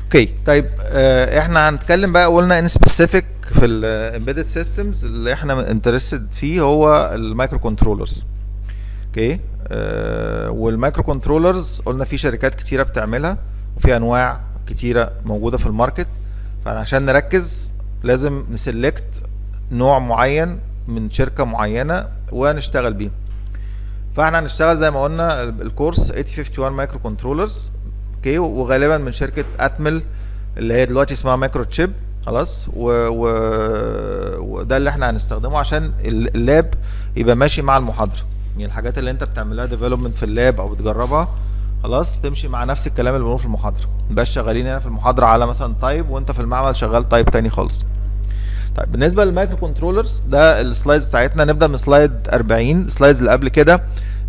اوكي طيب آه احنا هنتكلم بقى قلنا ان سبيسيفيك في الامبيدد سيستمز اللي احنا انترستد فيه هو المايكرو كنترولرز اوكي آه والمايكرو كنترولرز قلنا في شركات كتيره بتعملها وفي انواع كتيره موجوده في الماركت فعشان نركز لازم نسلكت نوع معين من شركه معينه ونشتغل بيه فاحنا هنشتغل زي ما قلنا الكورس 8051 مايكرو كنترولرز اوكي وغالبا من شركه اتمل اللي هي دلوقتي اسمها مايكرو تشيب خلاص و... و... وده اللي احنا هنستخدمه عشان اللاب يبقى ماشي مع المحاضره يعني الحاجات اللي انت بتعملها ديفلوبمنت في اللاب او بتجربها خلاص تمشي مع نفس الكلام اللي بنقوله في المحاضره مبقاش شغالين هنا في المحاضره على مثلا تايب وانت في المعمل شغال تايب تاني خالص طيب بالنسبه للمايكرو كنترولرز ده السلايدز بتاعتنا نبدا من سلايد 40 السلايدز اللي قبل كده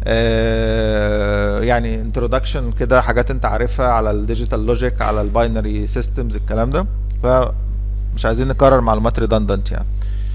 آه يعني انترودكشن كده حاجات انت عارفها على الديجيتال لوجيك على الباينري سيستمز الكلام ده فمش عايزين نكرر معلومات ريدندنت يعني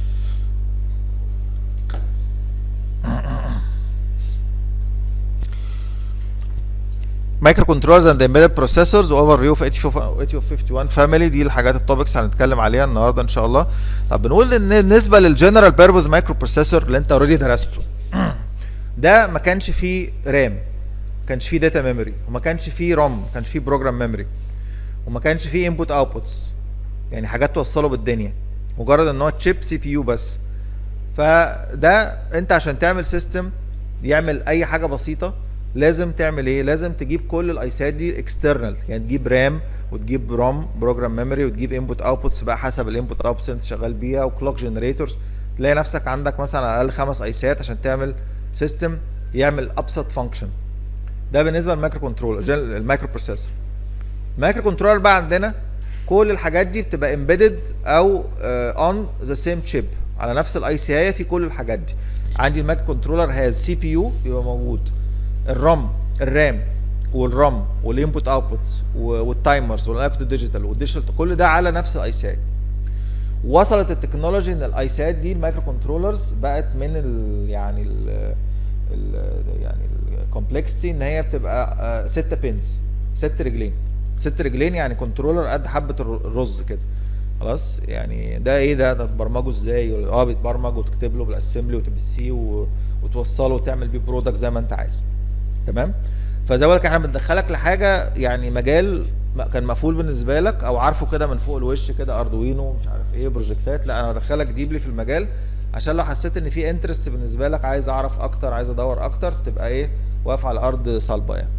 مايكرو كنترولرز اند امبيدد بروسيسورز اوفر فيو في 8051 فاميلي دي الحاجات التوبكس هنتكلم عليها النهارده ان شاء الله طب بنقول ان بالنسبه للجنرال بيربوز مايكرو بروسيسور اللي انت اوريدي درسته ده ما كانش فيه رام ما كانش فيه داتا ميموري وما كانش فيه روم ما كانش فيه بروجرام ميموري وما كانش فيه انبوت اوتبوتس يعني حاجات توصله بالدنيا مجرد ان هو تشيب سي بي يو بس فده انت عشان تعمل سيستم يعمل اي حاجه بسيطه لازم تعمل ايه لازم تجيب كل الايسات دي اكسترنال يعني تجيب رام وتجيب روم بروجرام ميموري وتجيب انبوت اوتبوتس بقى حسب الانبوت اوتبوتس اللي انت شغال بيها وكلوك جنريتورز تلاقي نفسك عندك مثلا على الاقل خمس ايسات عشان تعمل سيستم يعمل ابسط فانكشن ده بالنسبه للمايكرو كنترولر المايكرو بروسيسور المايكرو كنترولر بقى عندنا كل الحاجات دي بتبقى امبيدد او اون ذا سيم تشيب على نفس الاي سي اي في كل الحاجات دي عندي المايكرو كنترولر هاز سي بي يو بيبقى موجود الرام الرام والرام والانبوت اوتبوتس والتايمرز والاوتبوت ديجيتال والديجيتال كل ده على نفس الاي سي وصلت التكنولوجي ان الايسات دي المايكرو كنترولرز بقت من ال يعني ال ال يعني الكومبلكسيتي ان هي بتبقى ستة بينز ست رجلين ست رجلين يعني كنترولر قد حبه الرز كده خلاص يعني ده ايه ده ده تبرمجه ازاي اه بيتبرمج وتكتب له بالاسمبلي وتبسيه وتوصله وتعمل بيه برودكت زي ما انت عايز تمام فزي ما احنا بندخلك لحاجه يعني مجال كان مقفول بالنسبه لك او عارفه كده من فوق الوش كده اردوينو مش عارف ايه بروجكتات لا انا بدخلك ديبلي في المجال عشان لو حسيت ان في انترست بالنسبه لك عايز اعرف اكتر عايز ادور اكتر تبقى ايه واقف على الارض صلبه يعني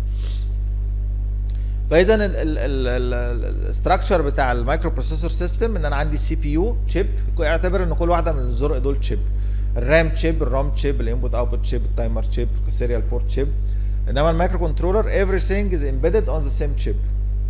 فاذا الاستراكشر بتاع المايكرو بروسيسور سيستم ان انا عندي سي بي يو تشيب اعتبر ان كل واحده من الزرق دول تشيب الرام تشيب الرام تشيب الانبوت اوتبوت تشيب التايمر تشيب السيريال بورت تشيب انما المايكرو كنترولر everything is embedded on the same chip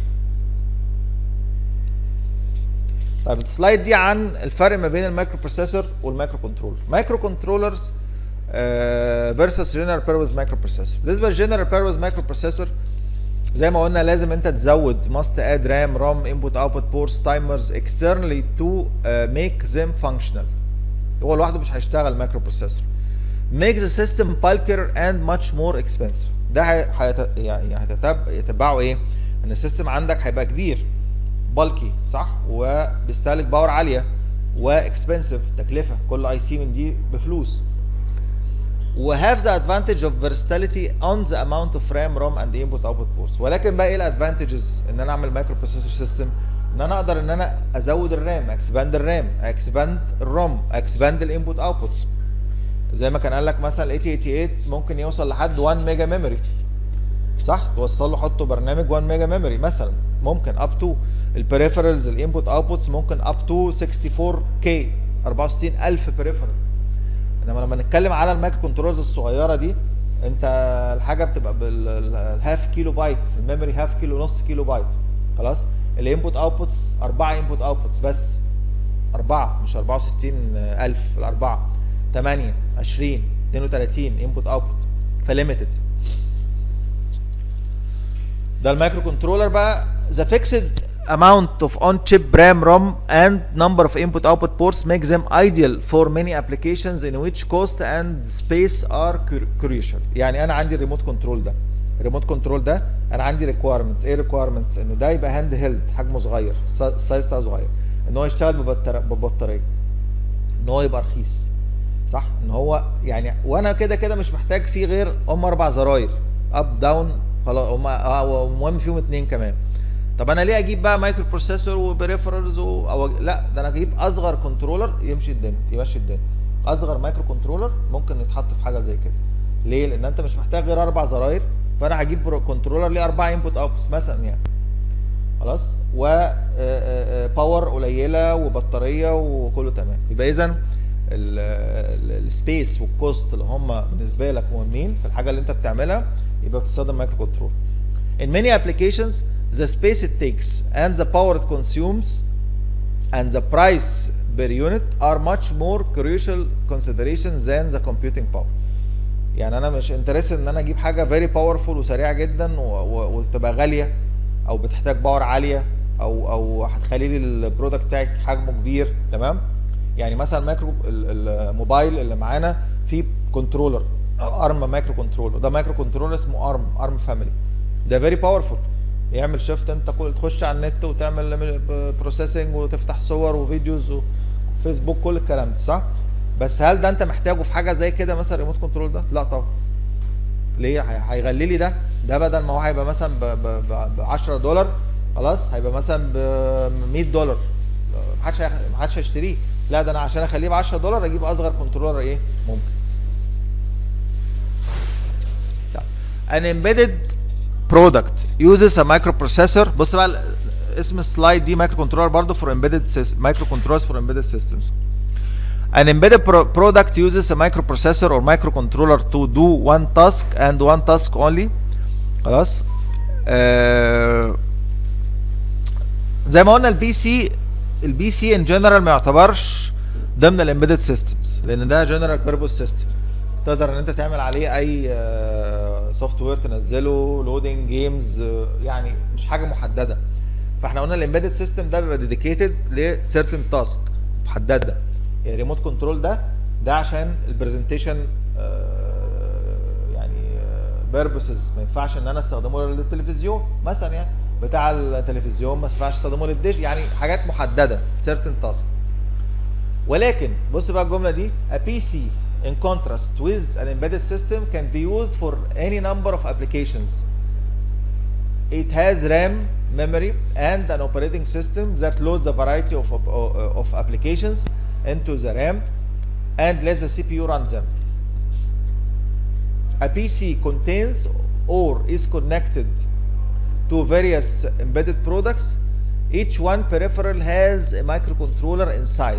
طيب السلايد دي عن الفرق ما بين المايكرو بروسيسور والمايكرو كنترولر مايكرو كنترولرز فيرسس جنرال بيربز مايكرو بروسيسور بالنسبه للجنرال بيربز مايكرو بروسيسور زي ما قلنا لازم انت تزود ماست اد رام روم انبوت اوتبوت بورتس تايمرز externally to uh, make them functional هو لوحده مش هيشتغل مايكرو بروسيسور makes the system bulkier and much more expensive ده هيت... يعني هتتبعه ايه ان السيستم عندك هيبقى كبير بالكي صح وبيستهلك باور عاليه واكسبنسيف تكلفه كل اي سي من دي بفلوس وهاف ذا ادفانتج اوف versatility on the amount of RAM ROM and input output ports ولكن بقى ايه الادفانتجز ان انا اعمل مايكرو بروسيسور سيستم ان انا اقدر ان انا ازود الرام اكسباند الرام اكسباند الروم اكسباند الانبوت اوتبوتس زي ما كان قال لك مثلا ال 8088 ممكن يوصل لحد 1 ميجا ميموري صح توصل له حطه برنامج 1 ميجا ميموري مثلا ممكن اب تو البريفرالز الانبوت اوتبوتس ممكن اب تو 64 كي 64000 بريفرال انما لما نتكلم على المايكرو كنترولرز الصغيره دي انت الحاجه بتبقى بالهاف كيلو بايت الميموري هاف كيلو نص كيلو بايت خلاص الانبوت اوتبوتس 4 انبوت اوتبوتس بس 4 مش 64000 الاربعه 8 20 32 انبوت اوتبوت فليميتد ده المايكرو كنترولر بقى the fixed amount of on-chip RAM ROM and number of input output ports make them ideal for many applications in which cost and space are crucial يعني انا عندي الريموت كنترول ده الريموت كنترول ده انا عندي ريكويرمنتس ايه ريكويرمنتس انه ده يبقى هاند هيلد حجمه صغير السايز بتاعه صغير ان هو يشتغل ببطر- ببطاريه ان هو يبقى رخيص صح ان هو يعني وانا كده كده مش محتاج فيه غير هم اربع زراير اب داون خلاص هم آه، المهم فيهم اتنين كمان طب انا ليه اجيب بقى مايكرو بروسيسور وبريفرالز و... او لا ده انا اجيب اصغر كنترولر يمشي الدنيا يمشي الدنيا اصغر مايكرو كنترولر ممكن يتحط في حاجه زي كده ليه لان انت مش محتاج غير اربع زراير فانا هجيب برو- كنترولر ليه اربعه انبوت اوتبوتس مثلا يعني خلاص و باور قليله وبطاريه وكله تمام يبقى اذا السبيس والكوست اللي هم بالنسبه لك مهمين في الحاجه اللي انت بتعملها يبقى بتستخدم مايكرو كنترول In many applications, the space it takes and the power it consumes and the price per unit are much more crucial considerations than the computing power. يعني انا مش انترست ان انا اجيب حاجه فيري باورفول وسريعه جدا و- و- وتبقى غاليه او بتحتاج باور عاليه او او هتخلي لي البرودكت بتاعك حجمه كبير تمام يعني مثلا مايكرو ال- الموبايل اللي معانا فيه كنترولر ارم مايكرو كنترولر ده مايكرو كنترولر اسمه ارم ارم فاميلي ده فيري باورفول يعمل شيفت انت كل تخش على النت وتعمل بروسيسنج وتفتح صور وفيديوز وفيسبوك كل الكلام ده صح بس هل ده انت محتاجه في حاجه زي كده مثلا ريموت كنترول ده لا طبعا ليه هي- هيغلي لي ده ده بدل ما هو هيبقى مثلا ب 10 دولار خلاص هيبقى مثلا ب 100 دولار محدش هيخ- محدش هيشتريه لا ده انا عشان اخليه ب 10 دولار اجيب اصغر كنترولر ايه ممكن طيب. An embedded product uses a microprocessor بص بقى ال- اسم السلايد دي مايكرو كنترولر برضه for embedded systems micro controllers for embedded systems An embedded pro- product uses a microprocessor or microcontroller to do one task and one task only خلاص آه زي ما قلنا البي سي البي سي ان جنرال ما يعتبرش ضمن الامبيدد سيستمز لان ده جنرال بيربوس سيستم تقدر ان انت تعمل عليه اي سوفت وير تنزله لودنج جيمز يعني مش حاجه محدده فاحنا قلنا الامبيدد سيستم ده بيبقى ديديكيتد لسيرتن تاسك محدده يعني ريموت كنترول ده ده عشان البرزنتيشن يعني بيربسز ما ينفعش ان انا استخدمه للتلفزيون مثلا يعني بتاع التلفزيون ما ينفعش استخدمه للديش يعني حاجات محدده سيرتن تاسك ولكن بص بقى الجمله دي a PC in contrast with an embedded system can be used for any number of applications it has RAM memory and an operating system that loads a variety of, of, of applications into the RAM and lets the CPU run them a PC contains or is connected to various embedded products each one peripheral has a microcontroller inside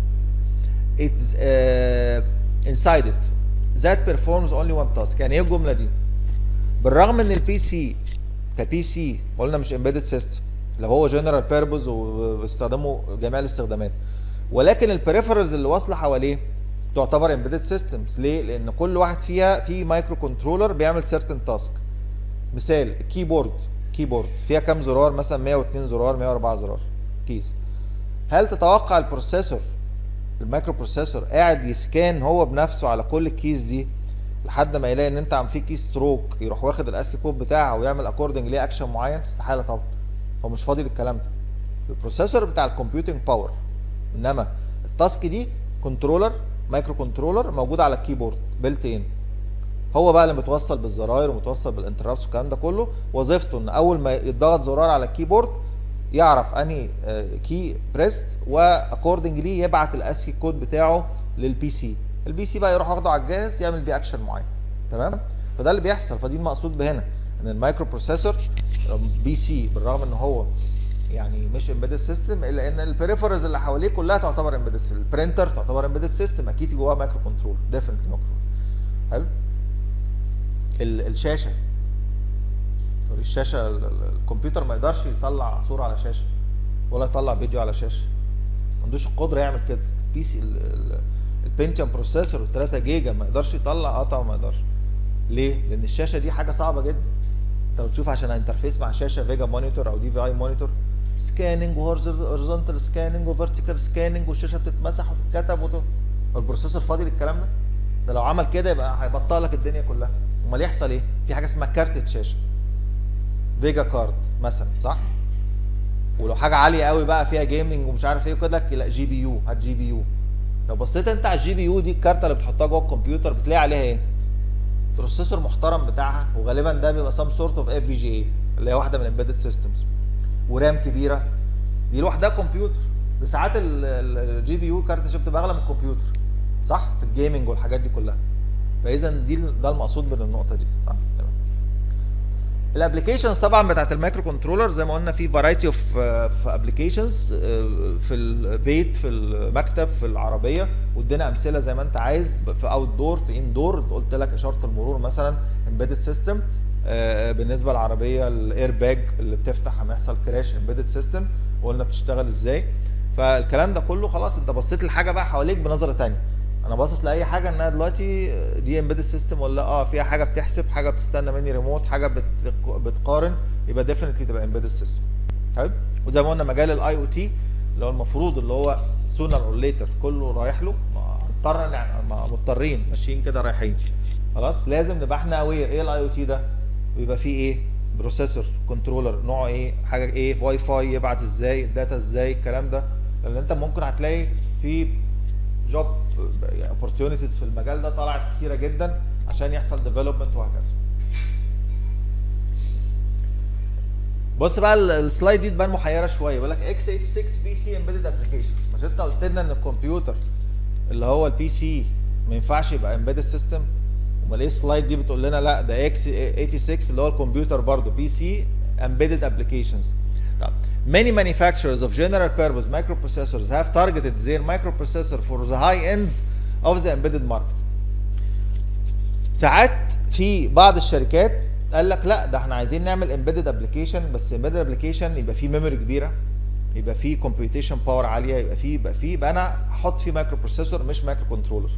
it's uh, inside it that performs only one task يعني ايه الجمله دي بالرغم ان البي سي كبي سي قلنا مش امبيدد سيستم اللي هو جنرال بيربوز وبيستخدموا جميع الاستخدامات ولكن البريفرالز اللي واصله حواليه تعتبر امبيدد سيستمز ليه لان كل واحد فيها في مايكرو كنترولر بيعمل سيرتن تاسك مثال الكيبورد كيبورد فيها كام زرار مثلا 102 زرار 104 زرار كيس هل تتوقع البروسيسور المايكرو بروسيسور قاعد يسكان هو بنفسه على كل الكيس دي لحد ما يلاقي ان انت عم في كيس ستروك يروح واخد الاسكي كود بتاعها ويعمل اكوردنج ليه اكشن معين استحاله طبعا هو مش فاضي للكلام ده البروسيسور بتاع الكمبيوتنج باور انما التاسك دي كنترولر مايكرو كنترولر موجود على الكيبورد بيلت ان هو بقى اللي متوصل بالزراير ومتوصل بالانترابس والكلام ده كله وظيفته ان اول ما يتضغط زرار على الكيبورد يعرف انهي كي بريست واكوردنجلي يبعت الاسكي كود بتاعه للبي سي البي سي بقى يروح واخده على الجهاز يعمل بيه اكشن معين تمام فده اللي بيحصل فدي المقصود بهنا ان المايكرو بروسيسور بي سي بالرغم ان هو يعني مش امبيدد سيستم الا ان البريفرز اللي حواليه كلها تعتبر امبيدد سيستم البرينتر تعتبر امبيدد سيستم اكيد جواها مايكرو كنترول ديفنتلي مايكرو حلو ال- الشاشه طب الشاشه ال- ال- الكمبيوتر ما يقدرش يطلع صوره على شاشه ولا يطلع فيديو على شاشه ما عندوش القدره يعمل كده بي سي البنتيوم بروسيسور 3 جيجا ما يقدرش يطلع اه طبعا ما يقدرش ليه؟ لان الشاشه دي حاجه صعبه جدا انت لو تشوف عشان انترفيس مع شاشه فيجا مونيتور او دي في اي مونيتور سكاننج وهورزونتال سكاننج وفيرتيكال سكاننج والشاشه بتتمسح وتتكتب وت... البروسيسور فاضي للكلام ده ده لو عمل كده يبقى هيبطل لك الدنيا كلها امال يحصل ايه في حاجه اسمها كارت شاشه فيجا كارد مثلا صح ولو حاجه عاليه قوي بقى فيها جيمنج ومش عارف ايه وكده لا جي بي يو هات جي بي يو لو بصيت انت على الجي بي يو دي الكارته اللي بتحطها جوه الكمبيوتر بتلاقي عليها ايه بروسيسور محترم بتاعها وغالبا ده بيبقى سام سورت اوف اف في جي اي اللي هي واحده من الامبيدد سيستمز ورام كبيره دي لوحدها كمبيوتر بساعات الجي بي يو كارت الشاشه بتبقى اغلى من الكمبيوتر صح في الجيمنج والحاجات دي كلها فاذا دي ده المقصود من النقطه دي صح تمام الابلكيشنز طبعا بتاعت المايكرو كنترولر زي ما قلنا في فرايتي اوف في ابلكيشنز في البيت في المكتب في العربيه وادينا امثله زي ما انت عايز في اوت دور في ان دور قلت لك اشاره المرور مثلا امبيدد سيستم بالنسبه للعربيه الاير باج اللي بتفتح لما يحصل كراش امبيدد سيستم وقلنا بتشتغل ازاي فالكلام ده كله خلاص انت بصيت للحاجه بقى حواليك بنظره ثانيه انا باصص لاي حاجه انها دلوقتي دي امبيدد سيستم ولا اه فيها حاجه بتحسب حاجه بتستنى مني ريموت حاجه بت... بتقارن يبقى ديفينتلي تبقى امبيدد سيستم طيب وزي ما قلنا مجال الاي او تي اللي هو المفروض اللي هو سونر اور ليتر كله رايح له مضطر يعني مضطرين ماشيين كده رايحين خلاص لازم نبقى احنا اوير ايه الاي او تي ده ويبقى فيه ايه بروسيسور كنترولر نوعه ايه حاجه ايه واي فاي يبعت ازاي الداتا ازاي الكلام ده لان انت ممكن هتلاقي في جوب opportunities في المجال ده طلعت كتيره جدا عشان يحصل ديفلوبمنت وهكذا بص بقى السلايد دي تبان محيره شويه بيقول لك اكس 86 بي سي امبيدد ابلكيشن مش انت قلت لنا ان الكمبيوتر اللي هو البي سي ما ينفعش يبقى امبيدد سيستم امال ايه السلايد دي بتقول لنا لا ده اكس 86 اللي هو الكمبيوتر برضه بي سي embedded applications طب many manufacturers of general purpose microprocessors have targeted their microprocessor for the high end of the embedded market ساعات في بعض الشركات قال لك لا ده احنا عايزين نعمل embedded application بس embedded application يبقى فيه ميموري كبيره يبقى فيه computation باور عاليه يبقى فيه يبقى فيه يبقى انا احط فيه مايكرو بروسيسور مش مايكرو كنترولر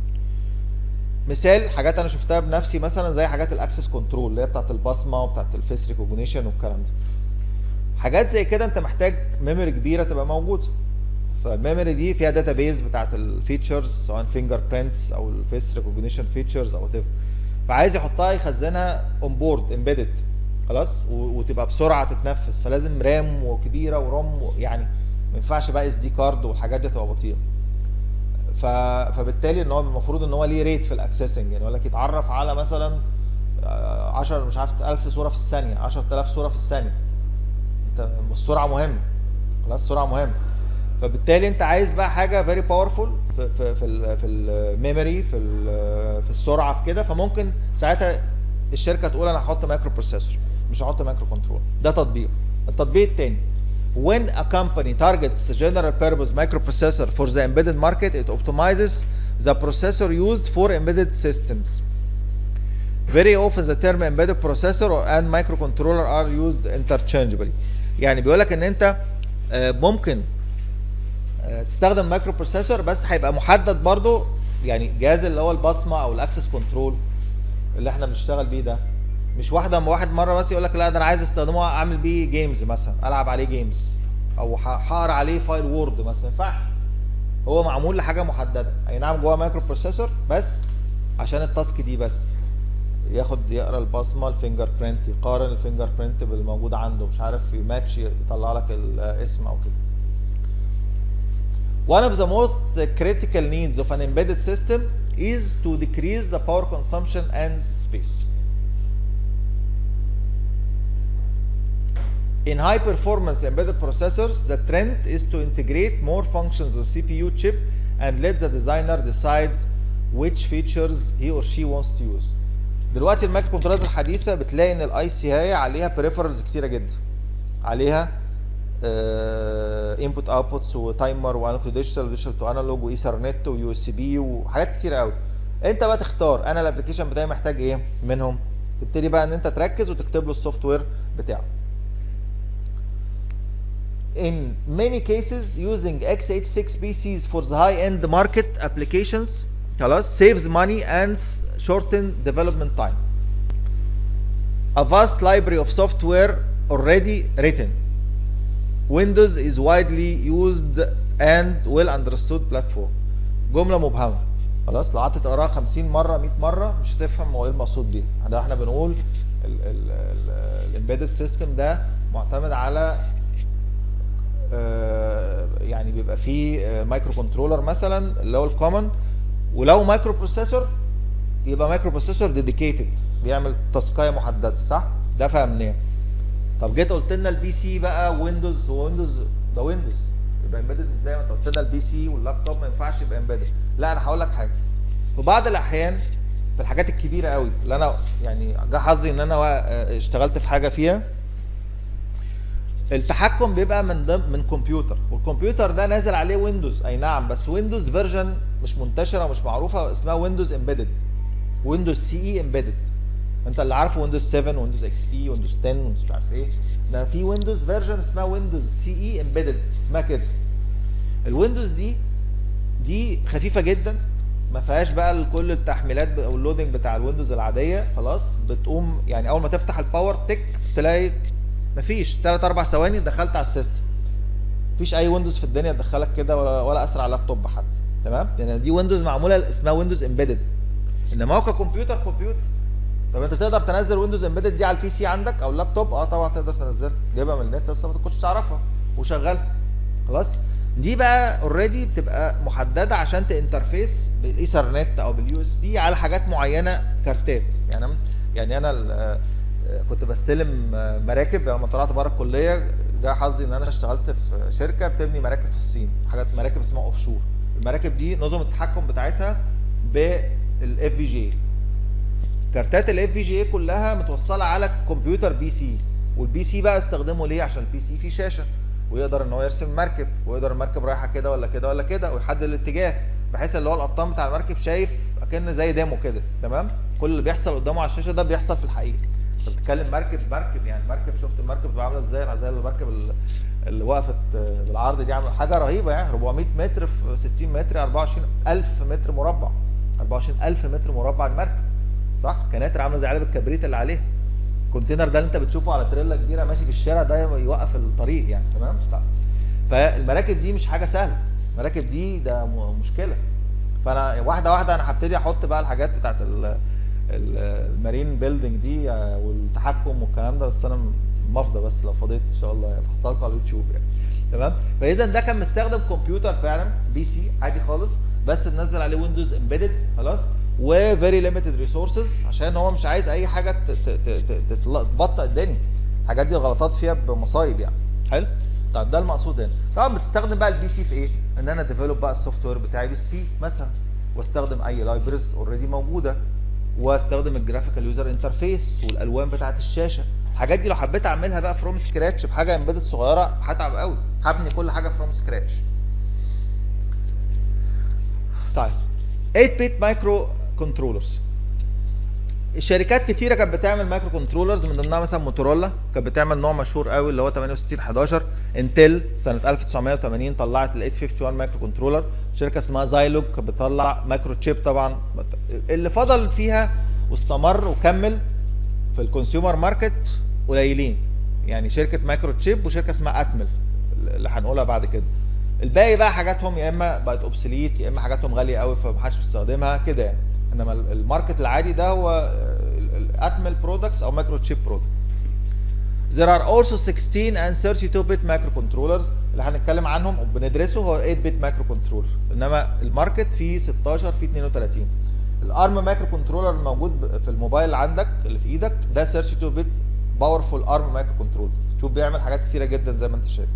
مثال حاجات انا شفتها بنفسي مثلا زي حاجات الاكسس كنترول اللي هي بتاعت البصمه وبتاعت الفيس ريكوجنيشن والكلام ده حاجات زي كده انت محتاج ميموري كبيره تبقى موجوده فالميموري دي فيها داتا بيز بتاعت الفيتشرز سواء فينجر برينتس او الفيس ريكوجنيشن فيتشرز او وات فعايز يحطها يخزنها اون بورد امبيدد خلاص وتبقى بسرعه تتنفذ فلازم رام وكبيره وروم يعني ما ينفعش بقى اس دي كارد والحاجات دي تبقى بطيئه ف... فبالتالي ان هو المفروض ان هو ليه ريت في الاكسسنج يعني يقول لك يتعرف على مثلا 10 مش عارف 1000 صوره في الثانيه 10000 صوره في الثانيه انت السرعه مهمه خلاص السرعه مهمه فبالتالي انت عايز بقى حاجه فيري باورفول في في في ال في الميموري في في السرعه في كده فممكن ساعتها الشركه تقول انا هحط مايكرو بروسيسور مش هحط مايكرو كنترول ده تطبيق التطبيق الثاني when a company targets a general purpose microprocessor for the embedded market it optimizes the processor used for embedded systems very often the term embedded processor and microcontroller are used interchangeably يعني بيقول لك ان انت ممكن تستخدم مايكرو بروسيسور بس هيبقى محدد برضو يعني الجهاز اللي هو البصمه او الاكسس كنترول اللي احنا بنشتغل بيه ده مش واحده واحد مره بس يقول لك لا ده انا عايز استخدمه اعمل بيه جيمز مثلا العب عليه جيمز او هقرا عليه فايل وورد مثلا ما ينفعش هو معمول لحاجه محدده اي نعم جوه مايكرو بروسيسور بس عشان التاسك دي بس ياخد يقرا البصمه الفينجر برينت يقارن الفينجر برينت بالموجود عنده مش عارف يماتش يطلع لك الاسم او كده One of the most critical needs of an embedded system is to decrease the power consumption and space. In high performance embedded processors, the trend is to integrate more functions of CPU chip and let the designer decide which features he or she wants to use. دلوقتي المايكرو كنترولرز الحديثه بتلاقي ان الاي سي هي عليها بريفرالز كتيره جدا عليها انبوت اوتبوتس وتايمر وانالوج ديجيتال وديجيتال تو انالوج وايثرنت ويو اس بي وحاجات كتيره قوي انت بقى تختار انا الابلكيشن بتاعي محتاج ايه منهم تبتدي بقى ان انت تركز وتكتب له السوفت وير بتاعه In many cases, using x86 PCs for the high-end market applications خلاص saves money and shorten development time. A vast library of software already written. Windows is widely used and well understood platform. جملة مبهمة. خلاص لو قعدت تقراها 50 مره 100 مره مش هتفهم هو ايه المقصود بيه ده احنا بنقول الامبيدد سيستم ده معتمد على آه، يعني بيبقى فيه مايكرو كنترولر مثلا اللي هو الكومن ولو مايكرو بروسيسور يبقى مايكرو بروسيسور ديديكيتد بيعمل تاسكايه محدده صح؟ ده فهمناه طب جيت قلت لنا البي سي بقى ويندوز ويندوز ده ويندوز يبقى امبيدد ازاي؟ ما انت قلت لنا البي سي واللابتوب ما ينفعش يبقى امبيدد لا انا هقول لك حاجه في بعض الاحيان في الحاجات الكبيره قوي اللي انا يعني جه حظي ان انا وا- اشتغلت في حاجه فيها التحكم بيبقى من ضمن من كمبيوتر والكمبيوتر ده نازل عليه ويندوز اي نعم بس ويندوز فيرجن مش منتشره ومش معروفه اسمها ويندوز امبيدد ويندوز سي اي امبيدد انت اللي عارفه ويندوز 7 ويندوز اكس بي ويندوز 10 ويندوز مش عارف ايه ده في ويندوز فيرجن اسمها ويندوز سي اي امبيدد اسمها كده الويندوز دي دي خفيفه جدا ما فيهاش بقى كل التحميلات او اللودنج بتاع الويندوز العاديه خلاص بتقوم يعني اول ما تفتح الباور تك تلاقي مفيش 3 4 ثواني دخلت على السيستم مفيش اي ويندوز في الدنيا تدخلك كده ولا ولا اسرع لابتوب حتى تمام لان دي ويندوز معموله اسمها ويندوز امبيدد انما هو ككمبيوتر كمبيوتر طب انت تقدر تنزل ويندوز امبيدد دي على البي سي عندك او اللابتوب اه طبعا تقدر تنزلها جايبها من النت بس ما كنتش تعرفها وشغالها خلاص دي بقى اوريدي بتبقى محدده عشان تانترفيس بالايثرنت او باليو اس بي على حاجات معينه كارتات يعني أنا- يعني انا ال- آه، كنت بستلم آه، مراكب لما طلعت بره الكليه جه حظي ان انا اشتغلت في شركه بتبني مراكب في الصين حاجات مراكب اسمها اوف شور المراكب دي نظم التحكم بتاعتها بالاف في جي كارتات الاف في جي كلها متوصله على كمبيوتر بي سي والبي سي بقى استخدمه ليه عشان البي سي فيه شاشه ويقدر ان هو يرسم مركب ويقدر المركب رايحه كده ولا كده ولا كده ويحدد الاتجاه بحيث اللي هو القبطان بتاع المركب شايف اكن زي ديمو كده تمام كل اللي بيحصل قدامه على الشاشه ده بيحصل في الحقيقه انت بتتكلم مركب مركب يعني مركب شفت المركب بتبقى عامله ازاي زي المركب ال- اللي وقفت آه، بالعرض دي عامله حاجه رهيبه يعني 400 متر في 60 متر 24000 متر مربع 24000 متر مربع المركب صح كناتر عامله زي علب الكبريت اللي عليها الكونتينر ده اللي انت بتشوفه على تريلا كبيره ماشي في الشارع ده يوقف الطريق يعني تمام طيب. فالمراكب دي مش حاجه سهله المراكب دي ده م- مشكله فانا واحده واحده انا هبتدي احط بقى الحاجات بتاعت ال- ال- المارين بيلدينج دي آه، والتحكم والكلام ده بس انا مفضى بس لو فضيت ان شاء الله يعني بحطها لكم على اليوتيوب يعني تمام فاذا ده كان مستخدم كمبيوتر فعلا بي سي عادي خالص بس منزل عليه ويندوز امبيدد خلاص وفيري ليميتد ريسورسز عشان هو مش عايز اي حاجه ت- ت- ت- ت- تطل- تبطئ الدنيا الحاجات دي الغلطات فيها بمصايب يعني حلو طيب ده المقصود هنا طبعا بتستخدم بقى البي سي في ايه ان انا ديفلوب بقى السوفت وير بتاعي بالسي مثلا واستخدم اي لايبرز اوريدي موجوده واستخدم الجرافيكال يوزر انترفيس والالوان بتاعت الشاشه الحاجات دي لو حبيت اعملها بقى فروم سكراتش بحاجه امبيدد صغيره هتعب قوي هبني كل حاجه فروم سكراتش طيب 8 بيت مايكرو كنترولرز الشركات كتيره كانت بتعمل مايكرو كنترولرز من ضمنها مثلا موتورولا كانت بتعمل نوع مشهور قوي اللي هو 6811 انتل سنه 1980 طلعت ال 851 مايكرو كنترولر شركه اسمها زايلوج كانت بتطلع مايكرو تشيب طبعا اللي فضل فيها واستمر وكمل في الكونسيومر ماركت قليلين يعني شركه مايكرو تشيب وشركه اسمها اتمل اللي هنقولها بعد كده الباقي بقى حاجاتهم يا اما بقت اوبسوليت يا اما حاجاتهم غاليه قوي فمحدش بيستخدمها كده يعني انما ال- الماركت العادي ده هو اتمل برودكتس او مايكرو تشيب برودكت There are also 16 and 32 bit microcontrollers اللي هنتكلم عنهم وبندرسه هو 8 bit microcontroller انما الماركت فيه 16 فيه 32 الارم مايكرو كنترولر الموجود ب- في الموبايل اللي عندك اللي في ايدك ده 32 bit باورفول ارم مايكرو كنترولر شوف بيعمل حاجات كتيره جدا زي ما انت شايف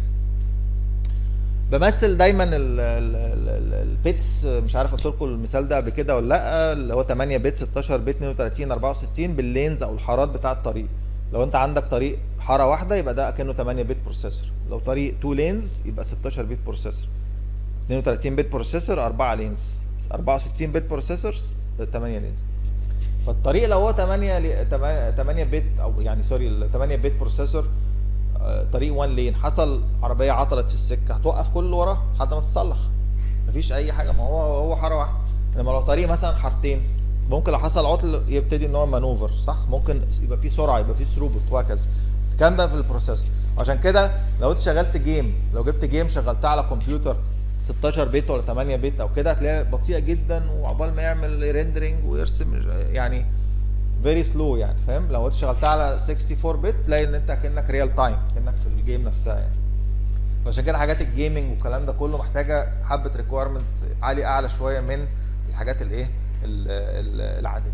بمثل دايما ال- ال- ال- ال- البيتس مش عارف قلت لكم المثال ده قبل كده ولا لا اللي هو 8 بت 16 بت 32 64 باللينز او الحارات بتاع الطريق لو انت عندك طريق حاره واحده يبقى ده كانه 8 بت بروسيسور لو طريق 2 لينز يبقى 16 بت بروسيسور 32 بت بروسيسور 4 لينز 64 بت بروسيسور 8 لينز فالطريق لو هو 8 لي- 8 بت او يعني سوري ال 8 بت بروسيسور آه، طريق وان لين حصل عربيه عطلت في السكه هتوقف كل اللي وراه لحد ما تصلح مفيش اي حاجه ما هو هو حاره واحده انما لو طريق مثلا حارتين ممكن لو حصل عطل يبتدي ان هو مانوفر صح ممكن يبقى فيه سرعه يبقى فيه ثروبوت وهكذا الكلام ده في البروسيسور عشان كده لو انت شغلت جيم لو جبت جيم شغلتها على كمبيوتر 16 بت ولا 8 بت او كده هتلاقيها بطيئه جدا وعقبال ما يعمل ريندرنج ويرسم يعني فيري سلو يعني فاهم لو انت شغلتها على 64 بت تلاقي ان انت كانك ريال تايم كانك في الجيم نفسها يعني فعشان كده حاجات الجيمنج والكلام ده كله محتاجه حبه ريكويرمنت عالي اعلى شويه من الحاجات الايه ال- ال- العاديه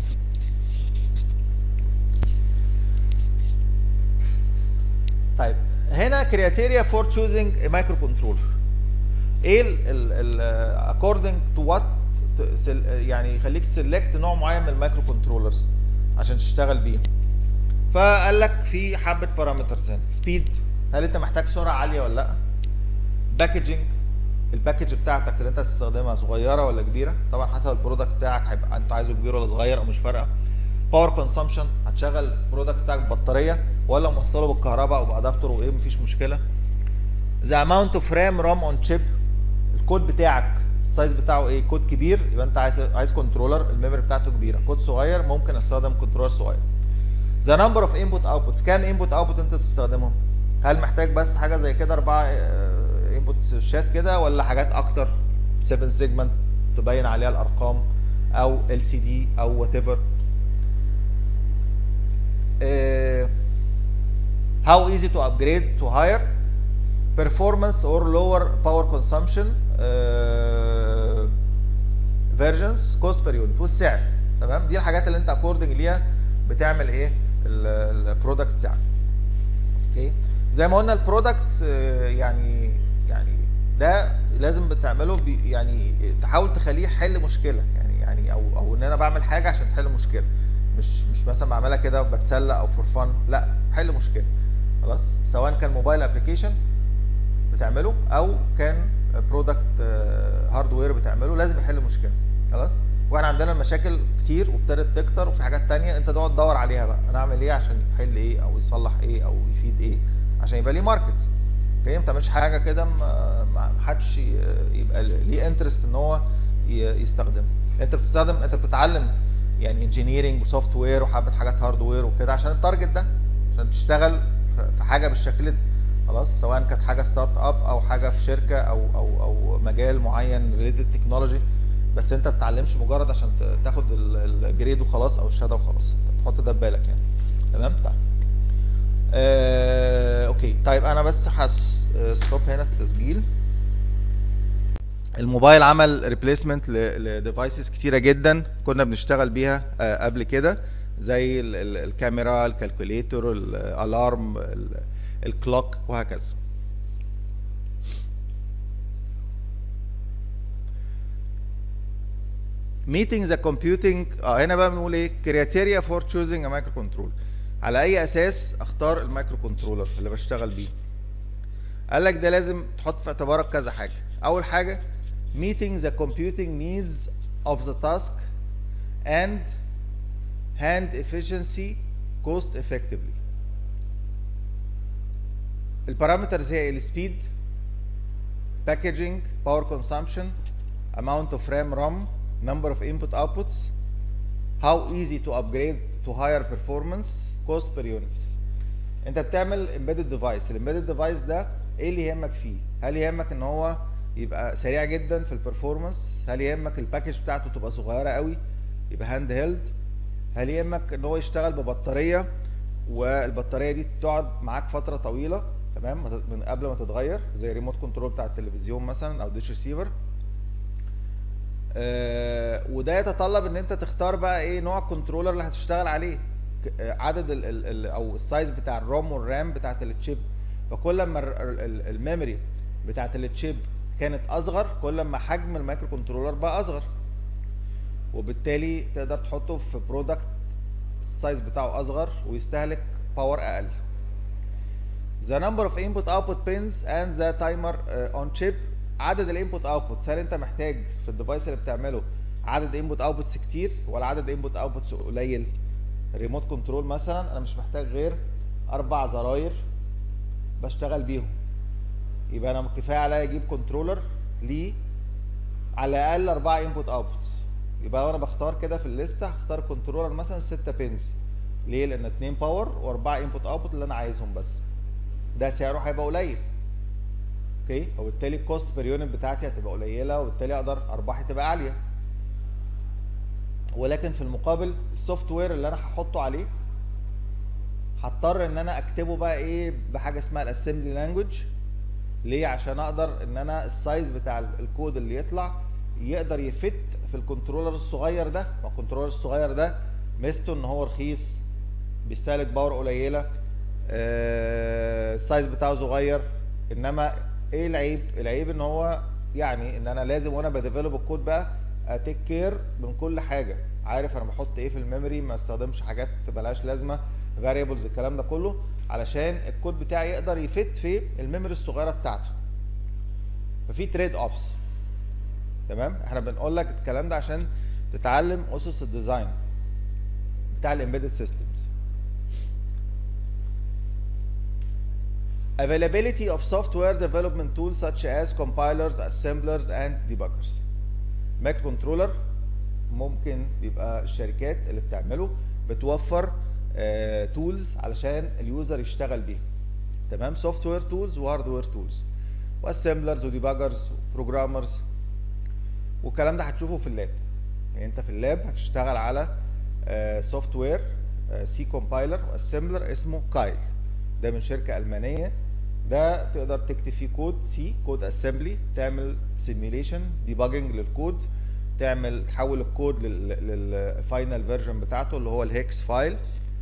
طيب هنا كريتيريا فور تشوزنج مايكرو كنترولر ايه ال ال اكوردنج تو وات يعني يخليك تسلكت نوع معين من المايكرو كنترولرز عشان تشتغل بيه فقال لك في حبه بارامترز هنا سبيد هل انت محتاج سرعه عاليه ولا لا باكجينج الباكج بتاعتك اللي انت هتستخدمها صغيره ولا كبيره طبعا حسب البرودكت بتاعك هيبقى انت عايزه كبير ولا صغير او مش فارقه باور كونسامشن هتشغل البرودكت بتاعك ببطاريه ولا موصله بالكهرباء او بادابتور وايه مفيش مشكله ذا اماونت اوف رام رام اون شيب الكود بتاعك السايز بتاعه ايه كود كبير يبقى انت عايز عايز كنترولر الميموري بتاعته كبيره كود صغير ممكن استخدم كنترولر صغير ذا نمبر اوف انبوت اوتبوتس كام انبوت اوتبوت انت تستخدمهم هل محتاج بس حاجه زي كده اربعه انبوت شات كده ولا حاجات اكتر 7 سيجمنت تبين عليها الارقام او ال سي دي او وات ايفر how easy to upgrade to higher performance or lower power consumption uh, versions cost per unit والسعر تمام دي الحاجات اللي انت اكوردنج ليها بتعمل ايه البرودكت بتاعك اوكي زي ما قلنا البرودكت يعني يعني ده لازم بتعمله بي يعني تحاول تخليه يحل مشكله يعني يعني او او ان انا بعمل حاجه عشان تحل مشكله مش مش مثلا بعملها كده بتسلى او فور فن لا حل مشكله خلاص سواء كان موبايل ابلكيشن بتعمله او كان برودكت هاردوير بتعمله لازم يحل مشكله خلاص واحنا عندنا المشاكل كتير وابتدت تكتر وفي حاجات تانية انت تقعد تدور عليها بقى انا اعمل ايه عشان يحل ايه او يصلح ايه او يفيد ايه عشان يبقى ليه ماركت اوكي ما تعملش حاجه كده ما حدش يبقى ليه انترست ان هو يستخدمها انت بتستخدم انت بتتعلم يعني انجينيرنج وسوفت وير وحبه حاجات هاردوير وكده عشان التارجت ده عشان تشتغل في حاجه بالشكل ده خلاص سواء كانت حاجه ستارت اب او حاجه في شركه او او او مجال معين ريليتد تكنولوجي بس انت ما بتتعلمش مجرد عشان تاخد الجريد وخلاص او الشهاده وخلاص تحط ده في بالك يعني تمام طيب آه، اوكي طيب انا بس هس ستوب هنا التسجيل الموبايل عمل ريبليسمنت لديفايسز كتيره جدا كنا بنشتغل بيها آه قبل كده زي ال ال الكاميرا الكالكوليتور الالارم الكلوك وهكذا meeting the computing اه هنا بقى بنقول ايه criteria for choosing a microcontroller على اي اساس اختار المايكرو كنترولر اللي بشتغل بيه قال لك ده لازم تحط في اعتبارك كذا حاجه اول حاجه meeting the computing needs of the task and hand efficiency cost effectively البارامترز هي السبيد packaging power consumption amount of RAM ROM number of input outputs how easy to upgrade to higher performance cost per unit انت بتعمل embedded device الامبيدد ديفايس ده ايه اللي يهمك فيه هل يهمك ان هو يبقى سريع جدا في البرفورمانس هل يهمك الباكج بتاعته تبقى صغيره قوي يبقى هاند هيلد هل يهمك ان هو يشتغل ببطاريه والبطاريه دي تقعد معاك فتره طويله تمام من قبل ما تتغير زي ريموت كنترول بتاع التلفزيون مثلا او ديش ريسيفر آه وده يتطلب ان انت تختار بقى ايه نوع الكنترولر اللي هتشتغل عليه عدد ال ال ال او السايز بتاع الروم والرام بتاعت التشيب فكل ما الميموري بتاعت التشيب كانت اصغر كل ما حجم المايكرو كنترولر بقى اصغر وبالتالي تقدر تحطه في برودكت السايز بتاعه اصغر ويستهلك باور اقل the number of input output pins and the timer uh, on chip عدد الانبوت اوتبوتس هل انت محتاج في الديفايس اللي بتعمله عدد انبوت اوتبوتس كتير ولا عدد انبوت اوتبوتس قليل ريموت كنترول مثلا انا مش محتاج غير اربع زراير بشتغل بيهم يبقى انا كفايه عليا اجيب كنترولر ليه على الاقل اربعه انبوت اوتبوتس يبقى انا بختار كده في الليسته هختار كنترولر مثلا 6 بينز ليه لان 2 باور واربعه انبوت اوتبوت اللي انا عايزهم بس ده سعره هيبقى قليل اوكي وبالتالي الكوست بير يونت بتاعتي هتبقى قليله وبالتالي اقدر ارباحي تبقى عاليه ولكن في المقابل السوفت وير اللي انا هحطه عليه هضطر ان انا اكتبه بقى ايه بحاجه اسمها الاسمبلي لانجوج ليه عشان اقدر ان انا السايز بتاع الكود اللي يطلع يقدر يفت في الكنترولر الصغير ده ما الكنترولر الصغير ده ميزته ان هو رخيص بيستهلك باور قليله آه السايز بتاعه صغير انما ايه العيب العيب ان هو يعني ان انا لازم وانا بديفلوب الكود بقى اتيك كير من كل حاجه عارف انا بحط ايه في الميموري ما استخدمش حاجات ملهاش لازمه فاريبلز الكلام ده كله علشان الكود بتاعي يقدر يفت في الميموري الصغيره بتاعته ففي تريد اوفس تمام احنا بنقول لك الكلام ده عشان تتعلم اسس الديزاين بتاع الامبيدد سيستمز Availability of software development tools such as compilers, assemblers and debuggers. مايكرو كنترولر ممكن بيبقى الشركات اللي بتعمله بتوفر تولز علشان اليوزر يشتغل بيها تمام سوفت وير تولز وهاردوير تولز واسمبلرز وديباجرز وبروجرامرز والكلام ده هتشوفه في اللاب يعني انت في اللاب هتشتغل على سوفت وير سي كومبايلر واسمبلر اسمه كايل ده من شركه المانيه ده تقدر تكتب فيه كود سي كود اسمبلي تعمل سيميليشن ديباجنج للكود تعمل تحول الكود للفاينل فيرجن بتاعته اللي هو الهيكس فايل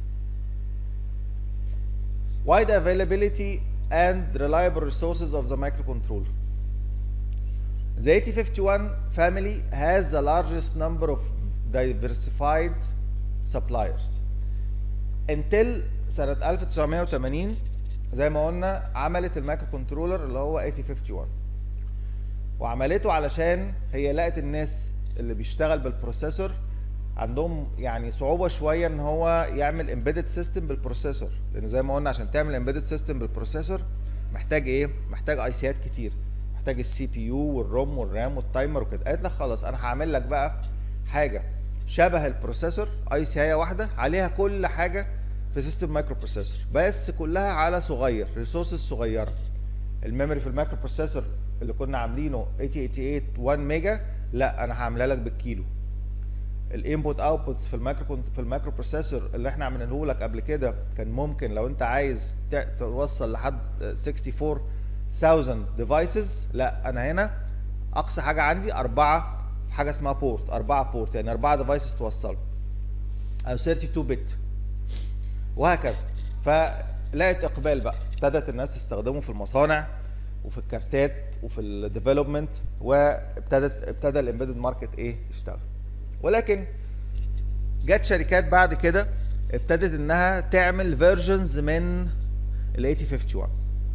wide availability and reliable resources of the microcontroller The 8051 family has the largest number of diversified suppliers. Intel سنة 1980 زي ما قلنا عملت المايكرو كنترولر اللي هو 8051 وعملته علشان هي لقت الناس اللي بيشتغل بالبروسيسور عندهم يعني صعوبة شوية ان هو يعمل امبيدد سيستم بالبروسيسور لان زي ما قلنا عشان تعمل امبيدد سيستم بالبروسيسور محتاج ايه؟ محتاج اي سيات كتير محتاج السي بي يو والروم والرام والتايمر وكده قالت لك خلاص انا هعمل لك بقى حاجه شبه البروسيسور اي سي اي واحده عليها كل حاجه في سيستم مايكرو بروسيسور بس كلها على صغير ريسورسز صغيره الميموري في المايكرو بروسيسور اللي كنا عاملينه 8088 1 ميجا لا انا هعملها لك بالكيلو الانبوت اوتبوتس في المايكرو في المايكرو بروسيسور اللي احنا عاملينه لك قبل كده كان ممكن لو انت عايز توصل لحد 64 1000 ديفايسز لا انا هنا اقصى حاجه عندي اربعه حاجه اسمها بورت اربعه بورت يعني اربعه ديفايسز توصل او 32 بت وهكذا فلقيت اقبال بقى ابتدت الناس تستخدمه في المصانع وفي الكارتات وفي الديفلوبمنت وابتدت ابتدى الامبيدد ماركت ايه يشتغل ولكن جت شركات بعد كده ابتدت انها تعمل فيرجنز من ال 8051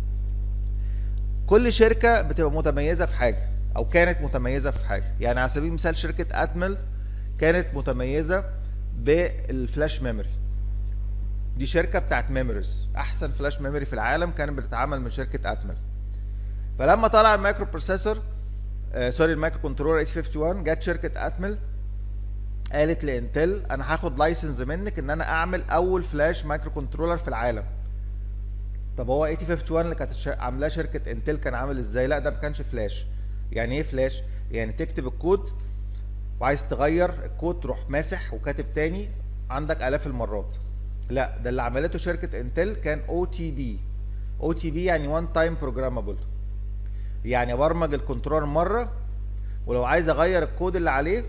كل شركه بتبقى متميزه في حاجه او كانت متميزه في حاجه يعني على سبيل المثال شركه اتمل كانت متميزه بالفلاش ميموري دي شركه بتاعت ميموريز احسن فلاش ميموري في العالم كانت بتتعمل من شركه اتمل فلما طلع المايكرو بروسيسور آه سوري المايكرو كنترولر 851 جت شركه اتمل قالت لانتل انا هاخد لايسنس منك ان انا اعمل اول فلاش مايكرو كنترولر في العالم طب هو 8051 اللي كانت عاملاه شركه انتل كان عامل ازاي لا ده ما كانش فلاش يعني ايه فلاش يعني تكتب الكود وعايز تغير الكود تروح ماسح وكاتب تاني عندك الاف المرات لا ده اللي عملته شركه انتل كان او تي بي او تي بي يعني وان تايم بروجرامابل يعني برمج الكنترولر مره ولو عايز اغير الكود اللي عليه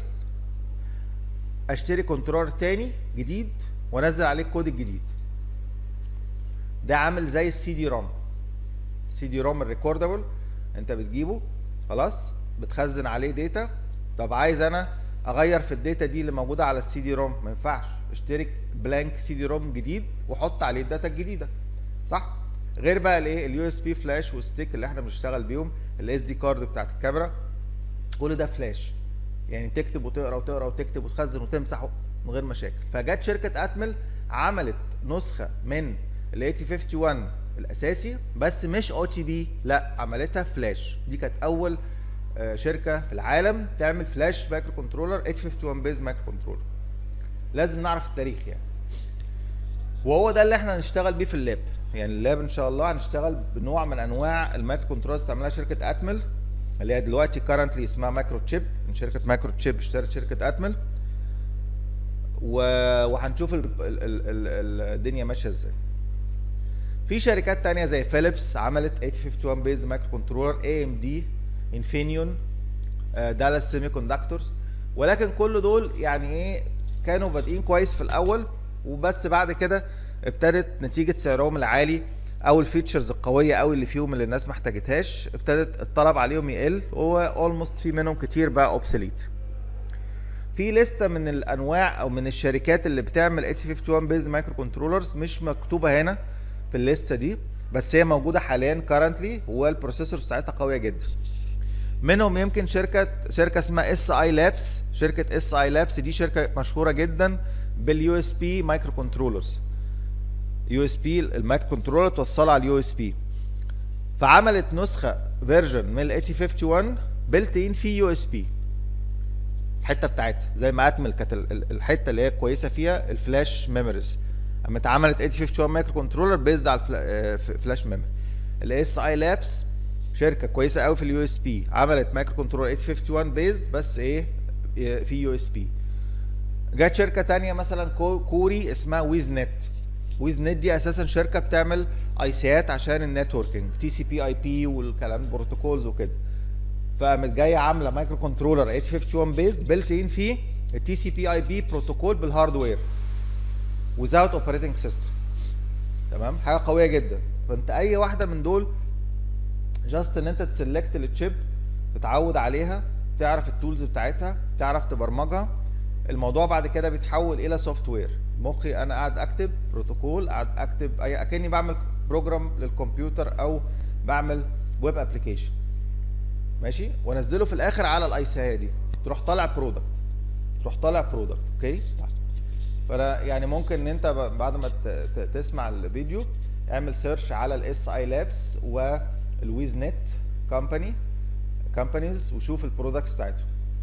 اشتري كنترولر تاني جديد وانزل عليه الكود الجديد ده عامل زي السي دي روم سي دي روم الريكوردبل انت بتجيبه خلاص بتخزن عليه داتا طب عايز انا اغير في الداتا دي اللي موجوده على السي دي روم ما ينفعش اشترك بلانك سي دي روم جديد وحط عليه الداتا الجديده صح غير بقى الايه اليو اس بي فلاش والستيك اللي احنا بنشتغل بيهم الاس دي كارد بتاعت الكاميرا كل ده فلاش يعني تكتب وتقرا وتقرا وتكتب وتخزن وتمسح من غير مشاكل فجت شركه اتمل عملت نسخه من ال 8051 الاساسي بس مش او تي بي لا عملتها فلاش دي كانت اول شركه في العالم تعمل فلاش مايكرو كنترولر 851 بيز مايكرو كنترولر لازم نعرف التاريخ يعني وهو ده اللي احنا هنشتغل بيه في اللاب يعني اللاب ان شاء الله هنشتغل بنوع من انواع المايكرو كنترولز تعملها شركه اتمل اللي هي دلوقتي كارنتلي اسمها مايكرو تشيب من شركه مايكرو تشيب اشترت شركه اتمل و... وهنشوف ال... ال... ال... الدنيا ماشيه ازاي في شركات تانية زي فيليبس عملت 8051 بيز مايكرو كنترولر اي ام دي انفينيون دالاس سيمي كوندكتورز ولكن كل دول يعني ايه كانوا بادئين كويس في الاول وبس بعد كده ابتدت نتيجه سعرهم العالي او الفيتشرز القويه قوي اللي فيهم اللي الناس ما احتاجتهاش ابتدت الطلب عليهم يقل وهو اولموست في منهم كتير بقى اوبسوليت في لسته من الانواع او من الشركات اللي بتعمل اتش 51 بيز مايكرو كنترولرز مش مكتوبه هنا في الليسته دي بس هي موجوده حاليا كارنتلي والبروسيسور بتاعتها قويه جدا منهم يمكن شركه شركه اسمها اس اي لابس شركه اس اي لابس دي شركه مشهوره جدا باليو اس بي مايكرو كنترولرز يو اس بي المايكرو كنترولر توصلها على اليو اس بي فعملت نسخه فيرجن من ال 8051 بيلت ان في يو اس بي الحته بتاعتها زي ما اتمل كانت الحته اللي هي كويسه فيها الفلاش ميموريز اما اتعملت 8051 مايكرو كنترولر بيزد على الفلاش ميموري الاس اي لابس شركه كويسه قوي في اليو اس بي عملت مايكرو كنترولر 8051 بيزد بس ايه في يو اس بي جت شركه تانية مثلا كوري اسمها ويز نت ويز نت دي اساسا شركه بتعمل اي سيات عشان النتوركينج تي سي بي اي بي والكلام بروتوكولز وكده فقامت جايه عامله مايكرو كنترولر 851 بيز بيلت ان فيه التي سي بي اي بي بروتوكول بالهاردوير without operating system تمام حاجه قويه جدا فانت اي واحده من دول جاست ان انت تسلكت التشيب تتعود عليها تعرف التولز بتاعتها تعرف تبرمجها الموضوع بعد كده بيتحول الى سوفت وير مخي انا قاعد اكتب بروتوكول قاعد اكتب اي اكني بعمل بروجرام للكمبيوتر او بعمل ويب ابلكيشن ماشي وانزله في الاخر على الايسايه دي تروح طالع برودكت تروح طالع برودكت اوكي طيب فانا يعني ممكن ان انت بعد ما تسمع الفيديو اعمل سيرش على الاس اي لابس والويز نت كومباني كومبانيز وشوف البرودكتس بتاعتهم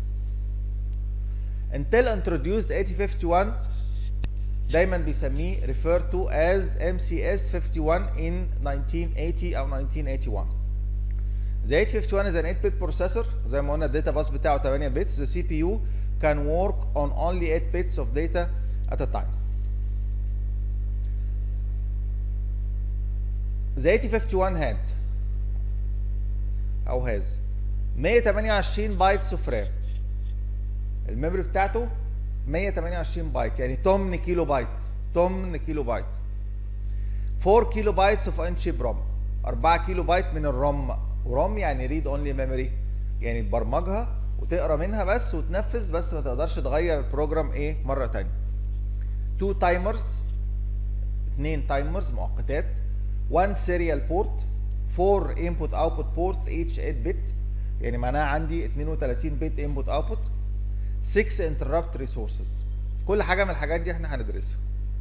Intel introduced 8051 دايما بيسميه refer to as MCS 51 in 1980 او 1981 The 851 is an 8-bit processor زي ما قلنا الداتا باس بتاعه 8 bits the CPU can work on only 8 bits of data at a time The 8051 had او has 128 بايتس اوف رام الميموري بتاعته 128 بايت يعني 8 كيلو بايت 8 كيلو بايت 4 كيلو بايتس اوف ان شيب رام 4 كيلو بايت من الرام ورام يعني ريد اونلي ميموري يعني تبرمجها وتقرا منها بس وتنفذ بس ما تقدرش تغير البروجرام ايه مره ثانيه 2 تايمرز 2 تايمرز مؤقتات 1 سيريال بورت 4 انبوت اوتبوت بورتس each 8 بت يعني معناها عندي 32 بت انبوت اوتبوت 6 interrupt resources كل حاجه من الحاجات دي احنا هندرسها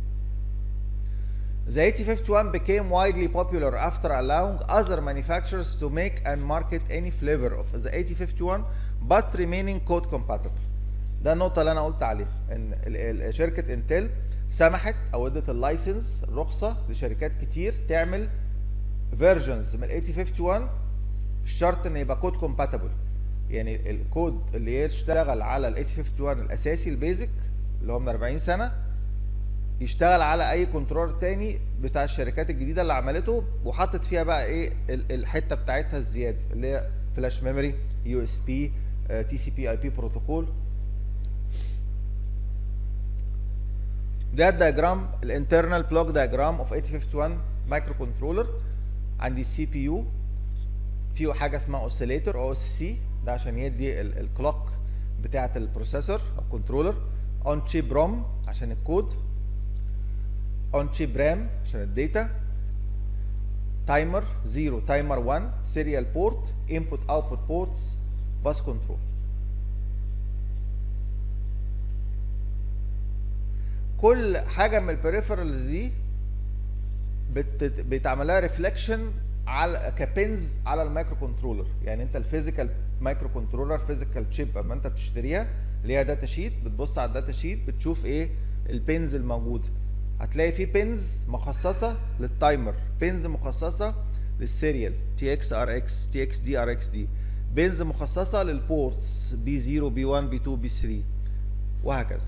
The 8051 became widely popular after allowing other manufacturers to make and market any flavor of the 8051 but remaining code compatible. ده النقطة اللي أنا قلت عليها إن شركة انتل سمحت أو ادت اللايسنس الرخصة لشركات كتير تعمل فيرجنز من 8051 الشرط إن يبقى كود compatible. يعني الكود اللي يشتغل على ال 8051 الاساسي البيزك اللي هو من 40 سنه يشتغل على اي كنترولر تاني بتاع الشركات الجديده اللي عملته وحطت فيها بقى ايه الحته بتاعتها الزياده اللي هي فلاش ميموري يو اس بي تي سي بي اي بي بروتوكول ده الدياجرام الانترنال بلوك دياجرام اوف 8051 مايكرو كنترولر عندي السي بي يو فيه حاجه اسمها اوسيليتور او اس سي ده عشان يدي الكلوك بتاعه البروسيسور او كنترولر اون تشيب روم عشان الكود اون تشيب رام عشان الداتا تايمر 0 تايمر 1 سيريال بورت انبوت اوتبوت بورتس باس كنترول كل حاجه من البريفرالز دي بتعمل لها ريفليكشن على كبنز على المايكرو كنترولر يعني انت الفيزيكال مايكرو كنترولر فيزيكال تشيب اما انت بتشتريها اللي هي داتا شيت بتبص على الداتا شيت بتشوف ايه البنز الموجوده هتلاقي في بينز مخصصه للتايمر بينز مخصصه للسيريال تي اكس ار اكس تي اكس دي ار اكس دي بينز مخصصه للبورتس بي 0 بي 1 بي 2 بي 3 وهكذا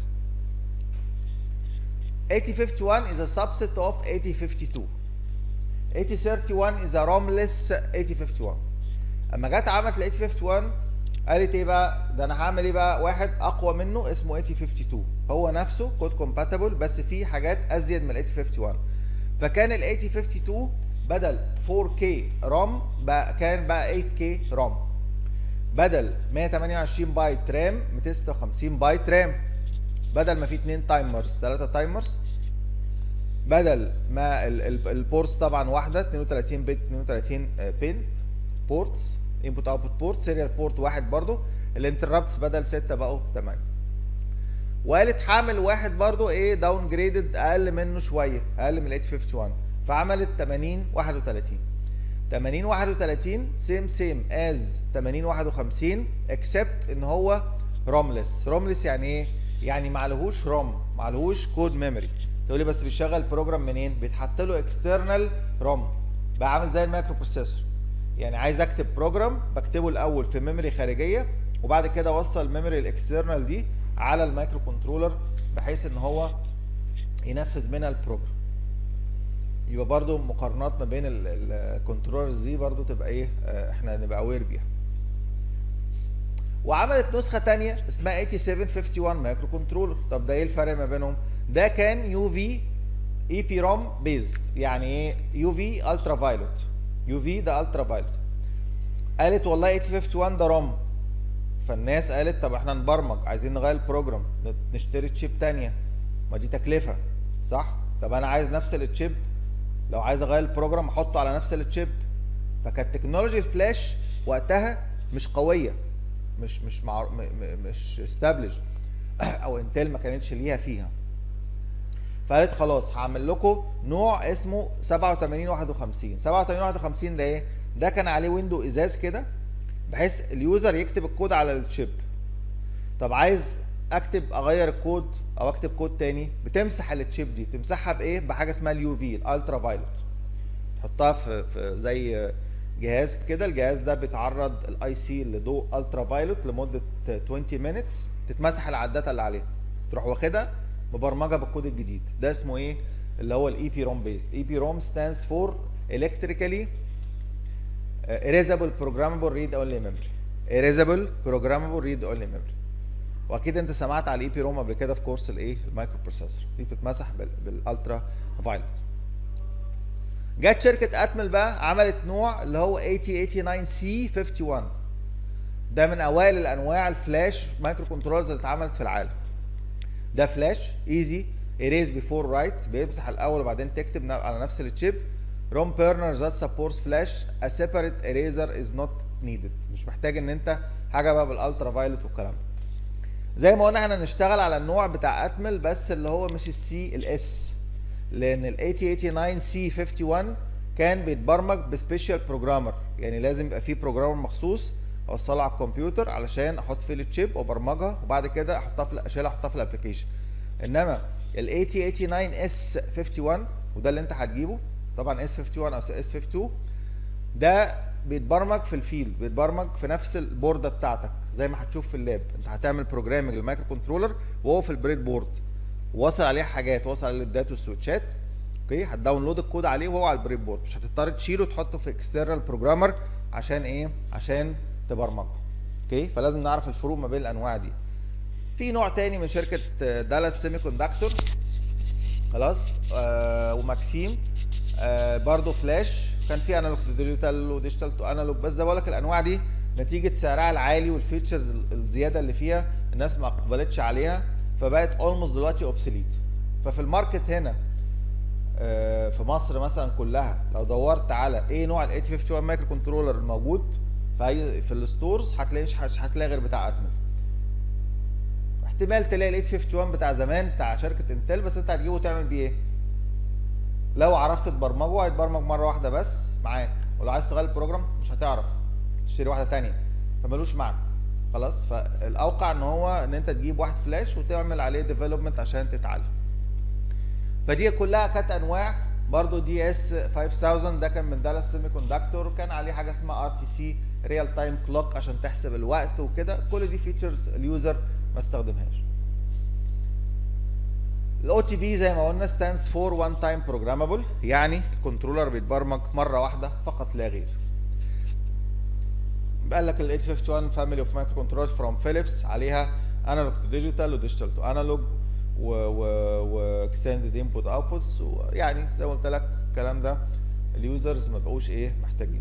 8051 is a subset of 8052 8031 is a ROMless 8051 اما جت عملت ال 8051 قالت ايه بقى ده انا هعمل ايه بقى واحد اقوى منه اسمه 8052 هو نفسه كود كومباتبل بس فيه حاجات ازيد من ال 8051 فكان ال 8052 بدل 4K رام بقى كان بقى 8K رام بدل 128 بايت رام 256 بايت رام بدل ما في 2 تايمرز 3 تايمرز بدل ما البورتس طبعا واحده 32 بت 32 بنت بورتس انبوت اوتبوت بورت سيريال بورت واحد برضو الانتربتس بدل 6 بقوا 8 وقالت حامل واحد برضو ايه داون جريدد اقل منه شويه اقل من ال 851 فعملت 80 31 80 31 سيم سيم از 80 51 اكسبت ان هو روملس روملس يعني ايه يعني معلهوش روم معلهوش كود ميموري تقول لي بس بيشغل بروجرام منين بيتحط له اكسترنال روم بقى عامل زي المايكرو بروسيسور يعني عايز اكتب بروجرام بكتبه الاول في ميموري خارجيه وبعد كده اوصل الميموري الاكسترنال دي على المايكرو كنترولر بحيث ان هو ينفذ منها البروجرام يبقى برضو مقارنات ما بين الكنترولرز دي برضو تبقى ايه احنا نبقى اوير بيها وعملت نسخه تانية اسمها 8751 مايكرو كنترولر طب ده ايه الفرق ما بينهم ده كان يو في اي بي روم بيزد يعني ايه يو في الترا فايلوت يو في ده الترا فايلوت قالت والله 8051 ده روم فالناس قالت طب احنا نبرمج عايزين نغير البروجرام نشتري تشيب تانية ما دي تكلفه صح طب انا عايز نفس التشيب لو عايز اغير البروجرام احطه على نفس التشيب فكانت تكنولوجي الفلاش وقتها مش قويه مش مش مع م م مش استابلش او انتل ما كانتش ليها فيها فقالت خلاص هعمل لكم نوع اسمه 8751 8751 ده ايه ده كان عليه ويندو ازاز كده بحيث اليوزر يكتب الكود على الشيب طب عايز اكتب اغير الكود او اكتب كود تاني بتمسح التشيب دي بتمسحها بايه بحاجه اسمها اليو في الالترا فايلوت تحطها في, في زي جهاز كده الجهاز ده بيتعرض الاي سي لضوء الترا فايلوت لمده 20 مينتس تتمسح العدات اللي عليها تروح واخدها مبرمجه بالكود الجديد ده اسمه ايه اللي هو الاي بي روم بيست اي بي روم ستاندز فور الكتريكالي erasable programmable read only memory erasable programmable read only memory واكيد انت سمعت على الاي بي روم قبل كده في كورس الايه المايكرو بروسيسور دي بتتمسح بالالترا فايلوت جت شركه اتمل بقى عملت نوع اللي هو 8089 سي 51 ده من اوائل الانواع الفلاش مايكرو كنترولرز اللي اتعملت في العالم ده فلاش ايزي erase before write بيمسح الاول وبعدين تكتب على نفس التشيب روم بيرنر ذات سبورتس فلاش a separate eraser is not needed مش محتاج ان انت حاجه بقى بالالترا فايلوت والكلام ده زي ما قلنا احنا هنشتغل على النوع بتاع اتمل بس اللي هو مش السي الاس لان ال 8089 سي 51 كان بيتبرمج بسبيشال بروجرامر يعني لازم يبقى فيه بروجرامر مخصوص اوصله على الكمبيوتر علشان احط فيه التشيب وابرمجها وبعد كده احطها في اشيلها احطها في الابلكيشن انما ال 8089 اس 51 وده اللي انت هتجيبه طبعا اس 51 او اس 52 ده بيتبرمج في الفيلد بيتبرمج في نفس البورده بتاعتك زي ما هتشوف في اللاب انت هتعمل بروجرامنج للمايكرو كنترولر وهو في البريد بورد واصل عليه حاجات واصل عليه الداتا والسويتشات اوكي هتداونلود الكود عليه وهو على البريد بورد مش هتضطر تشيله تحطه في اكسترنال بروجرامر عشان ايه عشان تبرمجه اوكي فلازم نعرف الفروق ما بين الانواع دي في نوع تاني من شركه دالاس سيمي كوندكتور خلاص آه وماكسيم آه برضه فلاش كان في انالوج تو ديجيتال وديجيتال تو انالوج بس زي بقول لك الانواع دي نتيجه سعرها العالي والفيتشرز الزياده اللي فيها الناس ما اقبلتش عليها فبقت اولموست دلوقتي اوبسوليت ففي الماركت هنا آه في مصر مثلا كلها لو دورت على ايه نوع ال 8051 مايكرو كنترولر الموجود في اي في الستورز هتلاقي مش هتلاقي غير بتاع اتمل احتمال تلاقي ال 851 بتاع زمان بتاع شركه انتل بس انت هتجيبه تعمل بيه ايه؟ لو عرفت تبرمجه هيتبرمج مره واحده بس معاك ولو عايز تغير البروجرام مش هتعرف تشتري واحده تانية فملوش معنى خلاص فالاوقع ان هو ان انت تجيب واحد فلاش وتعمل عليه ديفلوبمنت عشان تتعلم فدي كلها كانت انواع برضو دي اس 5000 ده كان من دالاس سيمي كوندكتور وكان عليه حاجه اسمها ار تي سي ريال تايم كلوك عشان تحسب الوقت وكده كل دي فيتشرز اليوزر ما استخدمهاش الاو تي بي زي ما قلنا stands for one time programmable يعني الكنترولر بيتبرمج مره واحده فقط لا غير قال لك ال 851 family of microcontrollers from Philips عليها analog to digital و digital to analog و و و extended input outputs يعني زي ما قلت لك الكلام ده اليوزرز ما بقوش ايه محتاجين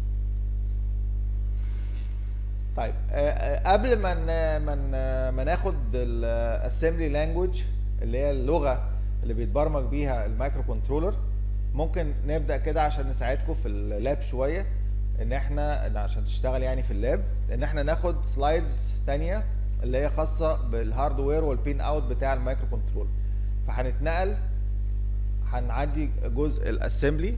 طيب قبل ما ما ما ناخد الاسمبلي لانجوج اللي هي اللغه اللي بيتبرمج بيها المايكرو كنترولر ممكن نبدا كده عشان نساعدكم في اللاب شويه ان احنا عشان تشتغل يعني في اللاب ان احنا ناخد سلايدز تانية اللي هي خاصه بالهاردوير والبين اوت بتاع المايكرو كنترولر فهنتنقل هنعدي جزء الاسمبلي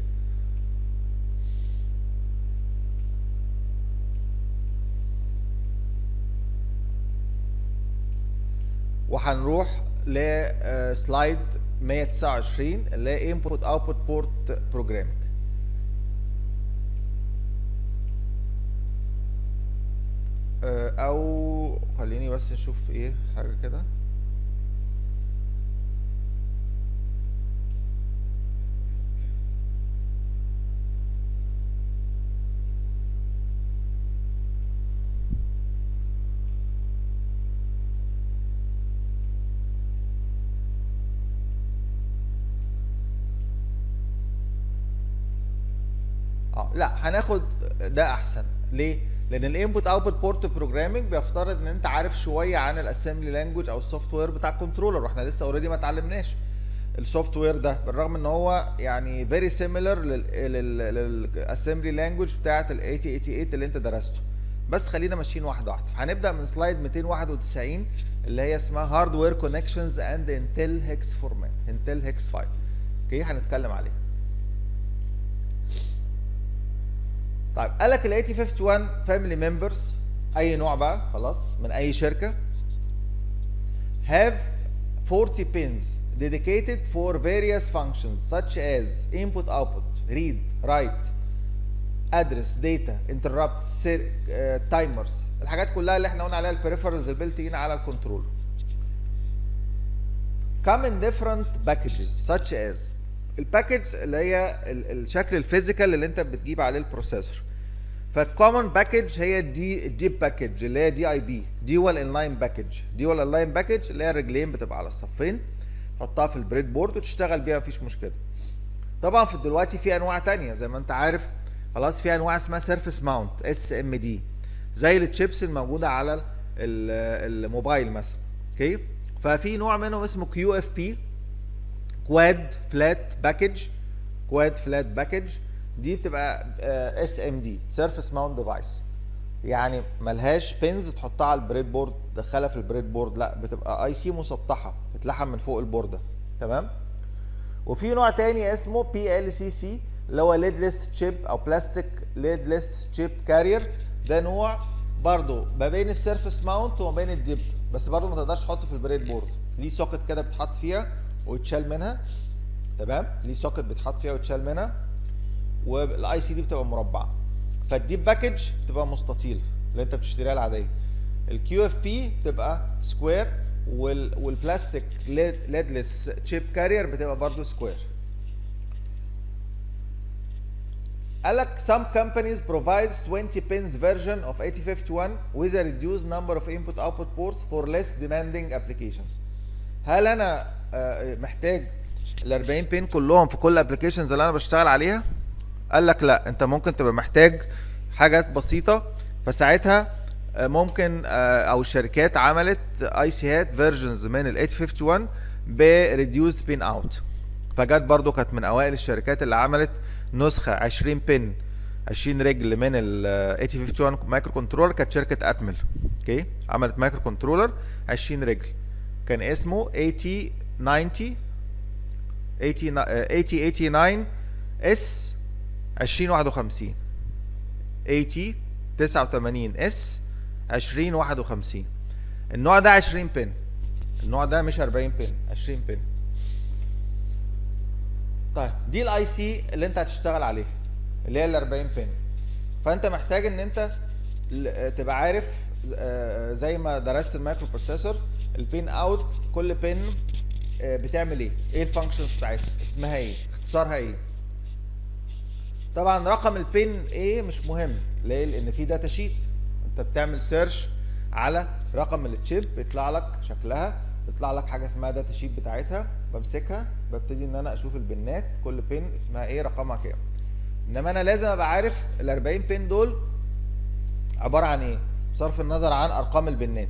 وهنروح لسلايد 129 اللي هي انبوت اوتبوت بورت بروجرامينج او خليني بس نشوف ايه حاجه كده اه لا هناخد ده احسن ليه لان الانبوت اوتبوت بورت بروجرامنج بيفترض ان انت عارف شويه عن الاسمبلي لانجوج او السوفت وير بتاع الكنترولر واحنا لسه اوريدي ما اتعلمناش السوفت وير ده بالرغم ان هو يعني فيري سيميلر للاسمبلي لانجوج بتاعه ال 8088 اللي انت درسته بس خلينا ماشيين واحده واحده هنبدا من سلايد 291 اللي هي اسمها هاردوير كونكشنز اند انتل هيكس فورمات انتل هيكس فايل اوكي هنتكلم عليها طيب قال لك ال 8051 فاميلي ممبرز اي نوع بقى خلاص من اي شركه have 40 pins dedicated for various functions such as input output read write address data interrupt uh, timers الحاجات كلها اللي احنا قلنا عليها البريفرالز البيلت ان على الكنترول come in different packages such as الباكج اللي هي الشكل الفيزيكال اللي انت بتجيب عليه البروسيسور فالكومن باكج هي دي الديب باكج اللي هي دي اي بي ديوال انلاين باكج ديوال انلاين باكج اللي هي الرجلين بتبقى على الصفين تحطها في البريد بورد وتشتغل بيها مفيش مشكله طبعا في دلوقتي في انواع تانية زي ما انت عارف خلاص في انواع اسمها سيرفيس ماونت اس ام دي زي التشيبس الموجوده على الموبايل مثلا اوكي ففي نوع منهم اسمه كيو اف بي كواد فلات باكج كواد فلات باكج دي بتبقى اس ام دي سيرفيس ماونت ديفايس يعني ملهاش بينز تحطها على البريد بورد تدخلها في البريد بورد لا بتبقى اي سي مسطحه بتلحم من فوق البورده تمام وفي نوع تاني اسمه بي ال سي سي اللي هو ليدلس تشيب او بلاستيك ليدلس تشيب كارير ده نوع برضو ما بين السيرفيس ماونت وما بين الديب بس برضو ما تقدرش تحطه في البريد بورد ليه سوكت كده بتحط فيها ويتشال منها تمام ليه سوكت بيتحط فيها ويتشال منها والاي سي دي بتبقى مربعه فالديب باكج بتبقى مستطيل اللي انت بتشتريها العاديه الكيو اف بي بتبقى سكوير وال والبلاستيك ليدلس تشيب كارير بتبقى برضو سكوير قال لك some companies provides 20 pins version of 8051 with a reduced number of input output ports for less demanding applications هل انا محتاج ال 40 بين كلهم في كل الابلكيشنز اللي انا بشتغل عليها قال لك لا انت ممكن تبقى محتاج حاجات بسيطه فساعتها ممكن او الشركات عملت اي سي هات فيرجنز من ال 851 بريديوسد بين اوت فجت برضو كانت من اوائل الشركات اللي عملت نسخه 20 بن 20 رجل من ال 8051 مايكرو كنترولر كانت شركه اتمل اوكي عملت مايكرو كنترولر 20 رجل كان اسمه 80 90 8089 اس 2051 80 89 اس 2051 النوع ده 20 بن النوع ده مش 40 بن 20 بن طيب دي الاي سي اللي انت هتشتغل عليها اللي هي ال 40 بن فانت محتاج ان انت ل- تبقى عارف ز- آه، زي ما درست المايكرو بروسيسور البين اوت كل بن بتعمل ايه ايه الفانكشنز بتاعتها اسمها ايه اختصارها ايه طبعا رقم البين ايه مش مهم ليه لان في داتا شيت انت بتعمل سيرش على رقم التشيب بيطلع لك شكلها بيطلع لك حاجه اسمها داتا شيت بتاعتها بمسكها ببتدي ان انا اشوف البنات كل بين اسمها ايه رقمها كام انما انا لازم ابقى عارف ال 40 بين دول عباره عن ايه بصرف النظر عن ارقام البنات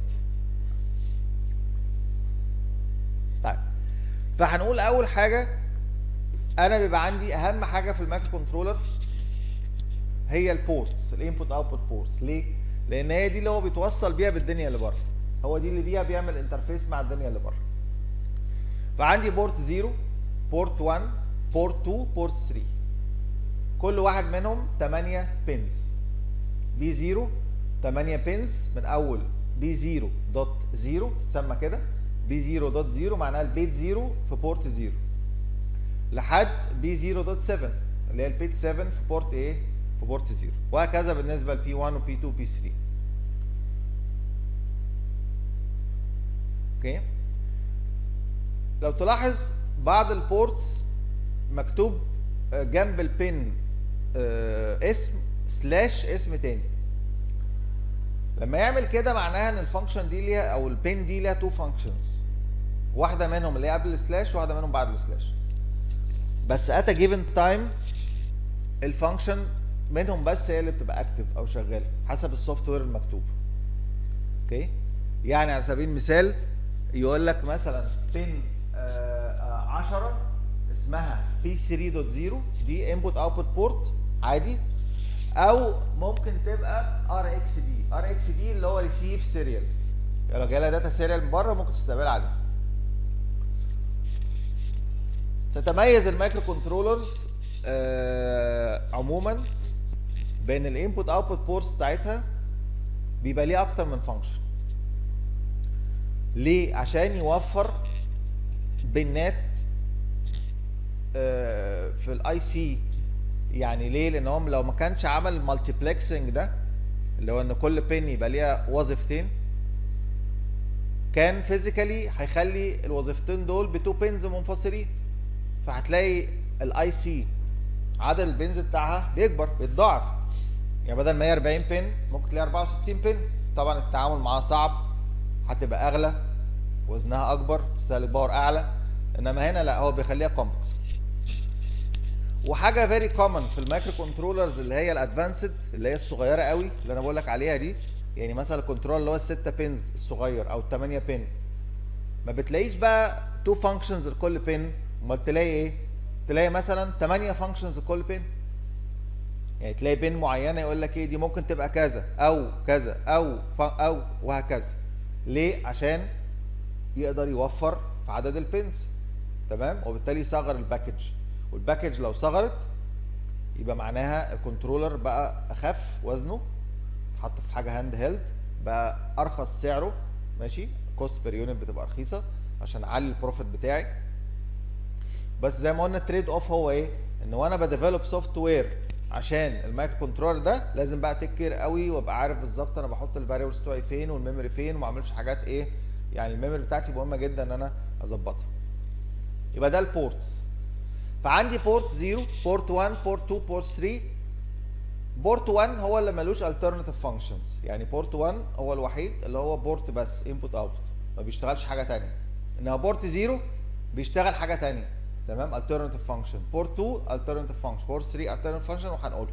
طيب فهنقول اول حاجه انا بيبقى عندي اهم حاجه في المايكرو كنترولر هي البورتس الانبوت اوتبوت بورتس ليه لان هي دي اللي هو بيتوصل بيها بالدنيا اللي بره هو دي اللي بيها بيعمل انترفيس مع الدنيا اللي بره فعندي بورت 0 بورت 1 بورت 2 بورت 3 كل واحد منهم 8 بينز بي 0 8 بينز من اول بي 0 دوت 0 تسمى كده بي 0 دوت 0 معناها البيت 0 في بورت 0 لحد بي 0 دوت 7 اللي هي البيت 7 في بورت ايه؟ في بورت 0 وهكذا بالنسبه لبي 1 وبي 2 وبي 3 اوكي لو تلاحظ بعض البورتس مكتوب آه، جنب البن آه، اسم سلاش اسم تاني لما يعمل كده معناها ان الفانكشن دي ليها او البين دي ليها تو فانكشنز واحده منهم اللي هي قبل السلاش وواحده منهم بعد السلاش بس ات جيفن تايم الفانكشن منهم بس هي اللي بتبقى اكتف او شغاله حسب السوفت وير المكتوب اوكي يعني على سبيل المثال يقول لك مثلا بين 10 اسمها بي 3.0 دي انبوت اوتبوت بورت عادي او ممكن تبقى ار اكس دي ار اكس دي اللي هو ريسيف سيريال لو جالها داتا سيريال من بره ممكن تستقبلها عليه تتميز المايكرو كنترولرز آه عموما بين الانبوت اوتبوت بورتس بتاعتها بيبقى ليه اكتر من فانكشن ليه عشان يوفر بنات آه في الاي سي يعني ليه لان هم لو ما كانش عمل المالتيبلكسنج ده اللي هو ان كل بين يبقى ليها وظيفتين كان فيزيكالي هيخلي الوظيفتين دول بتو بينز منفصلين فهتلاقي الاي سي عدد البنز بتاعها بيكبر بيتضاعف يعني بدل ما هي 40 بن ممكن تلاقي 64 بن طبعا التعامل معاها صعب هتبقى اغلى وزنها اكبر تستهلك باور اعلى انما هنا لا هو بيخليها كومباكت وحاجه فيري كومن في المايكرو كنترولرز اللي هي الادفانسد اللي هي الصغيره قوي اللي انا بقول لك عليها دي يعني مثلا الكنترول اللي هو الستة بينز الصغير او الثمانية بين ما بتلاقيش بقى تو فانكشنز لكل بين امال بتلاقي ايه تلاقي مثلا 8 فانكشنز لكل بين يعني تلاقي بين معينه يقول لك ايه دي ممكن تبقى كذا او كذا او او وهكذا ليه عشان يقدر يوفر في عدد البينز تمام وبالتالي يصغر الباكج والباكج لو صغرت يبقى معناها الكنترولر بقى اخف وزنه اتحط في حاجه هاند هيلد بقى ارخص سعره ماشي كوست بير يونت بتبقى رخيصه عشان اعلي البروفيت بتاعي بس زي ما قلنا التريد اوف هو ايه ان وانا بديفلوب سوفت وير عشان المايكرو كنترولر ده لازم بقى تكير قوي وابقى عارف بالظبط انا بحط الفاريبلز بتوعي فين والميموري فين وما اعملش حاجات ايه يعني الميموري بتاعتي مهمه جدا ان انا اظبطها يبقى ده البورتس فعندي بورت 0 بورت 1 بورت 2 بورت 3 بورت 1 هو اللي ملوش alternative functions يعني بورت 1 هو الوحيد اللي هو بورت بس input output ما بيشتغلش حاجه تانية انما بورت 0 بيشتغل حاجه تانية تمام alternative function بورت 2 alternative function بورت 3 alternative function وهنقولها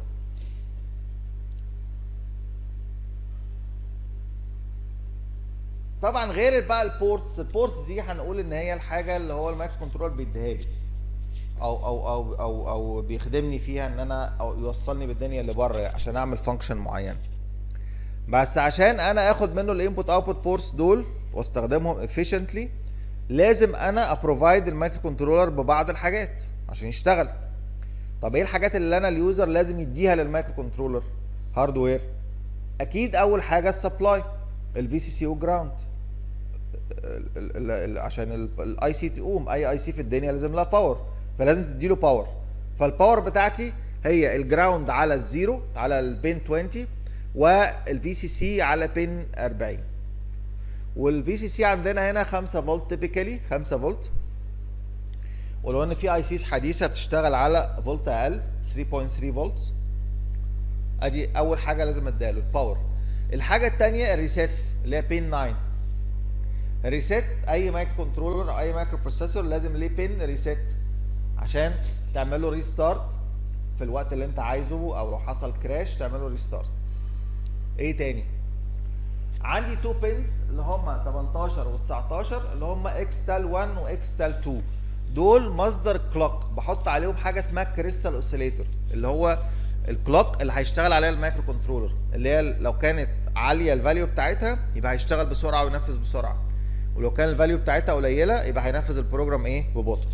طبعا غير بقى البورتس البورتس دي هنقول ان هي الحاجه اللي هو المايكرو كنترول بيديها لي او او او او او بيخدمني فيها ان انا او يوصلني بالدنيا اللي بره عشان اعمل فانكشن معين بس عشان انا اخد منه الانبوت اوتبوت بورتس دول واستخدمهم efficiently لازم انا ابروفايد المايكرو كنترولر ببعض الحاجات عشان يشتغل طب ايه الحاجات اللي انا اليوزر لازم يديها للمايكرو كنترولر هاردوير اكيد اول حاجه السبلاي الفي سي سي وجراوند عشان الاي سي تقوم اي اي سي في الدنيا لازم لها باور فلازم تديله باور فالباور بتاعتي هي الجراوند على الزيرو على البين 20 والفي سي سي على بين 40 والفي سي سي عندنا هنا 5 فولت تيبيكالي 5 فولت ولو ان في اي سيز حديثه بتشتغل على فولت اقل 3.3 فولت ادي اول حاجه لازم اديها له الباور الحاجه الثانيه الريسيت اللي هي بين 9 الريسيت اي مايكرو كنترولر او اي مايكرو بروسيسور لازم ليه بين ريسيت عشان تعمل له ريستارت في الوقت اللي انت عايزه او لو حصل كراش تعمل له ريستارت ايه تاني عندي تو بينز اللي هم 18 و19 اللي هم اكستال 1 واكستال 2 دول مصدر كلوك بحط عليهم حاجه اسمها كريستال اوسيليتور اللي هو الكلوك اللي هيشتغل عليها المايكرو كنترولر اللي هي لو كانت عاليه الفاليو بتاعتها يبقى هيشتغل بسرعه وينفذ بسرعه ولو كان الفاليو بتاعتها قليله يبقى هينفذ البروجرام ايه ببطء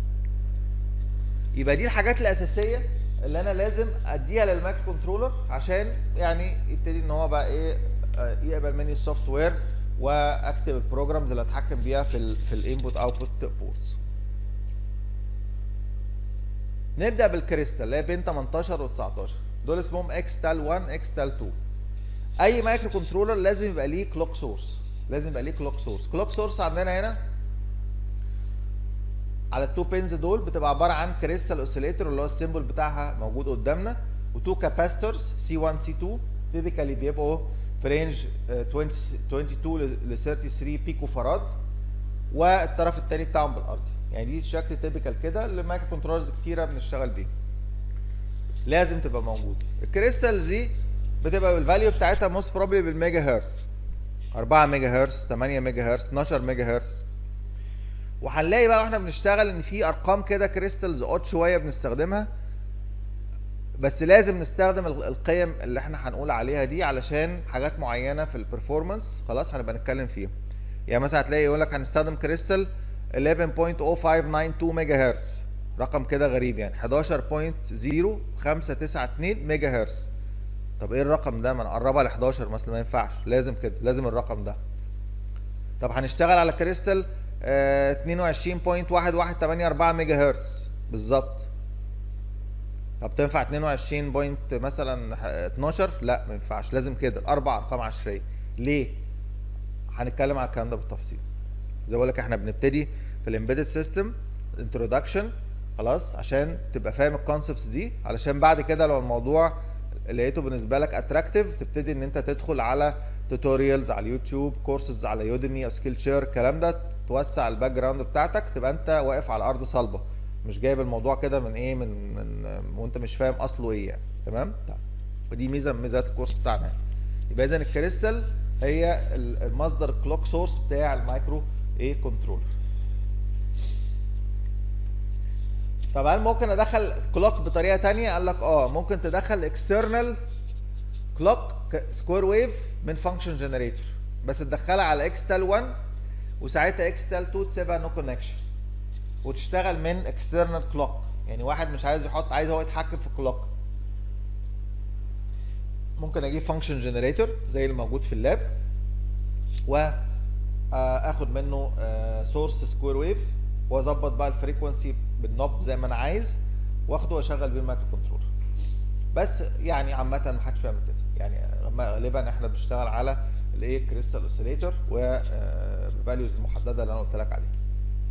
يبقى دي الحاجات الاساسيه اللي انا لازم اديها للمايكرو كنترولر عشان يعني يبتدي ان هو بقى ايه يقبل مني السوفت وير واكتب البروجرامز اللي اتحكم بيها في ال في الانبوت اوتبوت بورتس نبدا بالكريستال اللي هي بين 18 و19 دول اسمهم اكستال 1 اكستال 2 اي مايكرو كنترولر لازم يبقى ليه كلوك سورس لازم يبقى ليه كلوك سورس كلوك سورس عندنا هنا على التو بينز دول بتبقى عباره عن كريستال اوسيليتور اللي هو السيمبل بتاعها موجود قدامنا وتو كاباستورز سي 1 سي 2 تيبيكالي بيبقوا في رينج 22 ل 33 بيكو فراد والطرف الثاني بتاعهم بالارضي يعني دي شكل تيبيكال كده اللي مايكرو كنترولرز كتيره بنشتغل بيه لازم تبقى موجود الكريستالز دي بتبقى بالفاليو بتاعتها موست بروبلي بالميجا هرتز 4 ميجا هرتز 8 ميجا هرتز 12 ميجا هرتز وهنلاقي بقى واحنا بنشتغل ان في ارقام كده كريستالز اوت شويه بنستخدمها بس لازم نستخدم القيم اللي احنا هنقول عليها دي علشان حاجات معينه في البرفورمانس خلاص هنبقى نتكلم فيها يعني مثلا هتلاقي يقول لك هنستخدم كريستال 11.0592 ميجا هرتز رقم كده غريب يعني 11.0592 ميجا هرتز طب ايه الرقم ده ما نقربها ل 11 مثلا ما ينفعش لازم كده لازم الرقم ده طب هنشتغل على كريستال آه 22.1184 ميجا هرتز بالظبط طب تنفع 22 بوينت مثلا 12 لا ما ينفعش لازم كده الاربع ارقام عشريه ليه هنتكلم على الكلام ده بالتفصيل زي بقول لك احنا بنبتدي في الامبيدد سيستم انتروداكشن خلاص عشان تبقى فاهم الكونسبتس دي علشان بعد كده لو الموضوع لقيته بالنسبه لك اتراكتيف تبتدي ان انت تدخل على توتوريالز على اليوتيوب كورسز على يوديمي او سكيل شير الكلام ده توسع الباك جراوند بتاعتك تبقى انت واقف على ارض صلبه مش جايب الموضوع كده من ايه من من وانت مش فاهم اصله ايه يعني تمام طيب ودي ميزه من ميزات الكورس بتاعنا يعني. يبقى اذا الكريستال هي المصدر كلوك سورس بتاع المايكرو ايه كنترولر طب هل ممكن ادخل كلوك بطريقه تانية قال لك اه ممكن تدخل اكسترنال كلوك سكوير ويف من فانكشن جنريتور بس تدخلها على اكستال 1 وساعتها اكستال 2 تسيبها نو كونكشن وتشتغل من اكسترنال كلوك يعني واحد مش عايز يحط عايز هو يتحكم في الكلوك ممكن اجيب فانكشن جنريتور زي اللي موجود في اللاب و اخد منه سورس سكوير ويف واظبط بقى الفريكونسي بالنوب زي ما انا عايز واخده واشغل بيه المايكرو كنترولر بس يعني عامه ما حدش بيعمل كده يعني غالبا احنا بنشتغل على الايه كريستال اوسيليتور وفاليوز المحدده اللي انا قلت لك عليها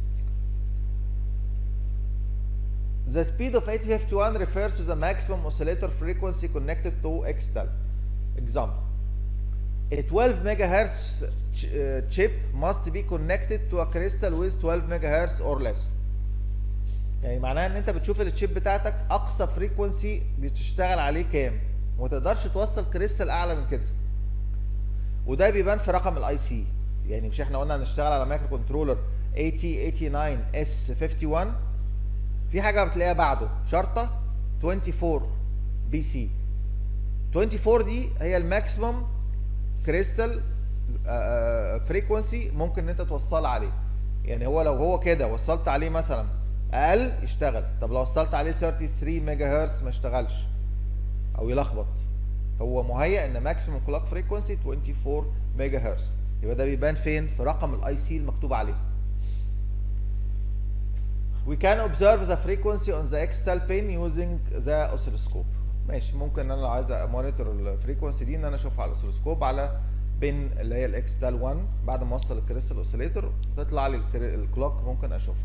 The speed of 8051 refers to the maximum oscillator frequency connected to Xtel. Example. A 12 megahertz ch uh, chip must be connected to a crystal with 12 megahertz or less. يعني معناها ان انت بتشوف التشيب بتاعتك اقصى فريكونسي بتشتغل عليه كام وما تقدرش توصل كريستال اعلى من كده وده بيبان في رقم الاي سي يعني مش احنا قلنا هنشتغل على مايكرو كنترولر AT89 S51 في حاجه بتلاقيها بعده شرطه 24 بي سي 24 دي هي الماكسيمم كريستال فريكونسي ممكن ان انت توصلها عليه يعني هو لو هو كده وصلت عليه مثلا اقل يشتغل طب لو وصلت عليه 33 ميجا هرتز ما يشتغلش او يلخبط هو مهيأ ان ماكسيمم كلوك فريكونسي 24 ميجا هرتز يبقى ده بيبان فين في رقم الاي سي المكتوب عليه we can observe the frequency on the external pin using the oscilloscope ماشي ممكن ان انا لو عايز امونيتور الفريكونسي دي ان انا اشوفها على الاسلسكوب على بين اللي هي الاكستال 1 بعد ما اوصل الكريستال اوسيليتور تطلع لي الكلوك ممكن اشوفها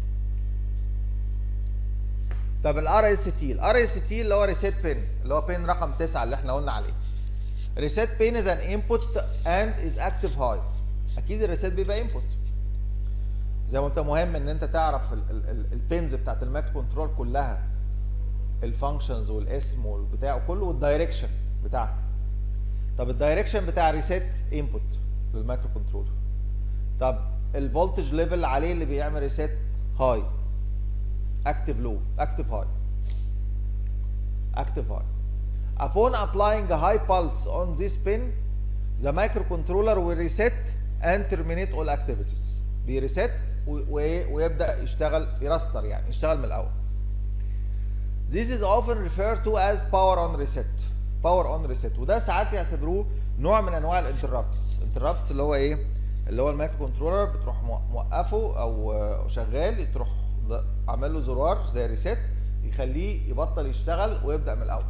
طب الار اس تي الار اس تي اللي هو ريسيت بين اللي هو بين رقم 9 اللي احنا قلنا عليه ريسيت بين از ان انبوت اند از اكتف هاي اكيد الريسيت بيبقى انبوت زي ما انت مهم ان انت تعرف البينز بتاعت الماك كنترول كلها الفانكشنز والاسم والبتاع وكله والدايركشن بتاعها طب الدايركشن بتاع الريسيت انبوت للمايكرو كنترولر طب الفولتج ليفل عليه اللي بيعمل ريسيت هاي active low active high active high upon applying a high pulse on this pin the microcontroller will reset and terminate all activities بيريست ويبدا يشتغل يرستر يعني يشتغل من الاول This is often referred to as power on reset power on reset وده ساعات يعتبروه نوع من انواع الانتربتس انتربتس اللي هو ايه اللي هو المايكرو كنترولر بتروح موقفه او شغال تروح عمل له زرار زي ريسيت يخليه يبطل يشتغل ويبدا من الاول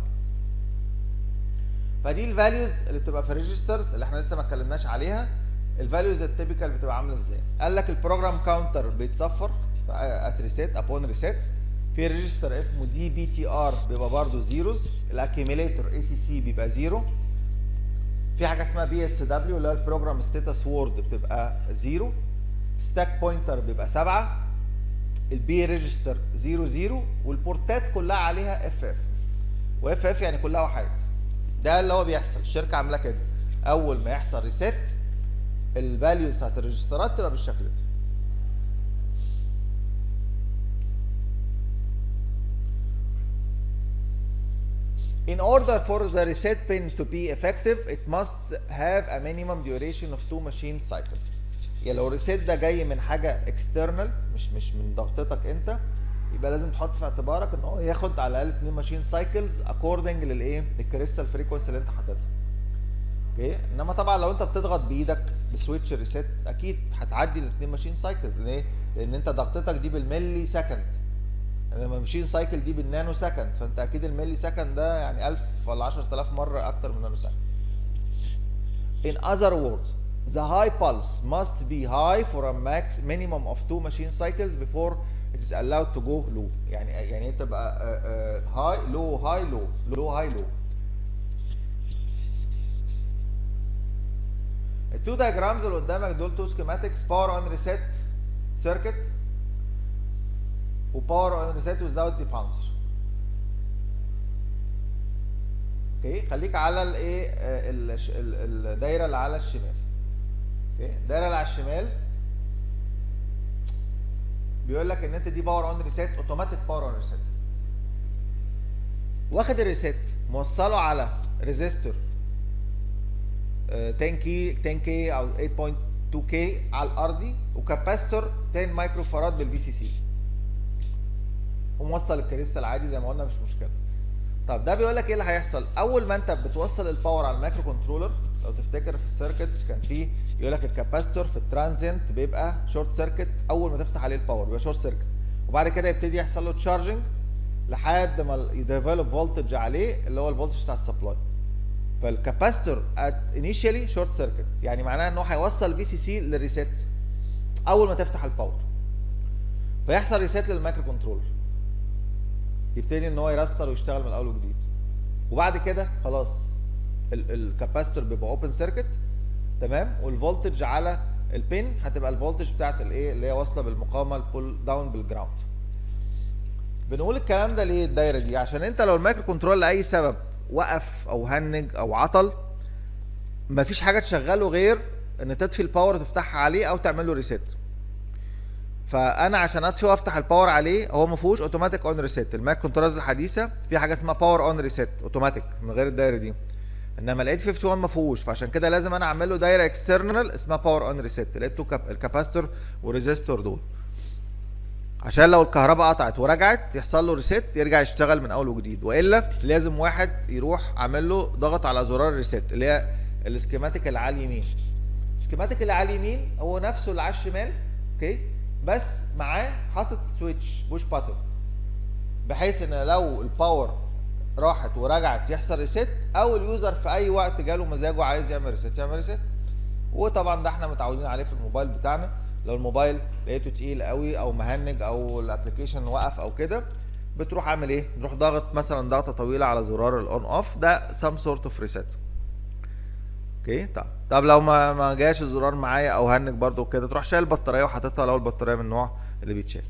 فدي الفاليوز اللي بتبقى في الريجسترز اللي احنا لسه ما اتكلمناش عليها الفاليوز التيبيكال بتبقى عامله ازاي قال لك البروجرام كاونتر بيتصفر ات ريسيت ابون ريسيت في ريجستر اسمه دي بي تي ار بيبقى برضه زيروز الاكيميليتور اي سي سي بيبقى زيرو في حاجه اسمها بي اس دبليو اللي هو البروجرام ستاتس وورد بتبقى زيرو ستاك بوينتر بيبقى سبعه البي ريجستر 0 0 والبورتات كلها عليها اف اف واف اف يعني كلها وحيد ده اللي هو بيحصل الشركه عامله كده اول ما يحصل ريسيت الفاليوز بتاعت الريجسترات تبقى بالشكل ده In order for the reset pin to be effective, it must have a minimum duration of two machine cycles. يعني لو الريسيت ده جاي من حاجه اكسترنال مش مش من ضغطتك انت يبقى لازم تحط في اعتبارك ان هو ياخد على الاقل 2 ماشين سايكلز اكوردنج للايه للكريستال فريكونسي اللي انت حاططها اوكي انما طبعا لو انت بتضغط بايدك بسويتش ريسيت اكيد هتعدي ال 2 ماشين سايكلز ليه؟ لان انت ضغطتك دي بالملي سكند انما ماشين سايكل دي بالنانو سكند فانت اكيد الملي سكند ده يعني 1000 ولا 10000 مره اكتر من نانو سكند In other words, the high pulse must be high for a max minimum of two machine cycles before it is allowed to go low يعني يعني انت تبقى هاي لو هاي لو لو هاي لو التو diagrams اللي قدامك دول تو سكيماتكس باور اون ريسيت سيركت وباور اون ريسيت without the bouncer اوكي خليك على الايه الدايره اللي على الشمال اوكي الدايره اللي على الشمال بيقول لك ان انت دي باور اون ريسيت اوتوماتيك باور اون ريسيت واخد الريسيت موصله على ريزيستور 10 كي 10 كي او 8.2 كي على الارضي وكاباستور 10 مايكرو فاراد بالبي سي سي وموصل الكريستال عادي زي ما قلنا مش مشكله طب ده بيقول لك ايه اللي هيحصل اول ما انت بتوصل الباور على المايكرو كنترولر لو تفتكر في السيركتس كان في يقول لك الكاباستور في الترانزينت بيبقى شورت سيركت اول ما تفتح عليه الباور بيبقى شورت سيركت وبعد كده يبتدي يحصل له تشارجنج لحد ما يديفلوب فولتج عليه اللي هو الفولتج بتاع السبلاي فالكاباستور ات انيشالي شورت سيركت يعني معناها ان هو هيوصل في سي سي للريسيت اول ما تفتح الباور فيحصل ريسيت للمايكرو كنترولر يبتدي ان هو يرستر ويشتغل من اول وجديد وبعد كده خلاص الكاباستور بيبقى اوبن سيركت تمام والفولتج على البين هتبقى الفولتج بتاعت الايه اللي هي واصله بالمقاومه البول داون بالجراوند بنقول الكلام ده ليه الدايره دي عشان انت لو المايكرو كنترول لاي سبب وقف او هنج او عطل مفيش حاجه تشغله غير ان تطفي الباور وتفتحها عليه او تعمل له ريسيت فانا عشان اطفي وافتح الباور عليه هو ما فيهوش اوتوماتيك اون ريسيت الماك كنترولز الحديثه في حاجه اسمها باور اون ريسيت اوتوماتيك من غير الدايره دي انما ال 851 ما فيهوش فعشان كده لازم انا اعمل له دايره اكسترنال اسمها باور اون ريسيت لقيته الكاباستور والريزيستور دول عشان لو الكهرباء قطعت ورجعت يحصل له ريسيت يرجع يشتغل من اول وجديد والا لازم واحد يروح عامل له ضغط على زرار ريسيت اللي هي السكيماتيك اللي على اليمين السكيماتيك اللي على اليمين هو نفسه اللي على الشمال اوكي بس معاه حاطط سويتش بوش باتن بحيث ان لو الباور راحت ورجعت يحصل ريست او اليوزر في اي وقت جاله مزاجه عايز يعمل ريست يعمل ريست وطبعا ده احنا متعودين عليه في الموبايل بتاعنا لو الموبايل لقيته تقيل قوي او مهنج او الابلكيشن وقف او كده بتروح عامل ايه نروح ضاغط مثلا ضغطه طويله على زرار الاون اوف ده سام سورت اوف ريست اوكي طب طب لو ما ما جاش الزرار معايا او هنج برده كده تروح شايل البطاريه وحاططها لو البطاريه من النوع اللي بيتشال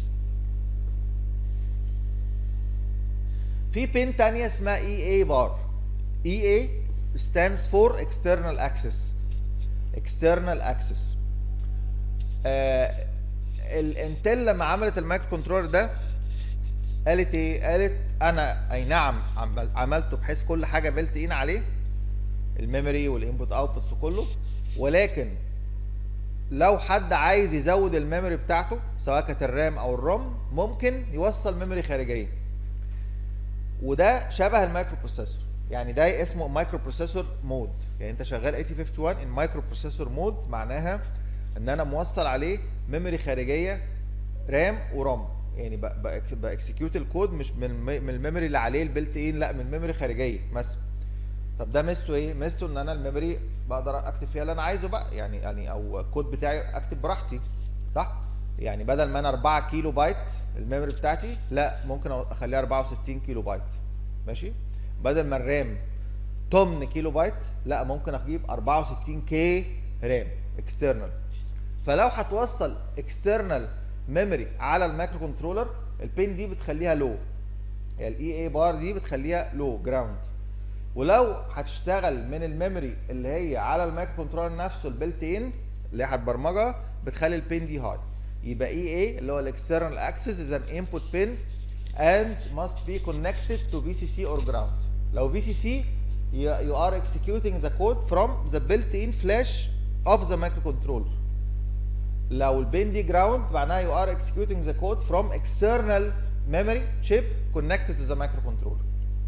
في بين تانية اسمها اي اي بار اي اي stands for external access external access آه الانتل لما عملت المايكرو كنترولر ده قالت ايه قالت انا اي نعم عملته بحيث كل حاجه بلت ان عليه الميموري والانبوت اوتبوتس وكله ولكن لو حد عايز يزود الميموري بتاعته سواء كانت الرام او الروم ممكن يوصل ميموري خارجيه وده شبه المايكرو بروسيسور يعني ده اسمه مايكرو بروسيسور مود يعني انت شغال 8051 ان مايكرو بروسيسور مود معناها ان انا موصل عليه ميموري خارجيه رام ورام يعني باكسكيوت الكود مش من من الميموري اللي عليه البلت ان لا من ميموري خارجيه مثلا طب ده ميزته ايه؟ ميزته ان انا الميموري بقدر اكتب فيها اللي انا عايزه بقى يعني يعني او الكود بتاعي اكتب براحتي صح؟ يعني بدل ما انا 4 كيلو بايت الميموري بتاعتي لا ممكن اخليها 64 كيلو بايت ماشي؟ بدل ما الرام 8 كيلو بايت لا ممكن اجيب 64 كي رام اكسترنال فلو هتوصل اكسترنال ميموري على المايكرو كنترولر البين دي بتخليها لو يعني الاي اي بار دي بتخليها لو جراوند ولو هتشتغل من الميموري اللي هي على المايكرو كنترولر نفسه البلت ان اللي هتبرمجها بتخلي البين دي هاي يبقى اي اي اللي هو الاكسترنال اكسس از ان انبوت بين and must be connected to VCC or ground. لو VCC you, you are executing the code from the built-in flash of the microcontroller. لو البين دي ground معناها you are executing the code from external memory chip connected to the microcontroller.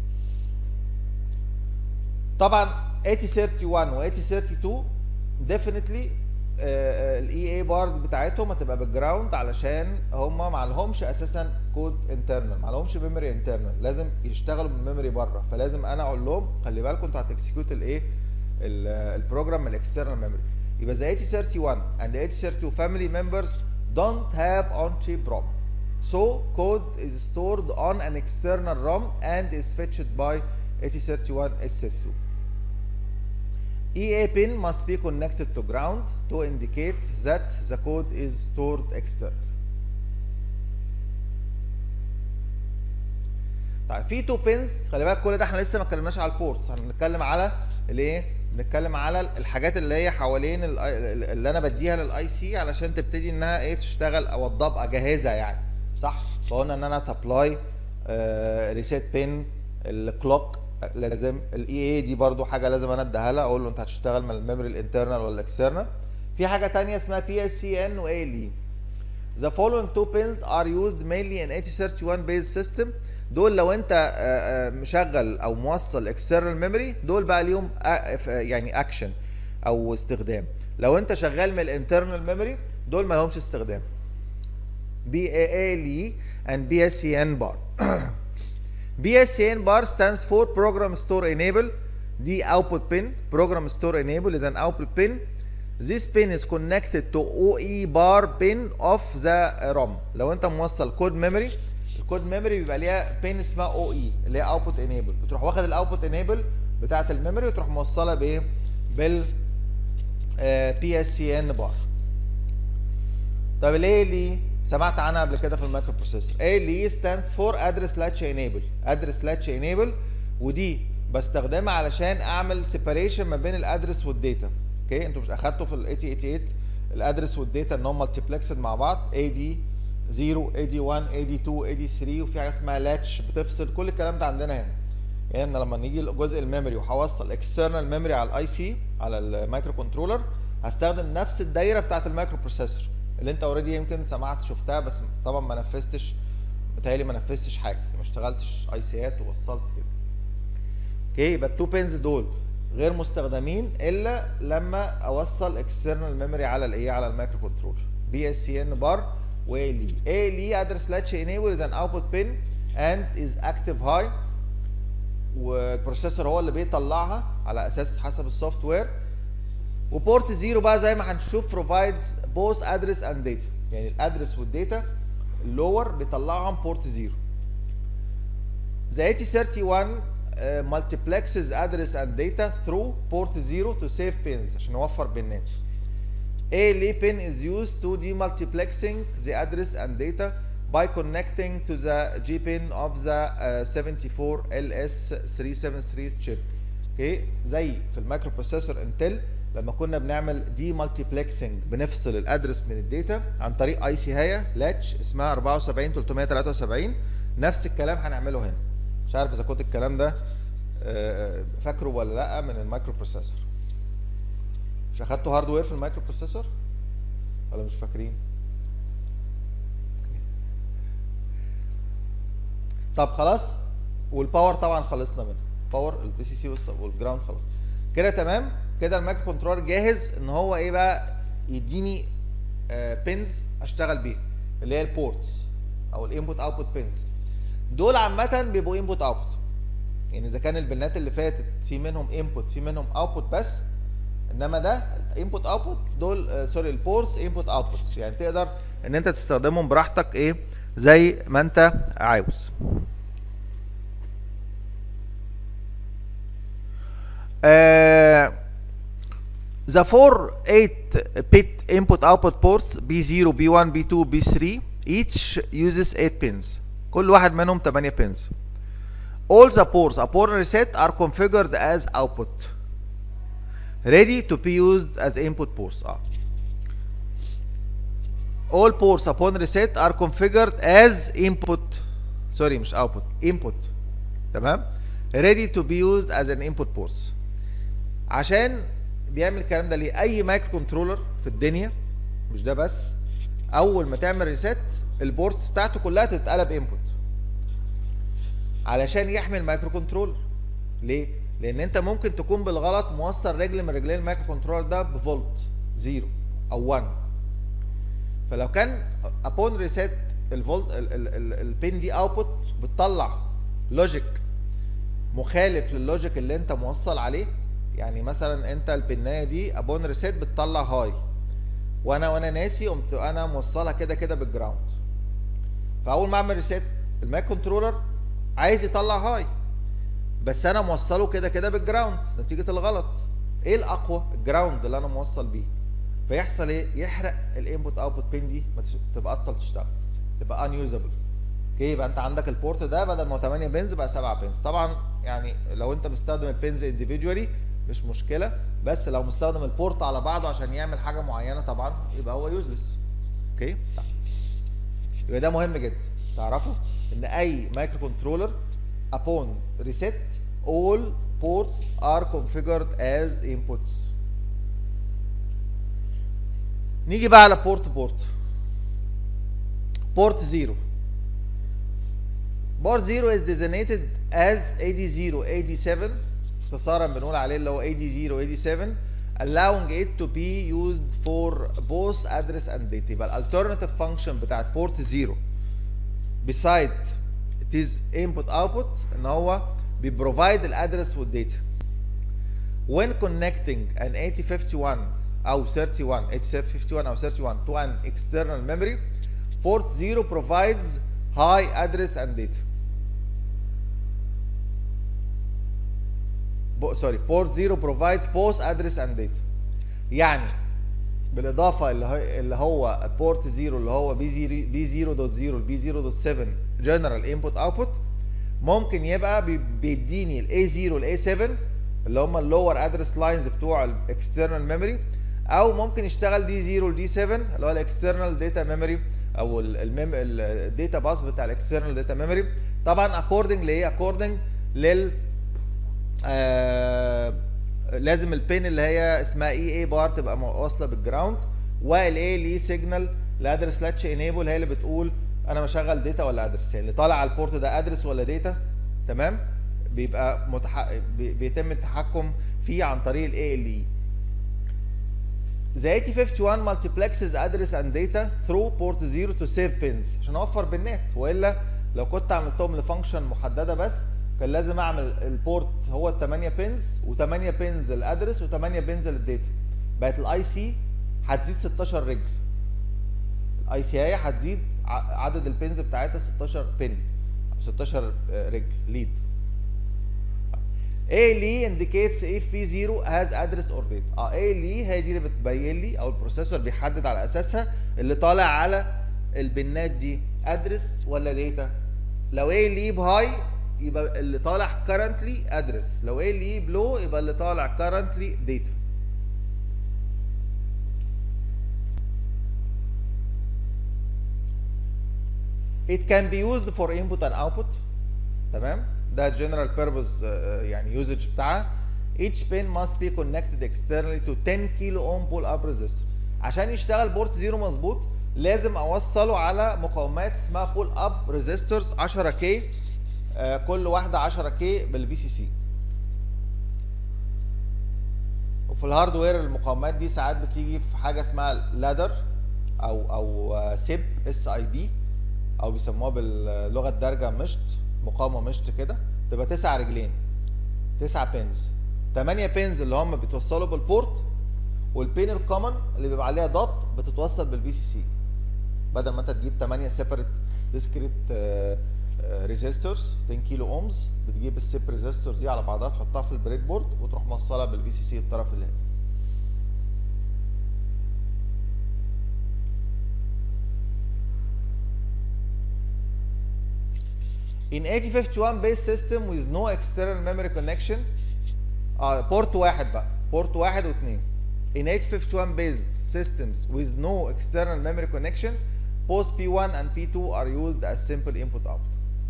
طبعا 8031 و 8032 definitely الاي اي بارد بتاعتهم هتبقى بالجراوند علشان هم ما لهمش اساسا كود انترنال ما لهمش ميموري انترنال لازم يشتغلوا بالميموري بره فلازم انا اقول لهم خلي بالكم انتوا هتكسكيوت الايه البروجرام من الاكسترنال ميموري يبقى the 8031 and the 8032 family members don't have on chip ROM so code is stored on an external ROM and is fetched by 8031 8032 EA pin must be connected to ground to indicate that the code is stored external. طيب في تو بينز خلي بالك كل ده احنا لسه ما اتكلمناش على البورتس احنا بنتكلم على الايه؟ بنتكلم على الحاجات اللي هي حوالين اللي انا بديها للاي سي علشان تبتدي انها ايه تشتغل او ابقى جاهزه يعني صح؟ فقلنا ان انا سبلاي ريسيت بين الكلوك لازم الاي اي دي برضو حاجه لازم انا اديها لها اقول له انت هتشتغل من الميموري الانترنال ولا الاكسترنال في حاجه تانية اسمها بي اس سي ان و اي ال اي The following two pins are used mainly in 8031 based system دول لو انت مشغل او موصل external memory دول بقى ليهم يعني اكشن او استخدام لو انت شغال من الانترنال ميموري دول ما لهمش استخدام بي اي ال اي and بي اس سي ان بار BSCN bar stands for Program Store Enable دي output pin Program Store Enable is an output pin This pin is connected to OE bar pin of the ROM لو انت موصل كود ميموري الكود ميموري بيبقى ليها بين اسمها OE اللي هي output enable بتروح واخد الاوتبوت enable بتاعت الميموري وتروح موصلها بايه؟ بال بي اس سي ان بار طب الايه اللي سمعت عنها قبل كده في المايكرو بروسيسور ايه اللي stands for address latch enable address latch enable ودي بستخدمها علشان اعمل separation ما بين الادرس والداتا اوكي انتوا مش اخدتوا في ال 8088 الادرس والداتا ان هم مالتيبلكسد مع بعض اي دي 0 اي دي 1 اي دي 2 اي دي 3 وفي حاجه اسمها لاتش بتفصل كل الكلام ده عندنا هنا يعني لما نيجي لجزء الميموري وهوصل اكسترنال ميموري على الاي سي على المايكرو كنترولر هستخدم نفس الدايره بتاعت المايكرو بروسيسور اللي انت اوريدي يمكن سمعت شفتها بس طبعا ما نفذتش متهيألي ما نفذتش حاجه ما اشتغلتش اي سيات ووصلت كده اوكي يبقى التو بينز دول غير مستخدمين الا لما اوصل اكسترنال ميموري على الايه على المايكرو كنترول بي اس سي ان بار و ال اي ال ادرس لاتش انيبل is an output pin and is active high والبروسيسور هو اللي بيطلعها على اساس حسب السوفت وير وبورت زيرو بقى زي ما هنشوف provides both address and data يعني الادرس والداتا اللور بيطلعهم بورت زيرو The 8031 uh, multiplexes address and data through port 0 to save pins عشان نوفر بنات. ALE pin is used to demultiplexing the address and data by connecting to the G pin of the uh, 74 LS373 chip. اوكي زي في المايكرو بروسيسور انتل لما كنا بنعمل دي مالتيبلكسنج بنفصل الادرس من الداتا عن طريق اي سي هايا لاتش اسمها 74 373 نفس الكلام هنعمله هنا مش عارف اذا كنت الكلام ده آه، فاكره ولا لا من المايكرو بروسيسور مش اخدتوا هاردوير في المايكرو بروسيسور ولا مش فاكرين طب خلاص والباور طبعا خلصنا منه باور البي سي سي والجراوند خلاص كده تمام كده المايكرو كنترولر جاهز ان هو ايه بقى يديني بينز اشتغل بيها اللي هي البورتس او الانبوت اوتبوت بينز دول عامه بيبقوا انبوت اوتبوت يعني اذا كان البنات اللي فاتت في منهم انبوت في منهم اوتبوت بس انما ده انبوت اوتبوت دول آه سوري البورتس انبوت اوتبوتس يعني تقدر ان انت تستخدمهم براحتك ايه زي ما انت عاوز آه The four 8-bit input-output ports B0, B1, B2, B3 each uses 8 pins. كل واحد منهم 8 pins. All the ports upon reset are configured as output. Ready to be used as input ports. آه. All ports upon reset are configured as input. Sorry مش output. Input. تمام؟ Ready to be used as an input ports. عشان بيعمل الكلام ده ليه؟ اي مايكرو كنترولر في الدنيا مش ده بس اول ما تعمل ريست البورتس بتاعته كلها تتقلب انبوت علشان يحمي المايكرو كنترولر ليه؟ لان انت ممكن تكون بالغلط موصل رجل من رجلين المايكرو كنترولر ده بفولت زيرو او 1 فلو كان ابون ريست الفولت البين دي اوتبوت بتطلع لوجيك مخالف للوجيك اللي انت موصل عليه يعني مثلا انت البنايه دي ابون ريسيت بتطلع هاي وانا وانا ناسي قمت انا موصلها كده كده بالجراوند فاول ما اعمل ريسيت المايك كنترولر عايز يطلع هاي بس انا موصله كده كده بالجراوند نتيجه الغلط ايه الاقوى الجراوند اللي انا موصل بيه فيحصل ايه يحرق الانبوت اوتبوت بين دي ما تبطل تشتغل تبقى انيوزابل اوكي يبقى انت عندك البورت ده بدل ما هو 8 بنز بقى 7 بنز طبعا يعني لو انت مستخدم البنز انديفيدوالي مش مشكله بس لو مستخدم البورت على بعضه عشان يعمل حاجه معينه طبعا يبقى هو يوزلس اوكي طيب يبقى ده مهم جدا تعرفوا ان اي مايكرو كنترولر upon reset all ports are configured as inputs نيجي بقى على بورت بورت بورت 0 بورت 0 is designated as AD0 AD7 اختصارا بنقول عليه اللي هو AD0 AD7 allowing it to be used for both address and data يبقى الالترناتيف فانكشن بتاعت بورت 0 beside it is input output ان هو بيبروفايد الادرس والداتا when connecting an 8051 او 31 8051 او 31 to an external memory port 0 provides high address and data سوري بورت 0 بروفايدز بوست ادرس اند داتا يعني بالاضافه اللي هو اللي هو بورت 0 اللي هو بي 0 بي 0.0 البي 0.7 جنرال انبوت اوتبوت ممكن يبقى بيديني الاي 0 والاي 7 اللي هم اللور ادرس لاينز بتوع الاكسترنال ميموري او ممكن يشتغل دي 0 ودي 7 اللي هو الاكسترنال داتا ميموري او الداتا باس بتاع الاكسترنال داتا ميموري طبعا اكوردنج لايه اكوردنج لل آه لازم البين اللي هي اسمها اي اي بار تبقى واصله بالجراوند والاي ليه سيجنال الادرس لاتش انيبل هي اللي بتقول انا بشغل داتا ولا ادرس يعني اللي طالع على البورت ده ادرس ولا داتا تمام بيبقى متح... بيتم التحكم فيه عن طريق الاي ال اي The 8051 multiplexes address and data through port 0 to save pins عشان اوفر بنات والا لو كنت عملتهم لفانكشن محدده بس كان لازم اعمل البورت هو ال 8 بينز و8 بينز الادرس و8 بينز للداتا بقت الاي سي هتزيد 16 رجل الاي سي اي هتزيد ع- عدد البينز بتاعتها 16 بين 16 رجل ليد A اللي indicates if V0 has address or data اه A اللي هي دي اللي بتبين لي او البروسيسور بيحدد على اساسها اللي طالع على البنات دي ادرس ولا داتا لو A اللي بهاي يبقى اللي طالع currently ادرس لو A اللي بلو يبقى اللي طالع currently data It can be used for input and output تمام ده general purpose آه، يعني usage بتاعها each pin must be connected externally to 10 كيلو ohm pull up resistor عشان يشتغل بورت زيرو مظبوط لازم اوصله على مقاومات اسمها pull up resistors 10 k آه، كل واحده 10 k بالفي سي سي وفي الهاردوير المقاومات دي ساعات بتيجي في حاجه اسمها لادر او او سيب اس اي بي او بيسموها باللغه الدارجه مشط مقاومه مشط كده تبقى تسع رجلين تسع بينز 8 بينز اللي هم بيتوصلوا بالبورت والبين الكومن اللي بيبقى عليها دوت بتتوصل بالفي سي سي بدل ما انت تجيب 8 سيبريت ديسكريت ريزيستورز 10 كيلو اومز بتجيب السيب ريزيستور دي على بعضها تحطها في البريد بورد وتروح موصلها بالفي سي سي الطرف اللي هنا In 8051 based system with no external memory connection اه بورت واحد بقى بورت واحد واثنين In 8051 based systems with no external memory connection both P1 and P2 are used as simple input output.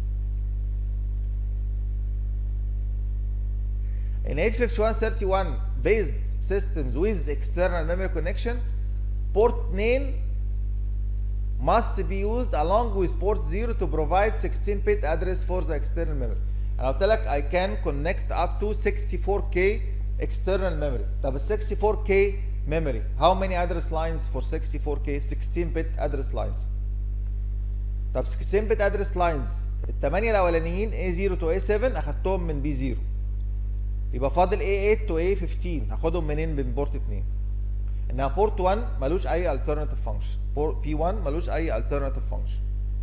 In 8051 based systems with external memory connection port name must be used along with port 0 to provide 16 bit address for the external memory انا قلت لك I can connect up to 64k external memory طب ال 64k memory how many address lines for 64k 16 bit address lines طب 16 bit address lines الثمانيه الاولانيين A0 to A7 اخدتهم من B0 يبقى فاضل A8 to A15 هاخدهم منين من بورت 2 انها بورت 1 ملوش اي alternative function بورت P1 ملوش اي alternative function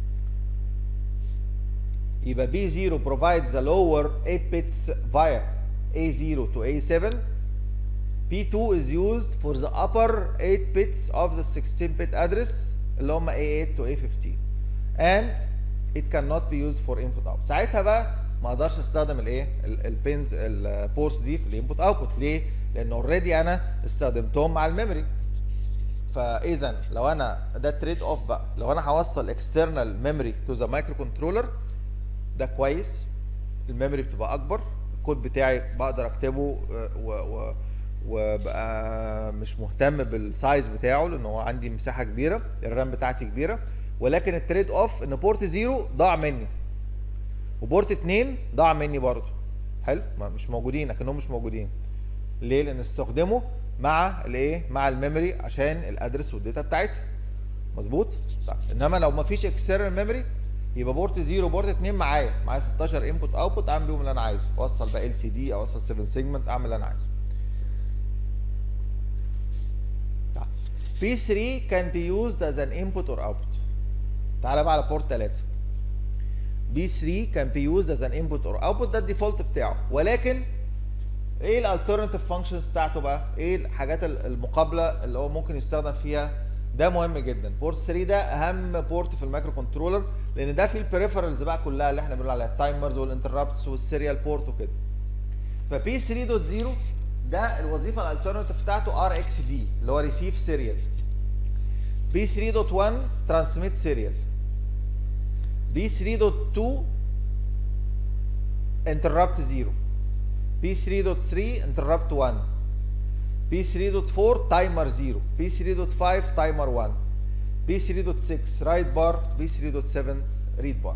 يبقى B0 provides the lower 8 bits via A0 to A7 P2 is used for the upper 8 bits of the 16 bit address اللي هم A8 to A15 and it cannot be used for input output ساعتها بقى ما اقدرش استخدم الايه البينز البورتس دي في الانبوت اوتبوت ليه؟ لان اوريدي انا استخدمتهم مع الميموري فاذا لو انا ده تريد اوف بقى لو انا هوصل اكسترنال ميموري تو ذا مايكرو كنترولر ده كويس الميموري بتبقى اكبر الكود بتاعي بقدر اكتبه و, و وبقى مش مهتم بالسايز بتاعه لان هو عندي مساحه كبيره الرام بتاعتي كبيره ولكن التريد اوف ان بورت زيرو ضاع مني وبورت 2 ضاع مني برضه حلو ما مش موجودين لكنهم مش موجودين ليه لان استخدموا مع الايه مع الميموري عشان الادرس والداتا بتاعتها مظبوط طيب انما لو ما فيش اكسترنال ميموري يبقى بورت 0 بورت 2 معايا معايا 16 انبوت اوتبوت اعمل بيهم اللي انا عايزه اوصل بقى ال سي دي اوصل 7 سيجمنت اعمل اللي انا عايزه طيب P3 can be used as an input or output تعالى بقى على بورت 3 B3 can be used as an input or output ده الديفولت بتاعه ولكن ايه الالترناتيف فانكشنز بتاعته بقى؟ ايه الحاجات المقابله اللي هو ممكن يستخدم فيها؟ ده مهم جدا، بورت 3 ده اهم بورت في المايكرو كنترولر لان ده فيه البريفرالز بقى كلها اللي احنا بنقول عليها التايمرز والانتربتس والسيريال بورت وكده. فبي 3.0 ده الوظيفه الالترناتيف بتاعته ار اكس دي اللي هو ريسيف سيريال. بي 3.1 ترانسميت سيريال. بي 3.2 انتربت 0 P3.3 interrupt 1 P3.4 timer 0 P3.5 timer 1 P3.6 write bar P3.7 read bar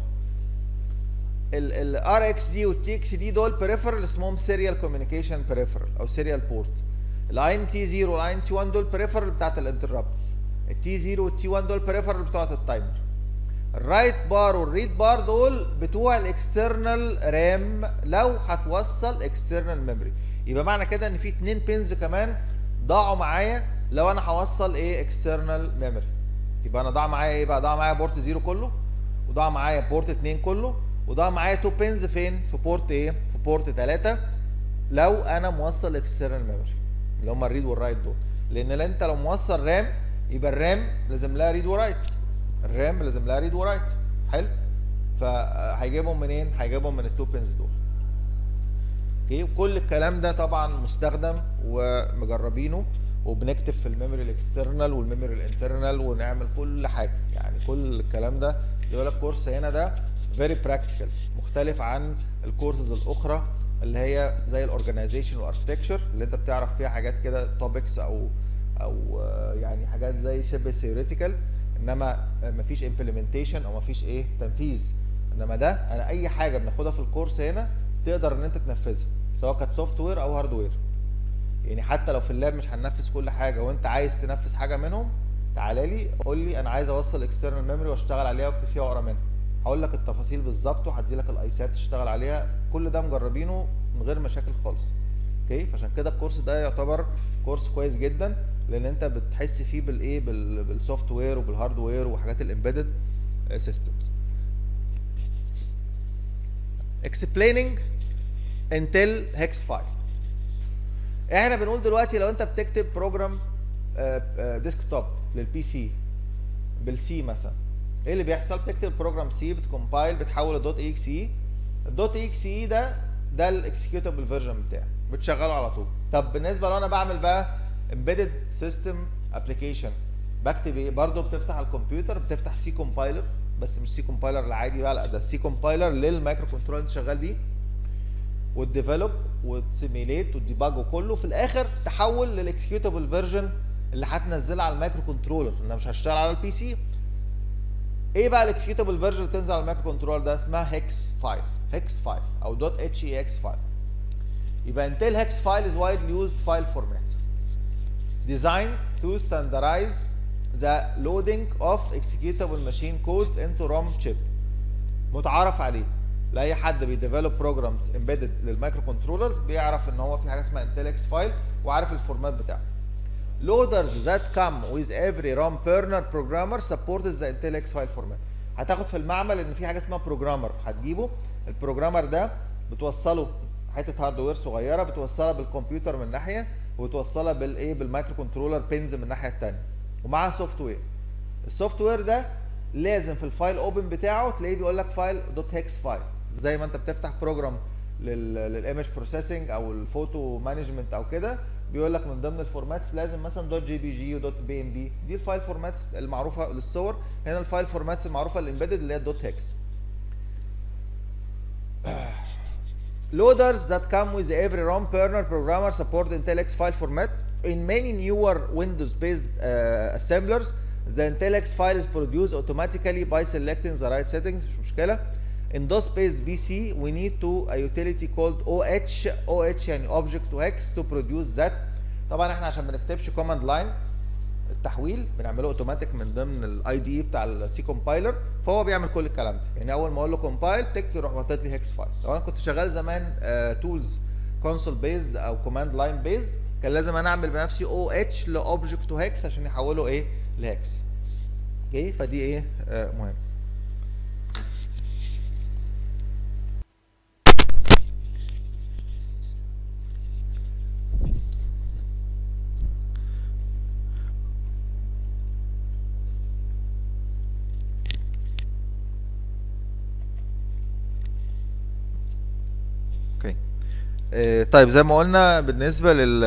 ال RXD وال TXD دول peripheral اسمهم serial communication peripheral او serial port الاين تي 0 والاين تي 1 دول بريفرال بتاعت الانتربتس التي 0 والتي 1 دول بريفرال بتوعت التايمر الرايت بار والريد بار دول بتوع الاكسترنال رام لو هتوصل اكسترنال ميموري يبقى معنى كده ان في اتنين بينز كمان ضاعوا معايا لو انا هوصل ايه اكسترنال ميموري يبقى انا ضاع معايا ايه بقى ضاع معايا بورت 0 كله وضاع معايا بورت 2 كله وضاع معايا تو بينز فين في بورت ايه في بورت 3 لو انا موصل اكسترنال ميموري اللي هم الريد والرايت دول لان انت لو موصل رام يبقى الرام لازم لها ريد ورايت الرام لازم لها ريد ورايت حلو فهيجيبهم منين هيجيبهم من التو بينز دول اوكي وكل الكلام ده طبعا مستخدم ومجربينه وبنكتب في الميموري الاكسترنال والميموري الانترنال ونعمل كل حاجه يعني كل الكلام ده زي ما الكورس هنا ده فيري براكتيكال مختلف عن الكورسز الاخرى اللي هي زي الاورجنايزيشن والاركتكتشر اللي انت بتعرف فيها حاجات كده توبكس او او يعني حاجات زي شبه ثيوريتيكال انما مفيش امبلمنتيشن او مفيش ايه تنفيذ انما ده انا اي حاجه بناخدها في الكورس هنا تقدر ان انت تنفذها سواء كانت سوفت وير او هارد وير يعني حتى لو في اللاب مش هننفذ كل حاجه وانت عايز تنفذ حاجه منهم تعالى لي قول لي انا عايز اوصل اكسترنال ميموري واشتغل عليها واكتب فيها واقرا منها هقول لك التفاصيل بالظبط وهدي لك الايسات تشتغل عليها كل ده مجربينه من غير مشاكل خالص اوكي فعشان كده الكورس ده يعتبر كورس كويس جدا لان انت بتحس فيه بالايه بالسوفت وير وبالهارد وير وحاجات الامبيدد سيستمز explaining انتل هيكس فايل احنا بنقول دلوقتي لو انت بتكتب بروجرام ديسكتوب للبي سي بالسي مثلا ايه اللي بيحصل بتكتب بروجرام سي بتكمبايل بتحول لدوت اي اكس اي الدوت اي اكس اي ده ده الاكسكيوتابل فيرجن بتاعه بتشغله على طول طب بالنسبه لو انا بعمل بقى امبيدد سيستم ابلكيشن بكتب ايه برضه بتفتح على الكمبيوتر بتفتح سي كومبايلر بس مش سي كومبايلر العادي بقى لا ده السي كومبايلر للمايكرو كنترولر اللي شغال بيه وتديفلوب وتسيميليت وتديباج وكله في الاخر تحول للاكسكيوتابل فيرجن اللي هتنزلها على المايكرو كنترولر انا مش هشتغل على البي سي ايه بقى الاكسكيوتابل فيرجن اللي تنزل على المايكرو كنترولر ده اسمها هيكس فايل هيكس فايل او دوت اتش اي اكس فايل يبقى انتل هيكس فايل is widely used file format designed to standardize the loading of executable machine codes into ROM chip متعارف عليه لاي حد بيديفلوب بروجرامز امبيدد للمايكرو كنترولرز بيعرف ان هو في حاجه اسمها انتلكس فايل وعارف الفورمات بتاعه loaders that come with every ROM burner programmer supports the IntelliX file format هتاخد في المعمل ان في حاجه اسمها بروجرامر هتجيبه البروجرامر ده بتوصله حته هاردوير صغيره بتوصلها بالكمبيوتر من ناحيه وتوصلها بالايه بالمايكرو كنترولر بينز من الناحيه الثانيه ومعاها سوفت وير السوفت وير ده لازم في الفايل اوبن بتاعه تلاقيه بيقول لك فايل دوت هيكس فايل زي ما انت بتفتح بروجرام للايمج بروسيسنج او الفوتو مانجمنت او كده بيقول لك من ضمن الفورماتس لازم مثلا دوت جي بي جي ودوت بي ام بي دي الفايل فورماتس المعروفه للصور هنا الفايل فورماتس المعروفه للامبيدد اللي هي الدوت هيكس Loaders that come with every ROM burner programmer support IntelliX file format. In many newer Windows-based uh, assemblers, the IntelliX file is produced automatically by selecting the right settings مش مشكلة. In DOS-based PC, we need to a utility called OH. OH يعني object to hex to produce that. طبعا احنا عشان ما بنكتبش command line التحويل بنعمله اوتوماتيك من ضمن الاي دي بتاع السي كومبايلر فهو بيعمل كل الكلام ده يعني اول ما اقول له كومبايل تك يروح حاطط لي هيكس فايل لو انا كنت شغال زمان تولز كونسول بيزد او كوماند لاين بيزد كان لازم انا اعمل بنفسي او اتش لاوبجكت تو هيكس عشان يحوله ايه لهيكس اوكي فدي ايه آه مهم اوكي آه، طيب زي ما قلنا بالنسبه لل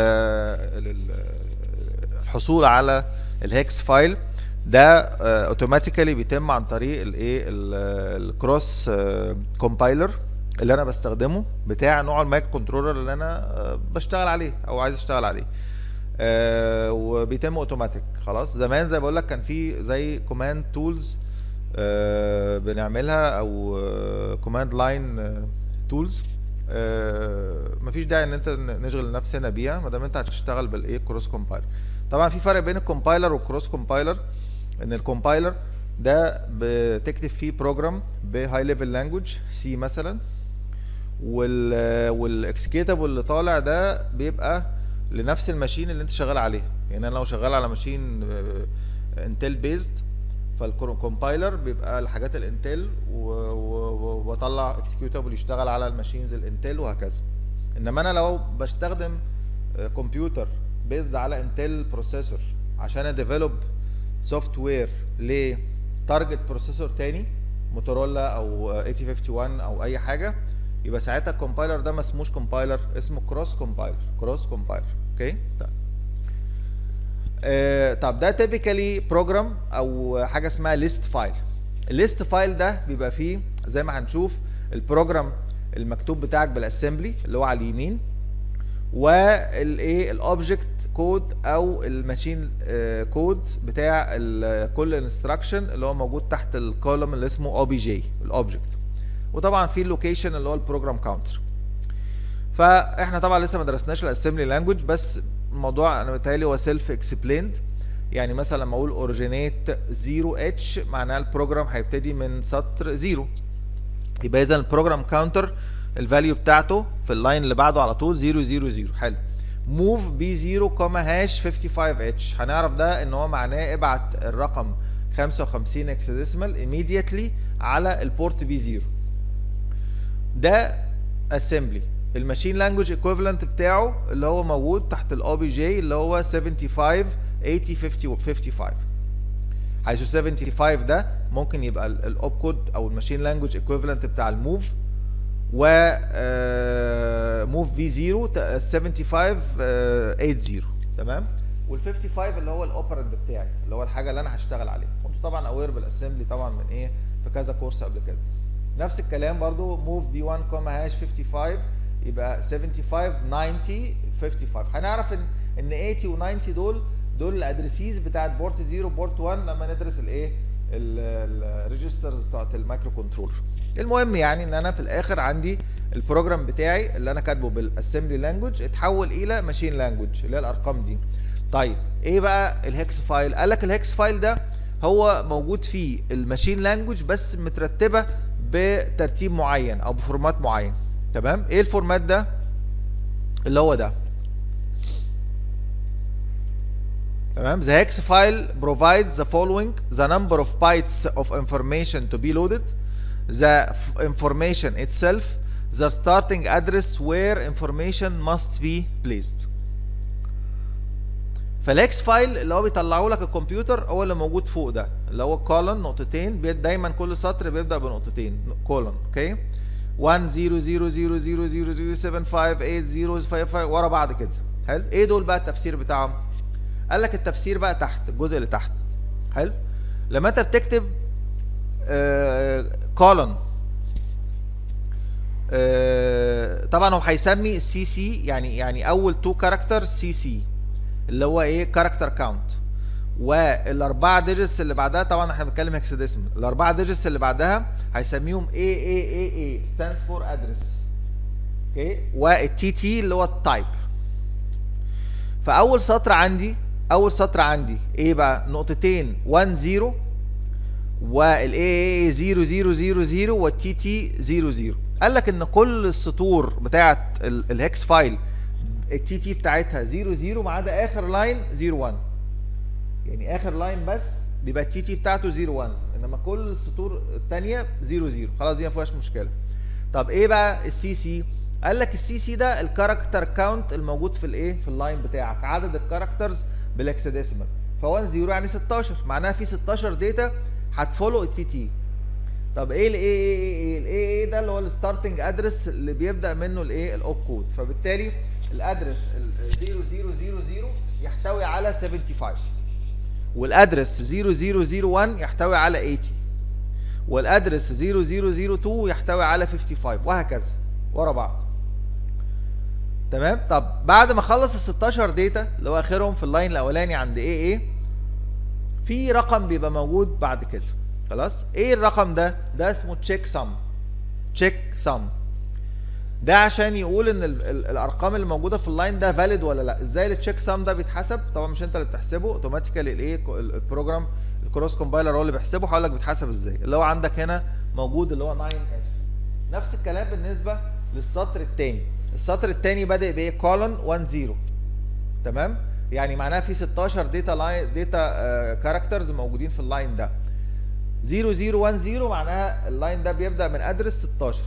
للحصول على الهيكس فايل ده اوتوماتيكالي بيتم عن طريق الايه الكروس كومبايلر اللي انا بستخدمه بتاع نوع المايكرو كنترولر اللي انا آه، بشتغل عليه او عايز اشتغل عليه آه، وبيتم اوتوماتيك خلاص زمان زي بقول لك كان في زي كوماند تولز بنعملها او كوماند لاين تولز آه مفيش داعي ان انت نشغل نفسنا بيها ما دام انت هتشتغل بالايه كروس كومبايلر طبعا في فرق بين الكومبايلر والكروس كومبايلر ان الكومبايلر ده بتكتب فيه بروجرام بهاي ليفل لانجوج سي مثلا وال والاكسكيوتابل اللي طالع ده بيبقى لنفس الماشين اللي انت شغال عليها يعني انا لو شغال على ماشين انتل بيزد فالكومبايلر بيبقى الحاجات الانتل وبطلع اكسكيوتابل يشتغل على الماشينز الانتل وهكذا انما انا لو بستخدم كمبيوتر بيزد على انتل بروسيسور عشان اديفلوب سوفت وير لتارجت بروسيسور تاني موتورولا او 8051 او اي حاجه يبقى ساعتها الكومبايلر ده ما اسموش كومبايلر اسمه كروس كومبايلر كروس كومبايلر اوكي طيب آه طب ده تيبيكالي بروجرام او حاجه اسمها ليست فايل الليست فايل ده بيبقى فيه زي ما هنشوف البروجرام المكتوب بتاعك بالاسمبلي اللي هو على اليمين والايه الاوبجكت كود او الماشين كود بتاع كل انستراكشن اللي هو موجود تحت الكولوم اللي اسمه او بي جي الاوبجكت وطبعا في اللوكيشن اللي هو البروجرام كاونتر فاحنا طبعا لسه ما درسناش الاسمبلي لانجوج بس الموضوع انا بتهيألي هو سيلف اكسبليند يعني مثلا لما اقول اوريجينيت 0 اتش معناها البروجرام هيبتدي من سطر 0 يبقى اذا البروجرام كاونتر الفاليو بتاعته في اللاين اللي بعده على طول 0 0 0 حلو موف بي 0 كوما هاش 55 اتش هنعرف ده ان هو معناه ابعت الرقم 55 اكسديسمال immediately على البورت بي 0 ده اسمبلي الماشين لانجوج ايكويفالنت بتاعه اللي هو موجود تحت الاو بي جي اللي هو 75 80 50 55 حيث 75 ده ممكن يبقى الاوب كود او الماشين لانجوج ايكويفالنت بتاع الموف و موف في 0 75 80 تمام وال 55 اللي هو الاوبرند بتاعي اللي هو الحاجه اللي انا هشتغل عليها كنتوا طبعا اوير بالاسمبلي طبعا من ايه في كذا كورس قبل كده نفس الكلام برضو موف بي 1 كوما هاش 55 يبقى 75 90 55 هنعرف ان ان 80 و90 دول دول الادريسيز بتاعت بورت 0 بورت 1 لما ندرس الايه الريجسترز بتاعت المايكرو كنترولر المهم يعني ان انا في الاخر عندي البروجرام بتاعي اللي انا كاتبه بالاسمبلي لانجوج اتحول الى ماشين لانجوج اللي هي الارقام دي طيب ايه بقى الهكس فايل قال لك الهكس فايل ده هو موجود فيه الماشين لانجوج بس مترتبه بترتيب معين او بفورمات معين تمام ايه الفورمات ده اللي هو ده تمام the hex file provides the following the number of bytes of information to be loaded the information itself the starting address where information must be placed فالهكس فايل اللي هو بيطلعه لك الكمبيوتر هو اللي موجود فوق ده اللي هو كولن نقطتين دايما كل سطر بيبدا بنقطتين كولن اوكي 1 0 0 0 0 0 0 7 5 8 0 5 5 ورا بعض كده حلو ايه دول بقى التفسير بتاعهم قال لك التفسير بقى تحت الجزء اللي تحت حلو لما انت بتكتب كولن آه طبعا هو هيسمي السي سي يعني يعني اول تو كاركتر سي سي اللي هو ايه كاركتر كاونت والاربعه ديجيتس اللي بعدها طبعا احنا بنتكلم هكساديسمال الاربعه ديجيتس اللي بعدها هيسميهم اي اي اي اي stands فور ادرس اوكي والتي تي اللي هو التايب فاول سطر عندي اول سطر عندي ايه بقى نقطتين 1 0 والاي اي 0 0 0 0 والتي تي 0 0 قال لك ان كل السطور بتاعت الهكس فايل التي تي بتاعتها 0 0 ما عدا اخر لاين 0 1 يعني اخر لاين بس بيبقى التي تي بتاعته 0 1 انما كل السطور الثانيه 0 0 خلاص دي ما فيهاش مشكله طب ايه بقى السي سي قال لك السي سي ده الكاركتر كاونت الموجود في الايه في اللاين بتاعك عدد الكاركترز بالاكسديسيمال ف 1 0 يعني 16 معناها في 16 داتا هتفولو التي تي طب ايه الاي اي اي الاي اي ده اللي هو الستارتنج ادرس اللي بيبدا منه الايه الاوب كود فبالتالي الادرس 0000 يحتوي على 75 والادرس 0001 يحتوي على 80 والادرس 0002 يحتوي على 55 وهكذا ورا بعض تمام طب بعد ما خلص ال 16 داتا اللي هو اخرهم في اللاين الاولاني عند ايه ايه في رقم بيبقى موجود بعد كده خلاص ايه الرقم ده ده اسمه تشيك سم تشيك سم ده عشان يقول ان ال ال الارقام اللي موجوده في اللاين ده فاليد ولا لا ازاي التشيك سام ده بيتحسب طبعا مش انت اللي بتحسبه اوتوماتيكالي الايه البروجرام الكروس كومبايلر هو اللي بيحسبه هقول لك بيتحسب ازاي اللي هو عندك هنا موجود اللي هو 9 اف نفس الكلام بالنسبه للسطر الثاني السطر الثاني بادئ بايه كولون 1 0 تمام يعني معناها في 16 داتا لاين داتا كاركترز موجودين في اللاين ده 0010 معناها اللاين ده بيبدا من ادرس 16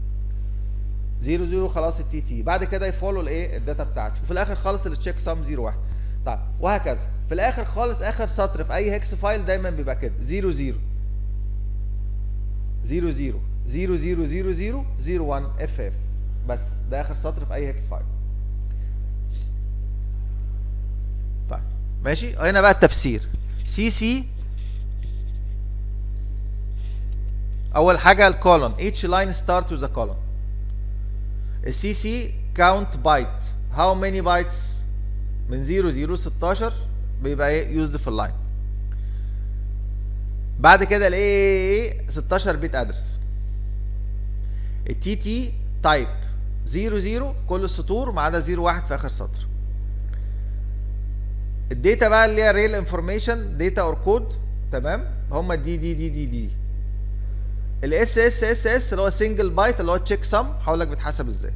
00 خلاص التي تي بعد كده يفولو الايه الداتا بتاعتي وفي الاخر خالص التشيك سام 01 طيب وهكذا في الاخر خالص اخر سطر في اي هيكس فايل دايما بيبقى كده 00 00 00 0000 01 اف اف بس ده اخر سطر في اي هيكس فايل طيب ماشي هنا بقى التفسير سي سي اول حاجه الكولون each line start with a column السي سي كاونت بايت هاو ماني بايتس من 0 0 16 بيبقى ايه يوزد في اللاين بعد كده الايه 16 بيت ادرس التي تي تايب 0 0 كل السطور ما عدا 0 1 في اخر سطر الداتا بقى اللي هي ريل انفورميشن داتا اور كود تمام هم دي دي دي دي دي الاس اس اس اس اللي هو سنجل بايت اللي هو تشيك سم هقول لك بيتحسب ازاي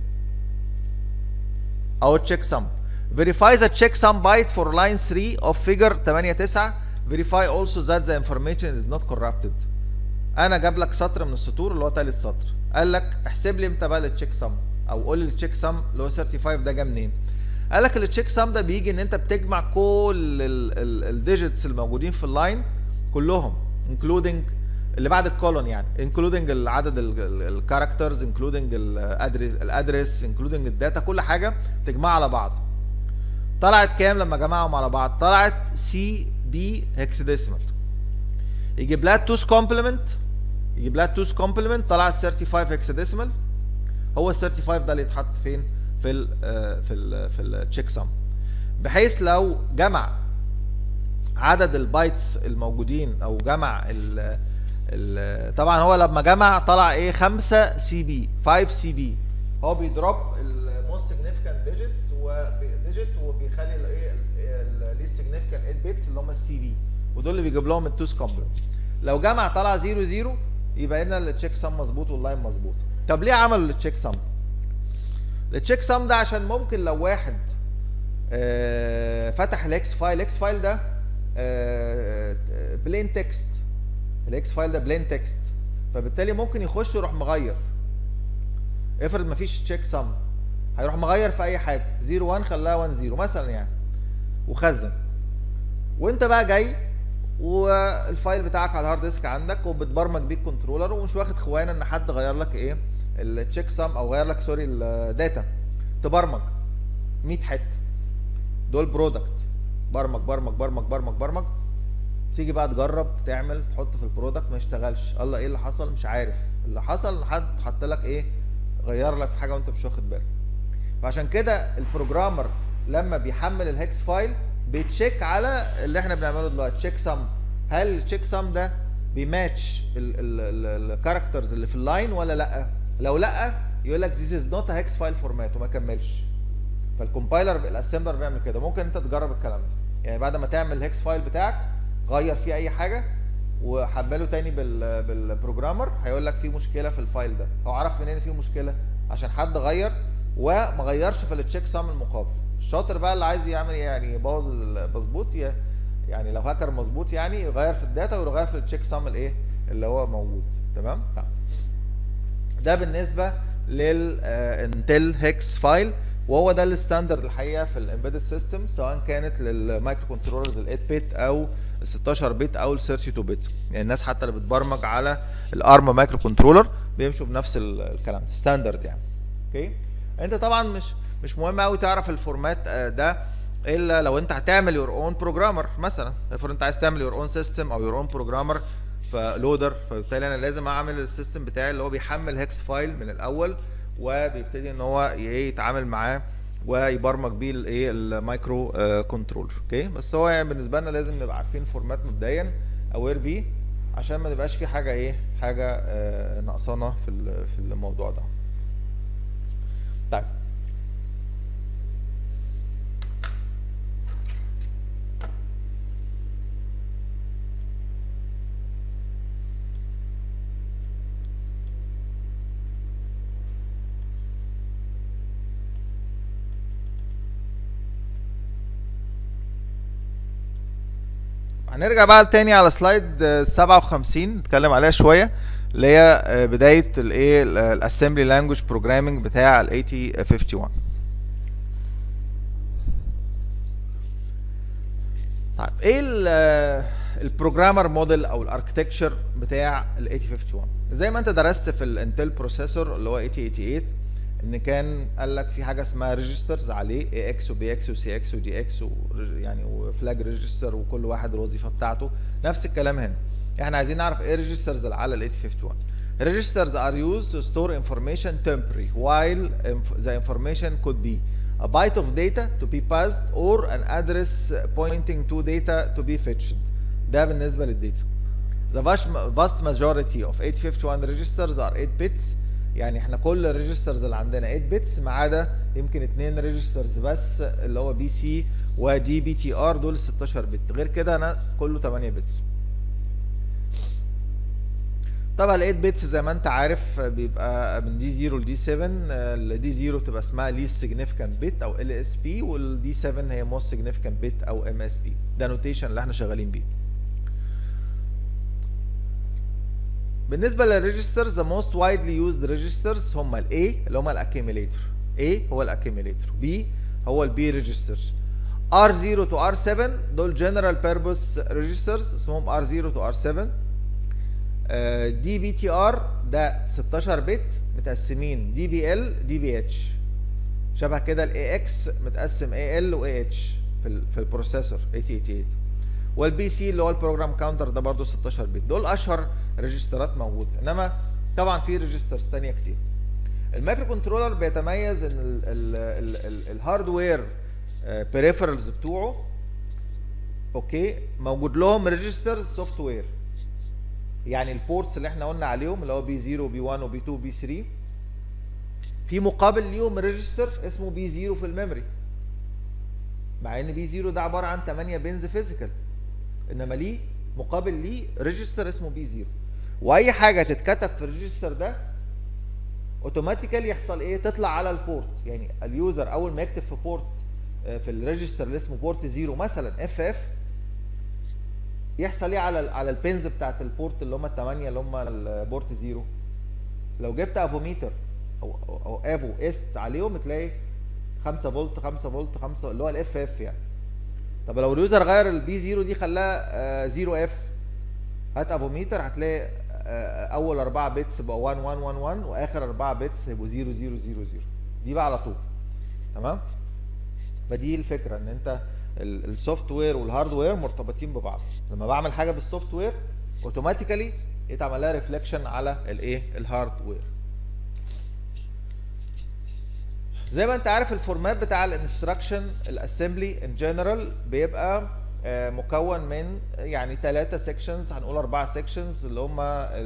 او تشيك سم verify the checksum byte for line 3 of figure 8 9 verify also that the information is not corrupted انا جاب لك سطر من السطور اللي هو ثالث سطر قال لك احسب لي امتى بقى التشيك سم او قول لي التشيك سم اللي هو 35 ده جه منين قال لك التشيك سم ده بيجي ان انت بتجمع كل الديجيتس الموجودين في اللاين كلهم including اللي بعد الكولون يعني انكلودنج العدد الكاركترز انكلودنج الادرس الادرس انكلودنج الداتا كل حاجه تجمعها على بعض طلعت كام لما جمعهم على بعض طلعت سي بي هكسديسيمال يجيب لها التوس كومبلمنت يجيب لها التوس كومبلمنت طلعت 35 هكسديسيمال هو ال 35 ده اللي يتحط فين في ال في ال في التشيك سم بحيث لو جمع عدد البايتس الموجودين او جمع ال طبعا هو لما جمع طلع ايه 5 سي بي 5 سي بي هو بيضرب الموست سيجنيفيكانت ديجيتس وديجيت وبيخلي الايه الليست سيجنيفيكانت 8 بيتس اللي هم السي بي ودول اللي بيجيب لهم التوس كومبلمنت لو جمع طلع 0 0 يبقى هنا التشيك سم مظبوط واللاين مظبوط طب ليه عملوا التشيك سم التشيك سم ده عشان ممكن لو واحد آه فتح الاكس فايل الاكس فايل ده آه بلين تكست الاكس فايل ده بلين تكست فبالتالي ممكن يخش يروح مغير افرض مفيش تشيك سم هيروح مغير في اي حاجه 0 1 خلاها 1 0 مثلا يعني وخزن وانت بقى جاي والفايل بتاعك على الهارد ديسك عندك وبتبرمج بيه الكنترولر ومش واخد خوانه ان حد غير لك ايه التشيك سم او غير لك سوري الداتا تبرمج 100 حته دول برودكت برمج برمج برمج برمج برمج تيجي بقى تجرب تعمل تحط في البرودكت ما يشتغلش الله ايه اللي حصل مش عارف اللي حصل حد حط لك ايه غير لك في حاجه وانت مش واخد بالك فعشان كده البروجرامر لما بيحمل الهكس فايل بيتشيك على اللي احنا بنعمله دلوقتي تشيك سم هل التشيك سم ده بيماتش الكاركترز اللي في اللاين ولا لا لو لا يقول لك ذيس از نوت هيكس فايل فورمات وما كملش فالكومبايلر الاسمبلر بيعمل كده ممكن انت تجرب الكلام ده يعني بعد ما تعمل الهكس فايل بتاعك غير فيه اي حاجه وحمله تاني بال بالبروجرامر هيقول لك في مشكله في الفايل ده هو عرف منين في مشكله عشان حد غير وما غيرش في التشيك سام المقابل الشاطر بقى اللي عايز يعمل يعني يبوظ المظبوط يعني لو هاكر مظبوط يعني يغير في الداتا ويغير في التشيك سام الايه اللي هو موجود تمام طيب ده بالنسبه للانتل هيكس فايل وهو ده الستاندرد الحقيقه في الامبيدد سيستم سواء كانت للمايكرو كنترولرز ال 8 بت او ال 16 بت او ال 32 بت يعني الناس حتى اللي بتبرمج على الارم مايكرو كنترولر بيمشوا بنفس الكلام ستاندرد يعني اوكي انت طبعا مش مش مهم قوي تعرف الفورمات ده الا لو انت هتعمل يور اون بروجرامر مثلا افرض انت عايز تعمل يور اون سيستم او يور اون بروجرامر فلودر فبالتالي انا لازم اعمل السيستم بتاعي اللي هو بيحمل هيكس فايل من الاول وبيبتدي ان هو يتعامل معاه ويبرمج بيه الايه المايكرو كنترولر اوكي بس هو يعني بالنسبه لنا لازم نبقى عارفين فورمات مبدئيا اوير بيه عشان ما نبقاش في حاجه ايه حاجه ناقصانا في في الموضوع ده هنرجع بقى تاني على سلايد آه، 57 نتكلم عليها شويه اللي هي آه، بدايه الايه الاسمبلي لانجوج بروجرامنج بتاع ال 8051 طيب ايه البروجرامر موديل او الاركتكتشر بتاع ال 8051 زي ما انت درست في الانتل بروسيسور اللي هو 8088 ان كان قال لك في حاجه اسمها ريجسترز عليه اي اكس وبي اكس وسي اكس ودي اكس يعني وفلاج ريجستر وكل واحد الوظيفه بتاعته نفس الكلام هنا احنا عايزين نعرف ايه الريجسترز اللي على ال 8051 Registers are used to store information temporary while inf- the information could be a byte of data to be passed or an address pointing to data to be fetched. ده بالنسبة للداتا. The vast vast majority of 8051 registers are 8 bits يعني احنا كل الريجسترز اللي عندنا 8 بيتس ما عدا يمكن اتنين ريجسترز بس اللي هو بي سي ودي بي تي ار دول 16 بت غير كده انا كله 8 بيتس طبعا ال 8 بيتس زي ما انت عارف بيبقى من دي 0 لدي 7 الدي 0 تبقى اسمها least significant bit او ال اس بي والدي 7 هي most significant bit او ام اس بي ده نوتيشن اللي احنا شغالين بيه بالنسبه للريجسترز the most widely used registers هم ال A اللي هم الاكيميليتور A هو الاكيميليتور B هو البي ريجستر R0 to R7 دول general purpose registers اسمهم R0 to R7 دي بي تي ار ده 16 بت متقسمين دي بي ال دي بي اتش شبه كده الاي اكس متقسم اي ال واي اتش في ال في البروسيسور 8088 والبي سي اللي هو البروجرام كاونتر ده برضو 16 بت دول اشهر ريجسترات موجوده انما طبعا في ريجسترز تانية كتير المايكرو كنترولر بيتميز ان الهاردوير بيريفرالز بتوعه اوكي موجود لهم ريجسترز سوفت وير يعني البورتس اللي احنا قلنا عليهم اللي هو بي 0 وبي 1 وبي 2 وبي 3 في مقابل ليهم ريجستر اسمه بي 0 في الميموري مع ان بي 0 ده عباره عن 8 بنز فيزيكال انما ليه مقابل ليه ريجستر اسمه بي 0 واي حاجه تتكتب في الريجستر ده اوتوماتيكالي يحصل ايه تطلع على البورت يعني اليوزر اول ما يكتب في بورت في الريجستر اللي اسمه بورت 0 مثلا اف اف يحصل ايه على على البنز بتاعت البورت اللي هم الثمانيه اللي هم البورت زيرو لو جبت افوميتر او او, أو افو است عليهم تلاقي 5 فولت 5 فولت 5 اللي هو الاف اف يعني طب لو اليوزر غير البي 0 دي خلاها 0 اف هات افوميتر هتلاقي آه، اول 4 بيتس بقوا 1 1 1 1 واخر 4 بيتس هيبقوا 0 0 0 0 دي بقى على طول تمام فدي الفكره ان انت السوفت وير والهاردوير مرتبطين ببعض لما بعمل حاجه بالسوفت وير اوتوماتيكالي يتعمل لها ريفليكشن على الايه الهاردوير زي ما انت عارف الفورمات بتاع الانستراكشن الاسمبلي ان جنرال بيبقى آه، مكون من يعني ثلاثة سيكشنز هنقول أربعة سيكشنز اللي هم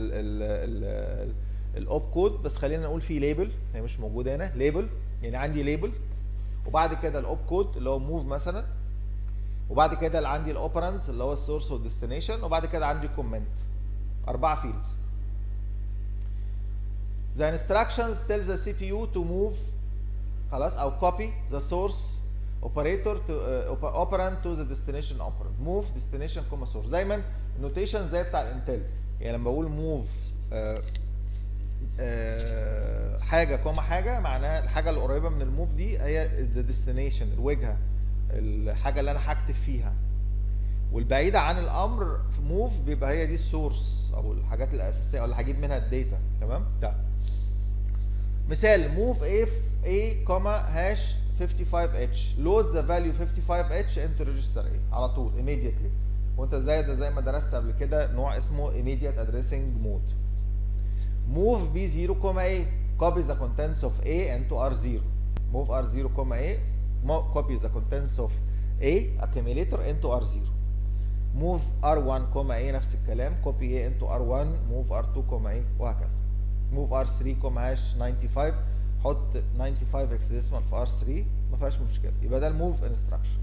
الأوب كود بس خلينا نقول في ليبل هي مش موجودة هنا ليبل يعني عندي ليبل وبعد كده الأوب كود اللي هو موف مثلا وبعد كده اللي عندي الاوبرانز اللي هو السورس والديستنيشن وبعد كده عندي كومنت اربعه فيلدز The instructions tells the CPU to move خلاص او copy the source operator to uh, operand to the destination operand move destination comma source دايما النوتيشن زي بتاع الانتل يعني لما بقول move uh, uh, حاجه كوما حاجه معناها الحاجه القريبه من الموف دي هي the destination الوجهه الحاجه اللي انا هكتب فيها والبعيده عن الامر في موف بيبقى هي دي السورس او الحاجات الاساسيه او اللي هجيب منها الداتا تمام ده مثال موف اف a كوما هاش 55h load the value 55h into register a على طول immediately وانت زي ده زي ما درست قبل كده نوع اسمه immediate addressing mode move b0 كوما a copy the contents of a into r0 move r0 كوما a copy the contents of A accumulator into R0 move R1 كوما A نفس الكلام copy A into R1 move R2 كوما A وهكذا move R3 كوما هاش 95 حط 95 hexadecimal في R3 ما فيهاش مشكله يبقى ده الموف انستراكشن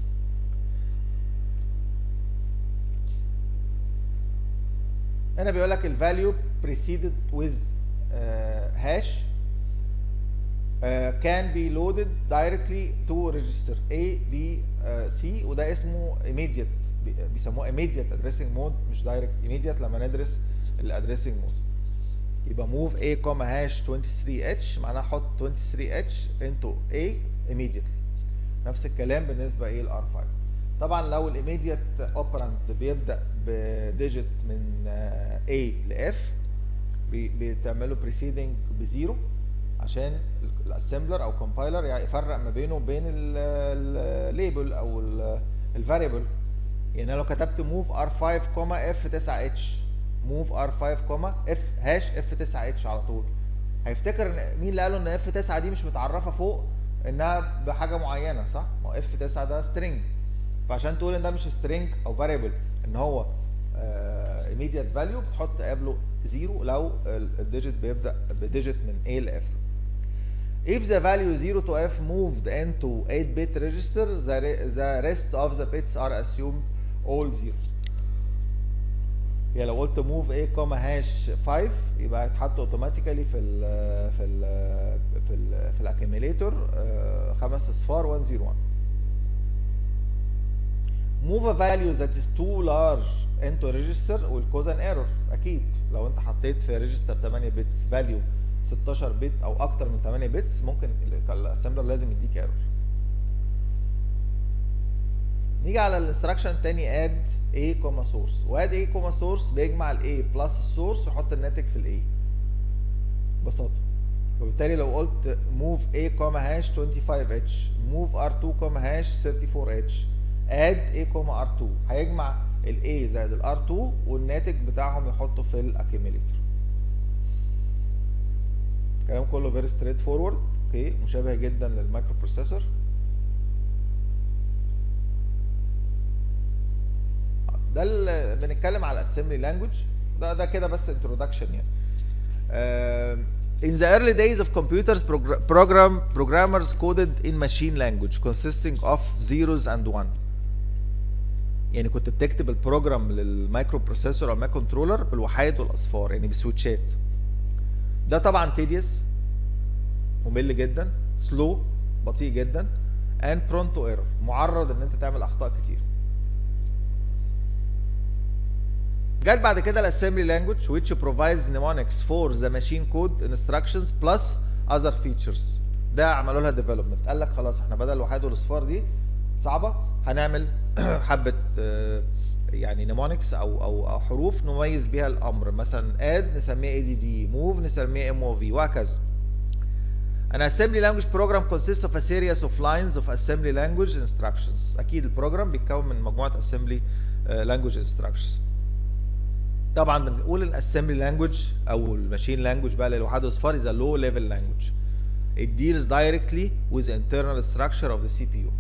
هنا بيقول لك الفاليو preceded with uh, hash uh, can be loaded directly to register A B uh, C وده اسمه immediate بي- بيسموه immediate addressing mode مش direct immediate لما ندرس الادريسنج مود يبقى move a comma hash 23h معناها حط 23h into a immediately نفس الكلام بالنسبه ايه لار 5 طبعا لو الايميديت اوبراند بيبدا بديجيت من آه، A ل F بي- بتعمله بريسيدنج بزيرو عشان الاسمبلر او كومبايلر يعني يفرق ما بينه وبين الليبل او الفاريبل يعني أنا لو كتبت موف ار 5 كوما اف 9 اتش موف ار 5 كوما اف هاش اف 9 اتش على طول هيفتكر ان مين اللي قاله ان اف 9 دي مش متعرفه فوق انها بحاجه معينه صح؟ ما هو اف 9 ده سترينج فعشان تقول ان ده مش سترينج او فاريبل ان هو immediate فاليو بتحط قبله زيرو لو الديجيت بيبدا بديجيت من A ل F. If the value 0 to F moved into 8 bit register the, re- the rest of the bits are assumed all zeros. يعني لو قلت move A comma hash 5 يبقى هيتحط اوتوماتيكالي في ال في ال في ال في الاكيميليتور خمس اصفار 101 move a value that is too large into register will cause an error اكيد لو انت حطيت في ريجستر 8 بتس value 16 بت او اكتر من 8 بتس ممكن الاسمبلر لازم يديك ايرور نيجي على الانستراكشن التاني اد a كوما سورس واد a كوما سورس بيجمع ال a بلس السورس ويحط الناتج في ال a ببساطه وبالتالي لو قلت move a كوما هاش 25h move r2 كوما هاش 34h add a كوما r2 هيجمع ال a زائد ال r2 والناتج بتاعهم يحطه في الاكيميليتور الكلام كله فيري ستريت فورورد اوكي مشابه جدا للمايكرو بروسيسور ده اللي بنتكلم على الاسمبلي لانجوج ده ده كده بس انترودكشن يعني آه، In the early days of computers, progr- program programmers coded in machine language consisting of zeros and one. يعني كنت بتكتب البروجرام للمايكرو بروسيسور او المايكرو كنترولر بالوحايد والاصفار يعني بسويتشات. ده طبعا تيديوس ممل جدا سلو بطيء جدا and prone to error معرض ان انت تعمل اخطاء كتير. جت بعد كده الاسمبلي لانجوج which provides mnemonics for the machine code instructions plus other features ده عملوا لها development قال لك خلاص احنا بدل الوحيد والاصفار دي صعبه هنعمل حبه آه، يعني نيمونكس او او او حروف نميز بيها الامر مثلا اد نسميها اي دي دي موف نسميها ام او في وهكذا An assembly language program consists of a series of lines of assembly language instructions. أكيد البروجرام بيتكون من مجموعة assembly آه، language instructions. طبعا بنقول الاسمبلي لانجوج او الماشين لانجوج بقى للوحده اصفار is a low level language. It deals directly with internal structure of the CPU.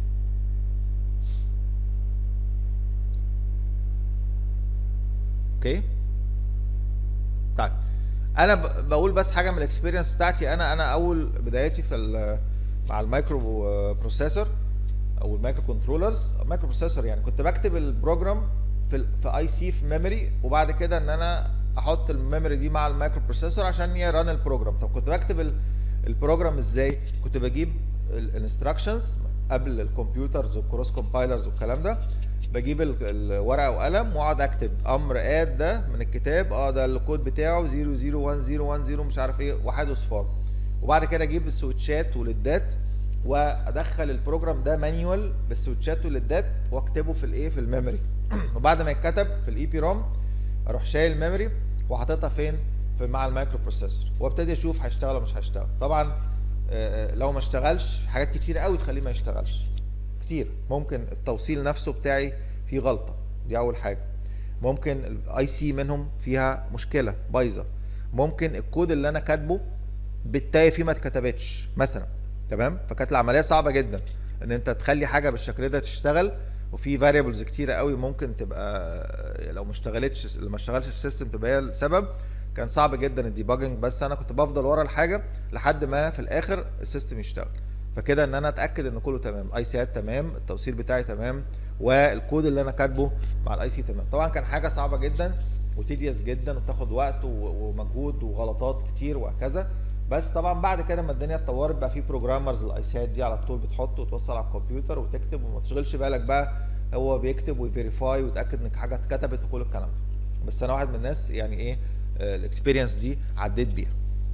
اوكي طيب انا ب- بقول بس حاجه من الاكسبيرينس بتاعتي انا انا اول بدايتي في ال- مع المايكرو بروسيسور او المايكرو كنترولرز المايكرو بروسيسور يعني كنت بكتب البروجرام في ال- في اي سي في ميموري وبعد كده ان انا احط الميموري دي مع المايكرو بروسيسور عشان يران البروجرام طب كنت بكتب ال- البروجرام ازاي كنت بجيب الانستراكشنز قبل الكمبيوترز والكروس كومبايلرز والكلام ده بجيب ال- الورقه وقلم واقعد اكتب امر اد ده من الكتاب اه ده الكود بتاعه 001010 مش عارف ايه وحيد وصفار وبعد كده اجيب السويتشات والليدات وادخل البروجرام ده مانيوال بالسويتشات والليدات واكتبه في الايه في الميموري وبعد ما يتكتب في الاي بي روم اروح شايل الميموري وحاططها فين في مع المايكرو بروسيسور وابتدي اشوف هيشتغل ولا مش هيشتغل طبعا آه، آه، لو ما اشتغلش حاجات كتير قوي تخليه ما يشتغلش كتير ممكن التوصيل نفسه بتاعي فيه غلطه دي اول حاجه ممكن الاي سي منهم فيها مشكله بايظه ممكن الكود اللي انا كاتبه بالتالي فيه ما اتكتبتش مثلا تمام فكانت العمليه صعبه جدا ان انت تخلي حاجه بالشكل ده تشتغل وفي فاريبلز كتيره قوي ممكن تبقى لو ما اشتغلتش لو ما اشتغلش السيستم تبقى هي السبب كان صعب جدا الديباجنج بس انا كنت بفضل ورا الحاجه لحد ما في الاخر السيستم يشتغل فكده ان انا اتاكد ان كله تمام اي سيات تمام التوصيل بتاعي تمام والكود اللي انا كاتبه مع الاي سي تمام طبعا كان حاجه صعبه جدا وتيديوس جدا وبتاخد وقت و- ومجهود وغلطات كتير وهكذا بس طبعا بعد كده لما الدنيا اتطورت بقى في بروجرامرز الايسات دي على طول بتحط وتوصل على الكمبيوتر وتكتب وما تشغلش بالك بقى هو بيكتب ويفيريفاي ويتاكد انك حاجه اتكتبت وكل الكلام ده بس انا واحد من الناس يعني ايه الاكسبيرينس دي عديت بيها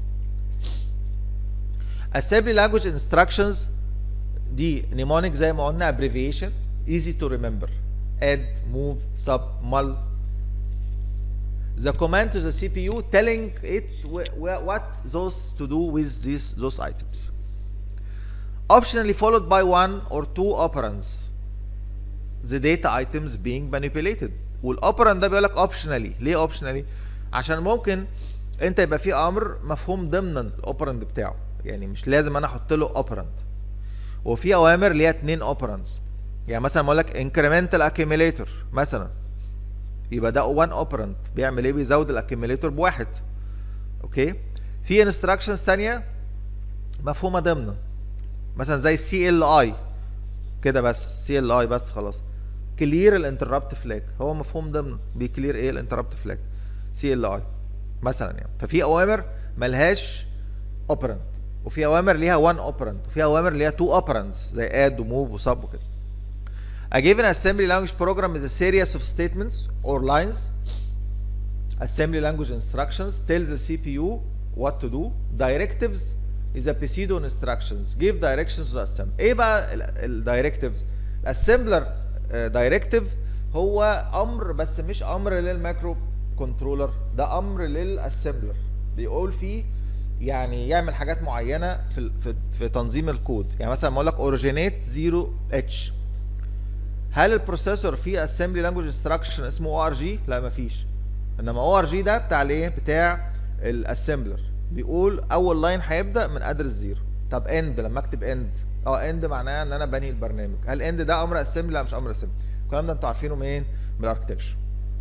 assembly language instructions دي mnemonic زي ما قلنا abbreviation easy to remember add move sub mul the command to the CPU telling it what those to do with these those items optionally followed by one or two operands the data items being manipulated والاوبراند ده بيقول لك optionally ليه optionally عشان ممكن انت يبقى في امر مفهوم ضمن الاوبراند بتاعه يعني مش لازم انا احط له اوبراند وفي اوامر ليها اتنين اوبراندز يعني مثلا بقول لك انكريمنتال اكيميليتور مثلا يبقى ده 1 اوبراند بيعمل ايه بيزود الاكيميليتور بواحد اوكي في انستراكشنز ثانيه مفهومه ضمن مثلا زي سي ال اي كده بس سي ال اي بس خلاص كلير الانتربت فلاج هو مفهوم ضمن بيكلير ايه الانتربت فلاج سي ال اي مثلا يعني ففي اوامر ملهاش اوبراند وفي اوامر ليها 1 اوبراند وفي اوامر ليها 2 اوبراندز زي اد وموف وسب وكده A given assembly language program is a series of statements or lines. Assembly language instructions tells the CPU what to do. Directives is a pseudo instructions. Give directions to the assembly. ايه بقى الدايركتيفز؟ الاسمبلر دايركتيف هو امر بس مش امر للمايكرو كنترولر ده امر للاسمبلر بيقول فيه يعني يعمل حاجات معينه في في, في تنظيم الكود يعني مثلا بقول لك اوريجينيت 0 اتش هل البروسيسور فيه اسمبلي لانجوج انستراكشن اسمه او ار جي لا مفيش انما او ار جي ده بتاع الايه بتاع الاسمبلر بيقول اول لاين هيبدا من ادرس زيرو طب اند لما اكتب اند اه اند معناها ان انا بني البرنامج هل اند ده امر اسمبلي لا مش امر اسمبلي الكلام ده انتوا عارفينه منين من الاركتكشر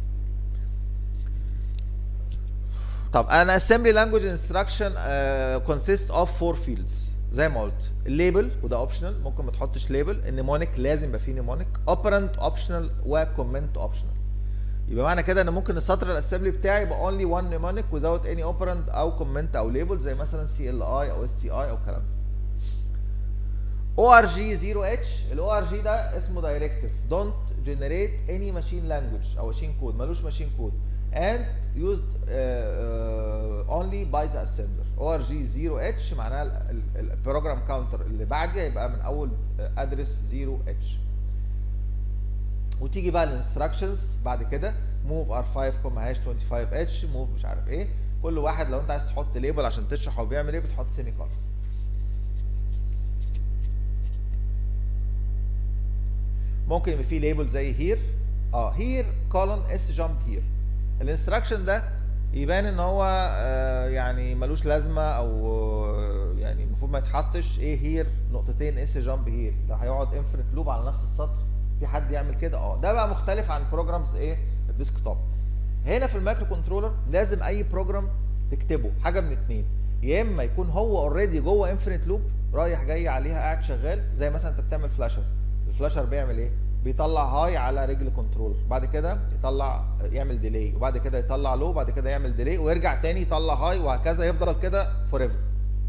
طب انا assembly language instruction uh, consists of four fields زي ما قلت الليبل وده اوبشنال ممكن ما تحطش ليبل النيمونيك لازم يبقى فيه نيمونيك اوبرنت اوبشنال وكومنت اوبشنال يبقى معنى كده ان ممكن السطر الاسمبلي بتاعي يبقى only one mnemonic without any operand او comment او label زي مثلا CLI او STI او الكلام ORG 0H ال ORG ده اسمه directive don't generate any machine language او machine code ملوش machine code and used uh, uh, only by the assembler ORG 0H معناها البروجرام كاونتر اللي بعدي هيبقى من اول ادرس 0H وتيجي بقى الانستراكشنز بعد كده move r5 هاش 25h move مش عارف ايه كل واحد لو انت عايز تحط ليبل عشان تشرح هو بيعمل ايه بتحط سيمي كولن ممكن يبقى فيه ليبل زي هير اه هير كولن اس جامب هير الانستراكشن ده يبان ان هو آه يعني ملوش لازمه او آه يعني المفروض ما يتحطش ايه هير نقطتين اس جامب هير ده هيقعد انفينيت لوب على نفس السطر في حد يعمل كده اه ده بقى مختلف عن بروجرامز ايه الديسك توب هنا في المايكرو كنترولر لازم اي بروجرام تكتبه حاجه من اتنين يا اما يكون هو اوريدي جوه انفينيت لوب رايح جاي عليها قاعد شغال زي مثلا انت بتعمل فلاشر الفلاشر بيعمل ايه بيطلع هاي على رجل كنترولر بعد كده يطلع يعمل ديلي وبعد كده يطلع لو بعد كده يعمل ديلي ويرجع تاني يطلع هاي وهكذا يفضل كده فور ايفر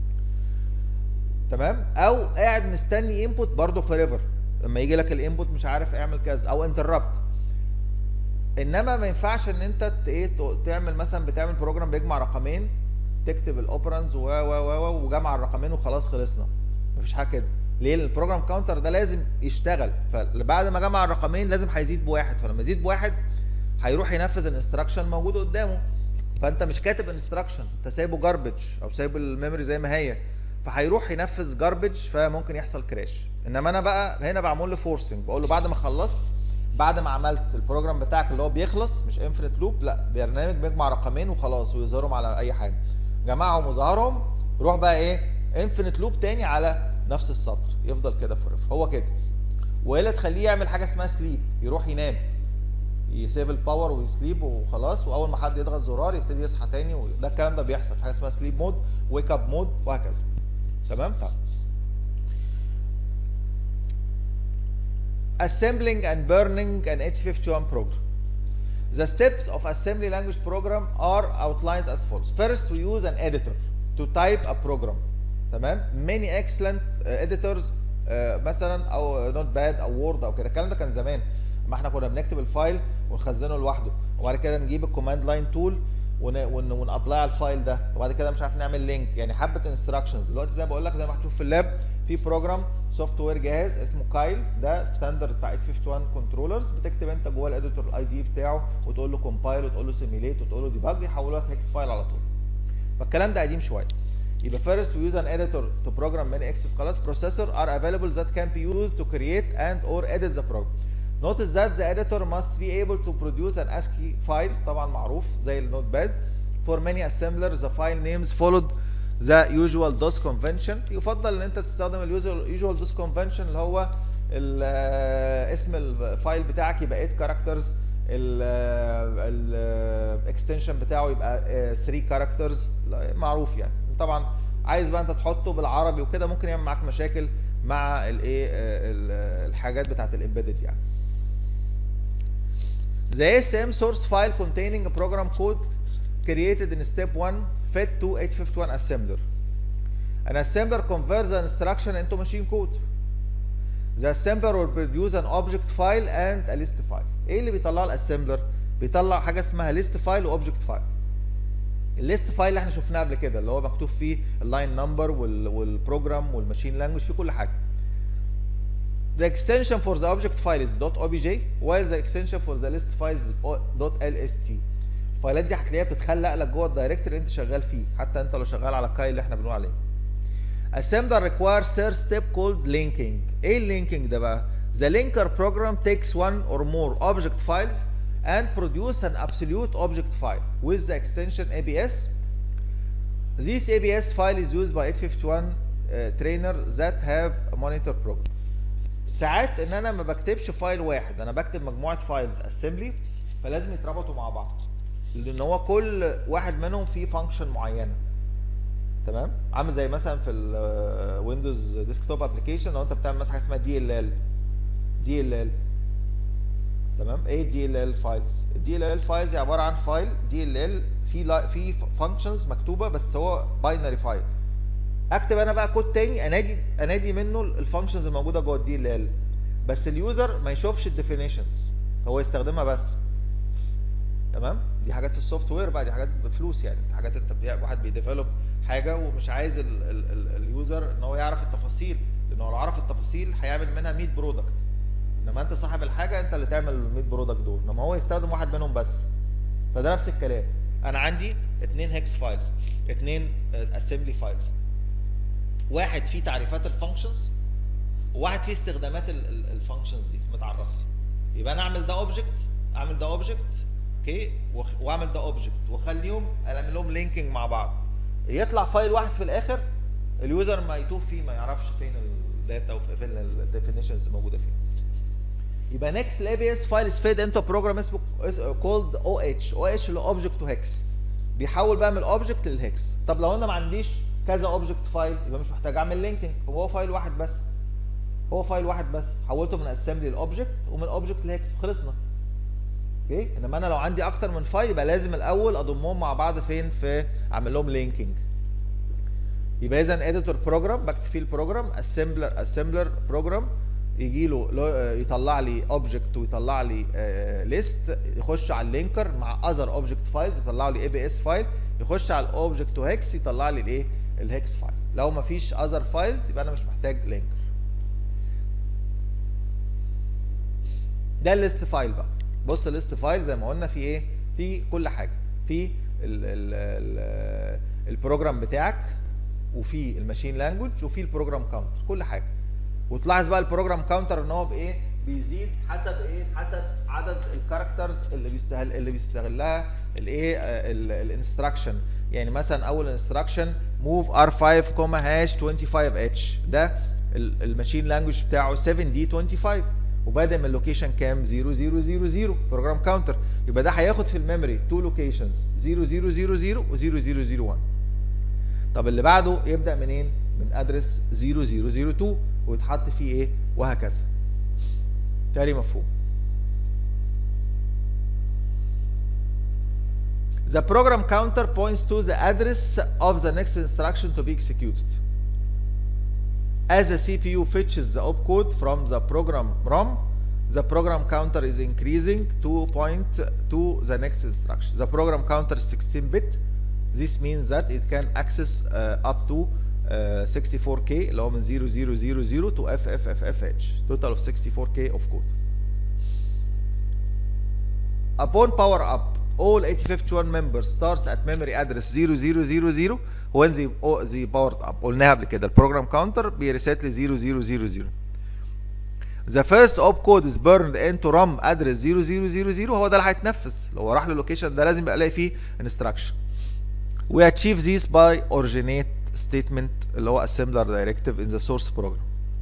تمام او قاعد مستني انبوت برضه فور ايفر لما يجي لك الانبوت مش عارف اعمل كذا او انتربت انما ما ينفعش ان انت ايه تعمل مثلا بتعمل بروجرام بيجمع رقمين تكتب الاوبرانز و و و وجمع الرقمين وخلاص خلصنا مفيش حاجه كده ليه البروجرام كاونتر ده لازم يشتغل فبعد ما جمع الرقمين لازم هيزيد بواحد فلما يزيد بواحد هيروح ينفذ الانستراكشن موجود قدامه فانت مش كاتب انستراكشن انت سايبه جاربج او سايب الميموري زي ما هي فهيروح ينفذ جاربج فممكن يحصل كراش انما انا بقى هنا بعمل له فورسنج بقول له بعد ما خلصت بعد ما عملت البروجرام بتاعك اللي هو بيخلص مش انفينيت لوب لا برنامج بيجمع رقمين وخلاص ويظهرهم على اي حاجه جمعهم وظهرهم روح بقى ايه انفينيت لوب تاني على نفس السطر يفضل كده فور هو كده والا تخليه يعمل حاجه اسمها سليب يروح ينام يسيف الباور ويسليب وخلاص واول ما حد يضغط زرار يبتدي يصحى تاني وده الكلام ده بيحصل في حاجه اسمها سليب مود ويك اب مود وهكذا تمام طيب assembling and burning an 8051 program the steps of assembly language program are outlined as follows first we use an editor to type a program تمام many excellent uh, editors uh, مثلا او نوت باد او وورد او كده الكلام ده كان زمان ما احنا كنا بنكتب الفايل ونخزنه لوحده وبعد كده نجيب الكوماند لاين تول ونابلاي على الفايل ده وبعد كده مش عارف نعمل لينك يعني حبه انستراكشنز دلوقتي زي ما بقول لك زي ما هتشوف في اللاب في بروجرام سوفت وير جاهز اسمه كايل ده ستاندرد بتاع 851 كنترولرز بتكتب انت جوه الاديتور الاي دي بتاعه وتقول له كومبايل وتقول له سيميليت وتقول له ديباج يحول لك هيكس فايل على طول فالكلام ده قديم شويه يبقى first we use an editor to program many X خلاص processor are available that can be used to create and or edit the program notice that the editor must be able to produce an ASCII file طبعا معروف زي النوت باد for many assemblers the file names followed the usual DOS convention يفضل ان انت تستخدم ال usual DOS convention اللي هو اسم الفايل بتاعك يبقى 8 characters الاكستنشن بتاعه يبقى 3 كاركترز معروف يعني طبعا عايز بقى انت تحطه بالعربي وكده ممكن يعمل معاك مشاكل مع الايه الحاجات بتاعت الامبيدد يعني The ASM source file containing a program code created in step 1 fed to 851 assembler. An assembler converts the instruction into machine code. The assembler will produce an object file and a list file. ايه اللي بيطلعه الاسمبلر؟ بيطلع حاجه اسمها list file واوبجكت فايل. الليست فايل اللي احنا شفناه قبل كده اللي هو مكتوب فيه اللاين نمبر والبروجرام والماشين لانجوج فيه كل حاجه. The extension for the object file is .obj while the extension for the list file is .lst. الفايلات دي هتلاقيها بتتخلق لك جوه الدايركتوري اللي انت شغال فيه حتى انت لو شغال على الكاي اللي احنا بنقول عليه. Assembler requires third step called linking. ايه اللينكينج ده بقى؟ The linker program takes one or more object files and produce an absolute object file with the extension ABS. This ABS file is used by 851 uh, trainer that have a monitor program. ساعات ان انا ما بكتبش فايل واحد انا بكتب مجموعه فايلز اسمبلي فلازم يتربطوا مع بعض لان هو كل واحد منهم فيه فانكشن معينه تمام عامل زي مثلا في الويندوز ديسكتوب ابلكيشن لو انت بتعمل مثلا حاجه اسمها دي ال ال دي ال ال تمام ايه دي ال ال فايلز الدي ال ال فايلز عباره عن فايل دي ال ال في في فانكشنز مكتوبه بس هو باينري فايل اكتب انا بقى كود تاني انادي انادي منه الفانكشنز الموجوده جوه الدي ال ال بس اليوزر ما يشوفش الديفينيشنز هو يستخدمها بس تمام دي حاجات في السوفت وير بقى دي حاجات بفلوس يعني حاجات انت بتاع واحد بيديفلوب حاجه ومش عايز ال ال ال اليوزر ان هو يعرف التفاصيل لانه لو عرف التفاصيل هيعمل منها 100 برودكت انما انت صاحب الحاجه انت اللي تعمل ال 100 برودكت دول انما هو يستخدم واحد منهم بس فده نفس الكلام انا عندي اثنين هيكس فايلز اثنين اسمبلي فايلز واحد فيه تعريفات الفانكشنز وواحد فيه استخدامات الفانكشنز دي متعرفه يبقى انا اعمل ده اوبجكت اعمل ده اوبجكت اوكي واعمل ده اوبجكت واخليهم اعمل لهم لينكينج مع بعض يطلع فايل واحد في الاخر اليوزر ما يتوه فيه ما يعرفش فين الداتا وفين الديفينيشنز موجوده فين يبقى نيكست الاي بي اس فايل از فيد انتو بروجرام اسمه كولد او اتش او اتش اللي هو اوبجكت تو هيكس بيحول بقى من الاوبجكت للهيكس طب لو انا ما عنديش كذا اوبجكت فايل يبقى مش محتاج اعمل لينكينج هو فايل واحد بس هو فايل واحد بس حولته من اسمبلي لاوبجكت ومن اوبجكت لهيكس خلصنا اوكي انما انا لو عندي اكتر من فايل يبقى لازم الاول اضمهم مع بعض فين في اعمل لهم لينكينج يبقى اذا اديتور بروجرام بكتب فيه البروجرام اسمبلر اسمبلر بروجرام يجي له يطلع لي اوبجكت ويطلع لي ليست يخش على اللينكر مع اذر اوبجكت فايلز يطلع لي اي بي اس فايل يخش على الاوبجكت هيكس يطلع لي الايه الهيكس فايل لو ما فيش اذر فايلز يبقى انا مش محتاج لينكر ده الليست فايل بقى بص الليست فايل زي ما قلنا في ايه في كل حاجه في ال ال ال البروجرام بتاعك وفي الماشين لانجوج وفي البروجرام كاونتر كل حاجه وتلاحظ بقى البروجرام كاونتر ان هو بايه بيزيد حسب ايه حسب عدد الكاركترز اللي بيستهل اللي بيستغلها الايه الانستراكشن يعني مثلا اول انستراكشن موف ار 5 كوما هاش 25 اتش ده الماشين لانجوج بتاعه 7 دي 25 وبادئ من لوكيشن كام 0000 بروجرام كاونتر يبقى ده هياخد في الميموري تو لوكيشنز 0000 و 0001 طب اللي بعده يبدا منين من ادرس 0002 ويتحط فيه ايه وهكذا تالي مفهوم The program counter points to the address of the next instruction to be executed. As the CPU fetches the opcode from the program ROM, the program counter is increasing to point to the next instruction. The program counter is 16 bit. This means that it can access uh, up to uh, 64k اللي هو من 0000 to FFFFH total of 64k of code. Upon power up, all 8051 members starts at memory address 0000 when they, oh, they powered up. قلناها قبل كده البروجرام كاونتر بيريسيت ل 0000. The first op code is burned into RAM address 0000 هو ده اللي هيتنفذ لو راح للوكيشن ده لازم يبقى الاقي فيه instruction. We achieve this by originate statement اللي هو assembler directive in the source program.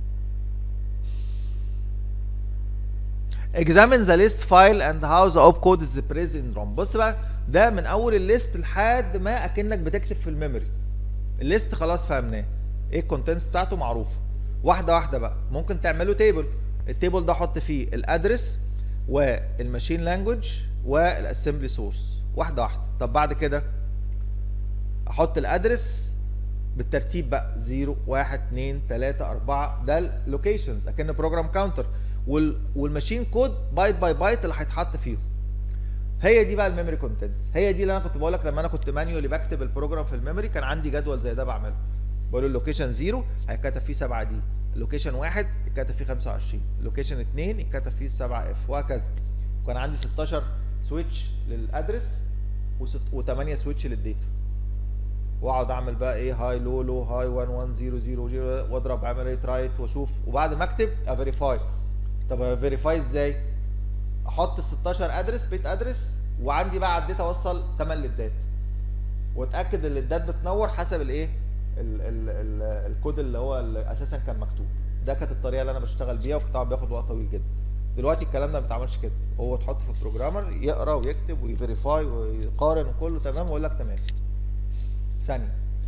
examine the list file and how the opcode is present in ROM بص بقى ده من اول الليست لحد ما اكنك بتكتب في الميموري الليست خلاص فهمناه ايه الكونتنتس بتاعته معروفه واحده واحده بقى ممكن تعمله تيبل التيبل ده احط فيه الادرس والماشين لانجوج والاسمبلي سورس واحده واحده طب بعد كده احط الادرس بالترتيب بقى 0 1 2 3 4 ده اللوكيشنز اكن بروجرام كاونتر وال والماشين كود بايت باي بايت اللي هيتحط فيهم هي دي بقى الميموري كونتنتس هي دي اللي انا كنت بقول لك لما انا كنت مانيولي بكتب البروجرام في الميموري كان عندي جدول زي ده بعمله بقول له اللوكيشن 0 هيتكتب فيه 7 دي اللوكيشن 1 اتكتب فيه 25 اللوكيشن 2 اتكتب فيه 7 اف وهكذا كان عندي 16 سويتش للادرس و8 سويتش للداتا واقعد اعمل بقى ايه هاي لو لو هاي 1 1 0 0 0 واضرب عمليه رايت واشوف وبعد ما اكتب افيريفاي طب افيريفاي ازاي؟ احط ال 16 ادرس بيت ادرس وعندي بقى عديت اوصل 8 للدات واتاكد ان الليدات بتنور حسب الايه؟ ال ال ال الكود اللي هو اللي اساسا كان مكتوب ده كانت الطريقه اللي انا بشتغل بيها وكنت طبعا بياخد وقت طويل جدا دلوقتي الكلام ده ما بيتعملش كده هو تحط في البروجرامر يقرا ويكتب ويفيريفاي ويقارن وكله تمام ويقول لك تمام ثانيه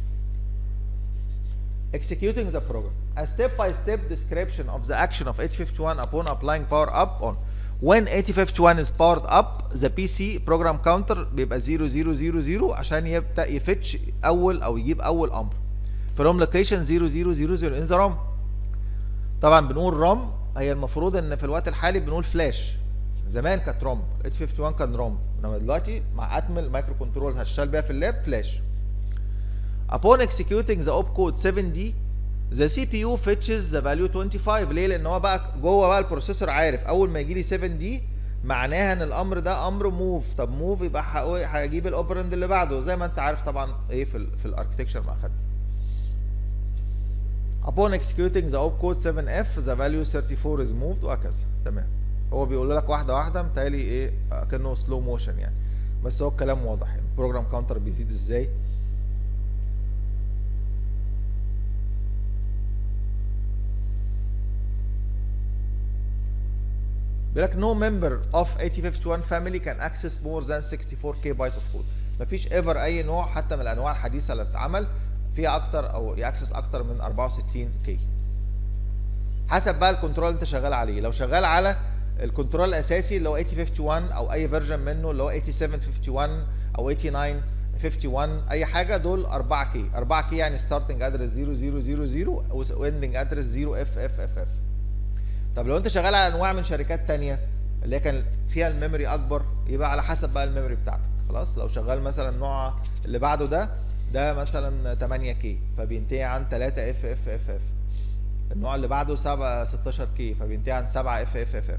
executing the program. A step-by-step description of the action of 8051 upon applying power up on. When 8051 is powered up, the PC program counter بيبقى 0000 عشان يبدأ يفتش أول أو يجيب أول أمر. from location 0000 in the ROM. طبعا بنقول ROM هي المفروض إن في الوقت الحالي بنقول فلاش. زمان كانت روم 8051 كان روم انما دلوقتي مع اتمل مايكرو كنترول هتشتغل بيها في اللاب فلاش. Upon executing the opcode 7D the CPU fetches the value 25 ليه؟ لأن هو بقى جوه بقى البروسيسور عارف أول ما يجي لي 7D معناها إن الأمر ده أمر موف طب موف يبقى هجيب الأوبرند اللي بعده زي ما أنت عارف طبعا إيه في ال في الأركتكشر ما أخدنا. Upon executing the opcode 7F the value 34 is moved وهكذا تمام. هو بيقول لك واحدة واحدة متهيألي إيه كأنه سلو موشن يعني بس هو الكلام واضح يعني البروجرام كاونتر بيزيد إزاي بيقول لك no member of 8051 family can access more than 64k byte of code مفيش ايفر اي نوع حتى من الانواع الحديثه اللي بتتعمل فيها اكتر او ياكسس اكتر من 64k حسب بقى الكنترول اللي انت شغال عليه لو شغال على الكنترول الاساسي اللي هو 8051 او اي فيرجن منه اللي هو 8751 او 8951 اي حاجه دول 4k 4k يعني ستارتنج ادرس 0000 واندنج ادرس 0FFFF طب لو انت شغال على انواع من شركات تانية اللي هي كان فيها الميموري اكبر يبقى على حسب بقى الميموري بتاعتك خلاص لو شغال مثلا النوع اللي بعده ده ده مثلا 8K فبينتهي عن 3 اف اف اف اف النوع اللي بعده 7 16K فبينتهي عن 7 اف اف اف اف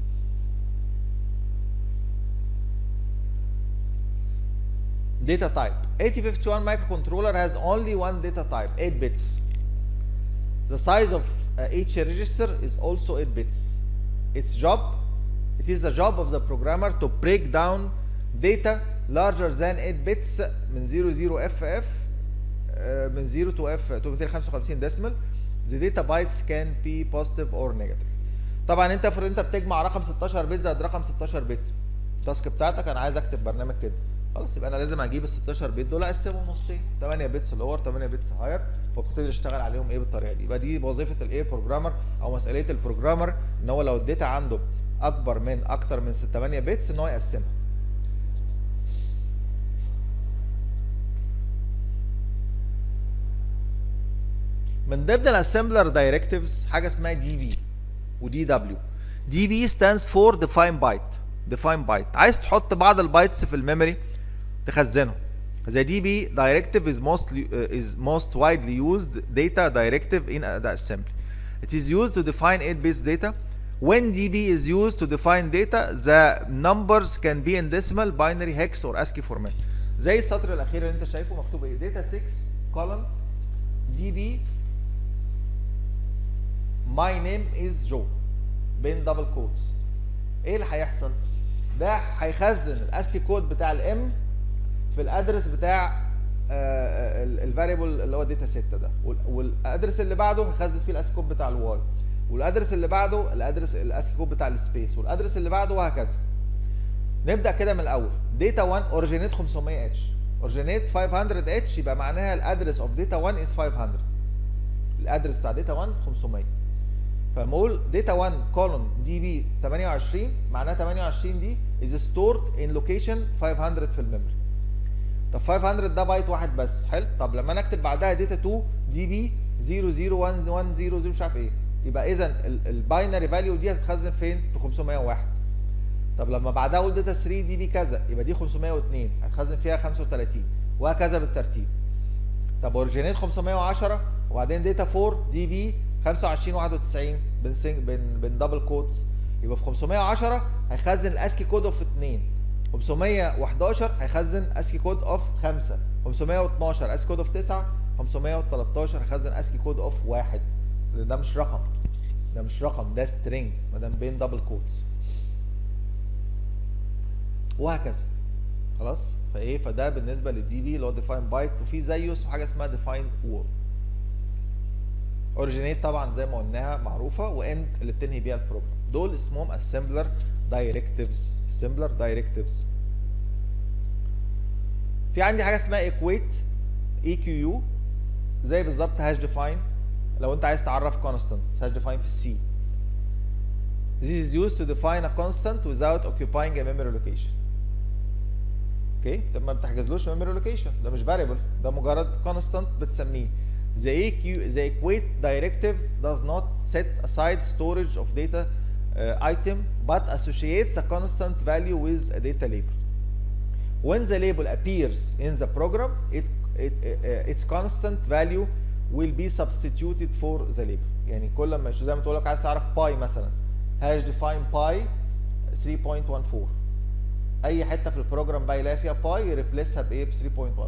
data type 8051 microcontroller has only one data type 8 bits the size of uh, each register is also 8 bits. Its job, it is the job of the programmer to break down data larger than 8 bits من 00FF uh, من 0 to F to 255 decimal. The data bytes can be positive or negative. طبعا انت افرض انت بتجمع رقم 16 بت زائد رقم 16 بت. التاسك بتاعتك انا عايز اكتب برنامج كده. خلاص يبقى انا لازم اجيب ال 16 بت دول اقسمهم نصين 8 بتس لور 8 بتس هاير وابتدي اشتغل عليهم ايه بالطريقه دي يبقى دي وظيفه الايه بروجرامر او مسؤوليه البروجرامر ان هو لو الداتا عنده اكبر من اكتر من 8 بتس ان هو يقسمها من ضمن الاسمبلر دايركتيفز حاجه اسمها دي بي ودي دبليو دي بي stands for define byte define byte عايز تحط بعض البايتس في الميموري تخزنهم The DB directive is most uh, is most widely used data directive in the assembly. It is used to define 8-bit data. When DB is used to define data, the numbers can be in decimal, binary, hex or ASCII format. زي السطر الأخير اللي أنت شايفه مكتوب إيه؟ data 6 column DB my name is Joe بين دبل كوتس. إيه اللي هيحصل؟ ده هيخزن الاسكي كود بتاع الام في الادرس بتاع الفاريبل اللي هو داتا 6 ده والادرس اللي بعده هخزن فيه الاسكي كود بتاع الواي والادرس اللي بعده الادرس الاسكي كود بتاع السبيس والادرس اللي بعده وهكذا نبدا كده من الاول داتا 1 اوريجينيت 500 اتش اوريجينيت 500 اتش يبقى معناها الادرس اوف داتا 1 از 500 الادرس بتاع داتا 1 500 فلما اقول داتا 1 كولون دي بي 28 معناها 28 دي از ستورد ان لوكيشن 500 في الميموري طب 500 ده بايت واحد بس حلو طب لما انا اكتب بعدها داتا 2 دي بي 00110 مش عارف ايه يبقى اذا الباينري فاليو دي هتتخزن فين في 501 طب لما بعدها اقول داتا 3 دي بي كذا يبقى دي 502 هتخزن فيها 35 وهكذا بالترتيب طب اوريجينيت 510 وبعدين داتا 4 دي بي 25 91 بين بين بين دبل كوتس يبقى في 510 هيخزن الاسكي كود اوف 2 511 هيخزن اسكي كود اوف 5 512 اسكي كود اوف 9 513 هيخزن اسكي كود اوف 1 ده مش رقم ده مش رقم ده سترينج ما دام بين دبل كوتس وهكذا خلاص فايه فده بالنسبه للدي بي اللي هو ديفاين بايت وفي زيه حاجه اسمها ديفاين وورد اوريجينيت طبعا زي ما قلناها معروفه واند اللي بتنهي بيها البروجرام دول اسمهم اسمبلر دايركتيفز اسمبلر دايركتيفز في عندي حاجه اسمها ايكويت اي كيو يو زي بالظبط هاش ديفاين لو انت عايز تعرف كونستانت هاش ديفاين في السي This is used to define a constant without occupying a memory location. اوكي طب ما بتحجزلوش memory location ده مش variable ده مجرد constant بتسميه The EQ the equate directive does not set aside storage of data uh, item but associates a constant value with a data label. When the label appears in the program, it, it, uh, its constant value will be substituted for the label. يعني كل ما زي ما تقول لك عايز تعرف باي مثلا هاش ديفاين باي 3.14 اي حته في البروجرام بقى يلاقي فيها باي يريبليسها بايه ب 3.14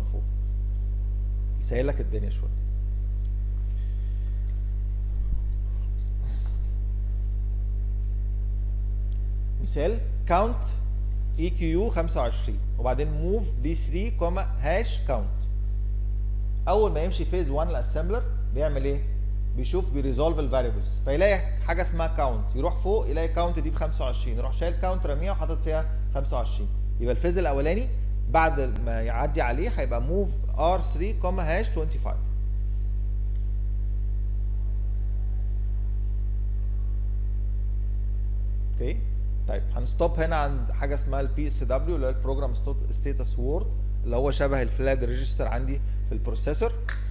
يسهل لك الدنيا شويه مثال count EQU 25 وبعدين move B3 كوما هاش count اول ما يمشي فيز 1 الاسمبلر بيعمل ايه؟ بيشوف بيريزولف الفاريبلز فيلاقي حاجه اسمها كاونت يروح فوق يلاقي كاونت دي ب 25 يروح شايل كاونت رميها وحاطط فيها 25 يبقى الفيز الاولاني بعد ما يعدي عليه هيبقى موف ار 3 كوما هاش 25 اوكي طيب هنستوب هنا عند حاجه اسمها البي اس دبليو اللي هو البروجرام ستاتس وورد اللي هو شبه الفلاج ريجستر عندي في البروسيسور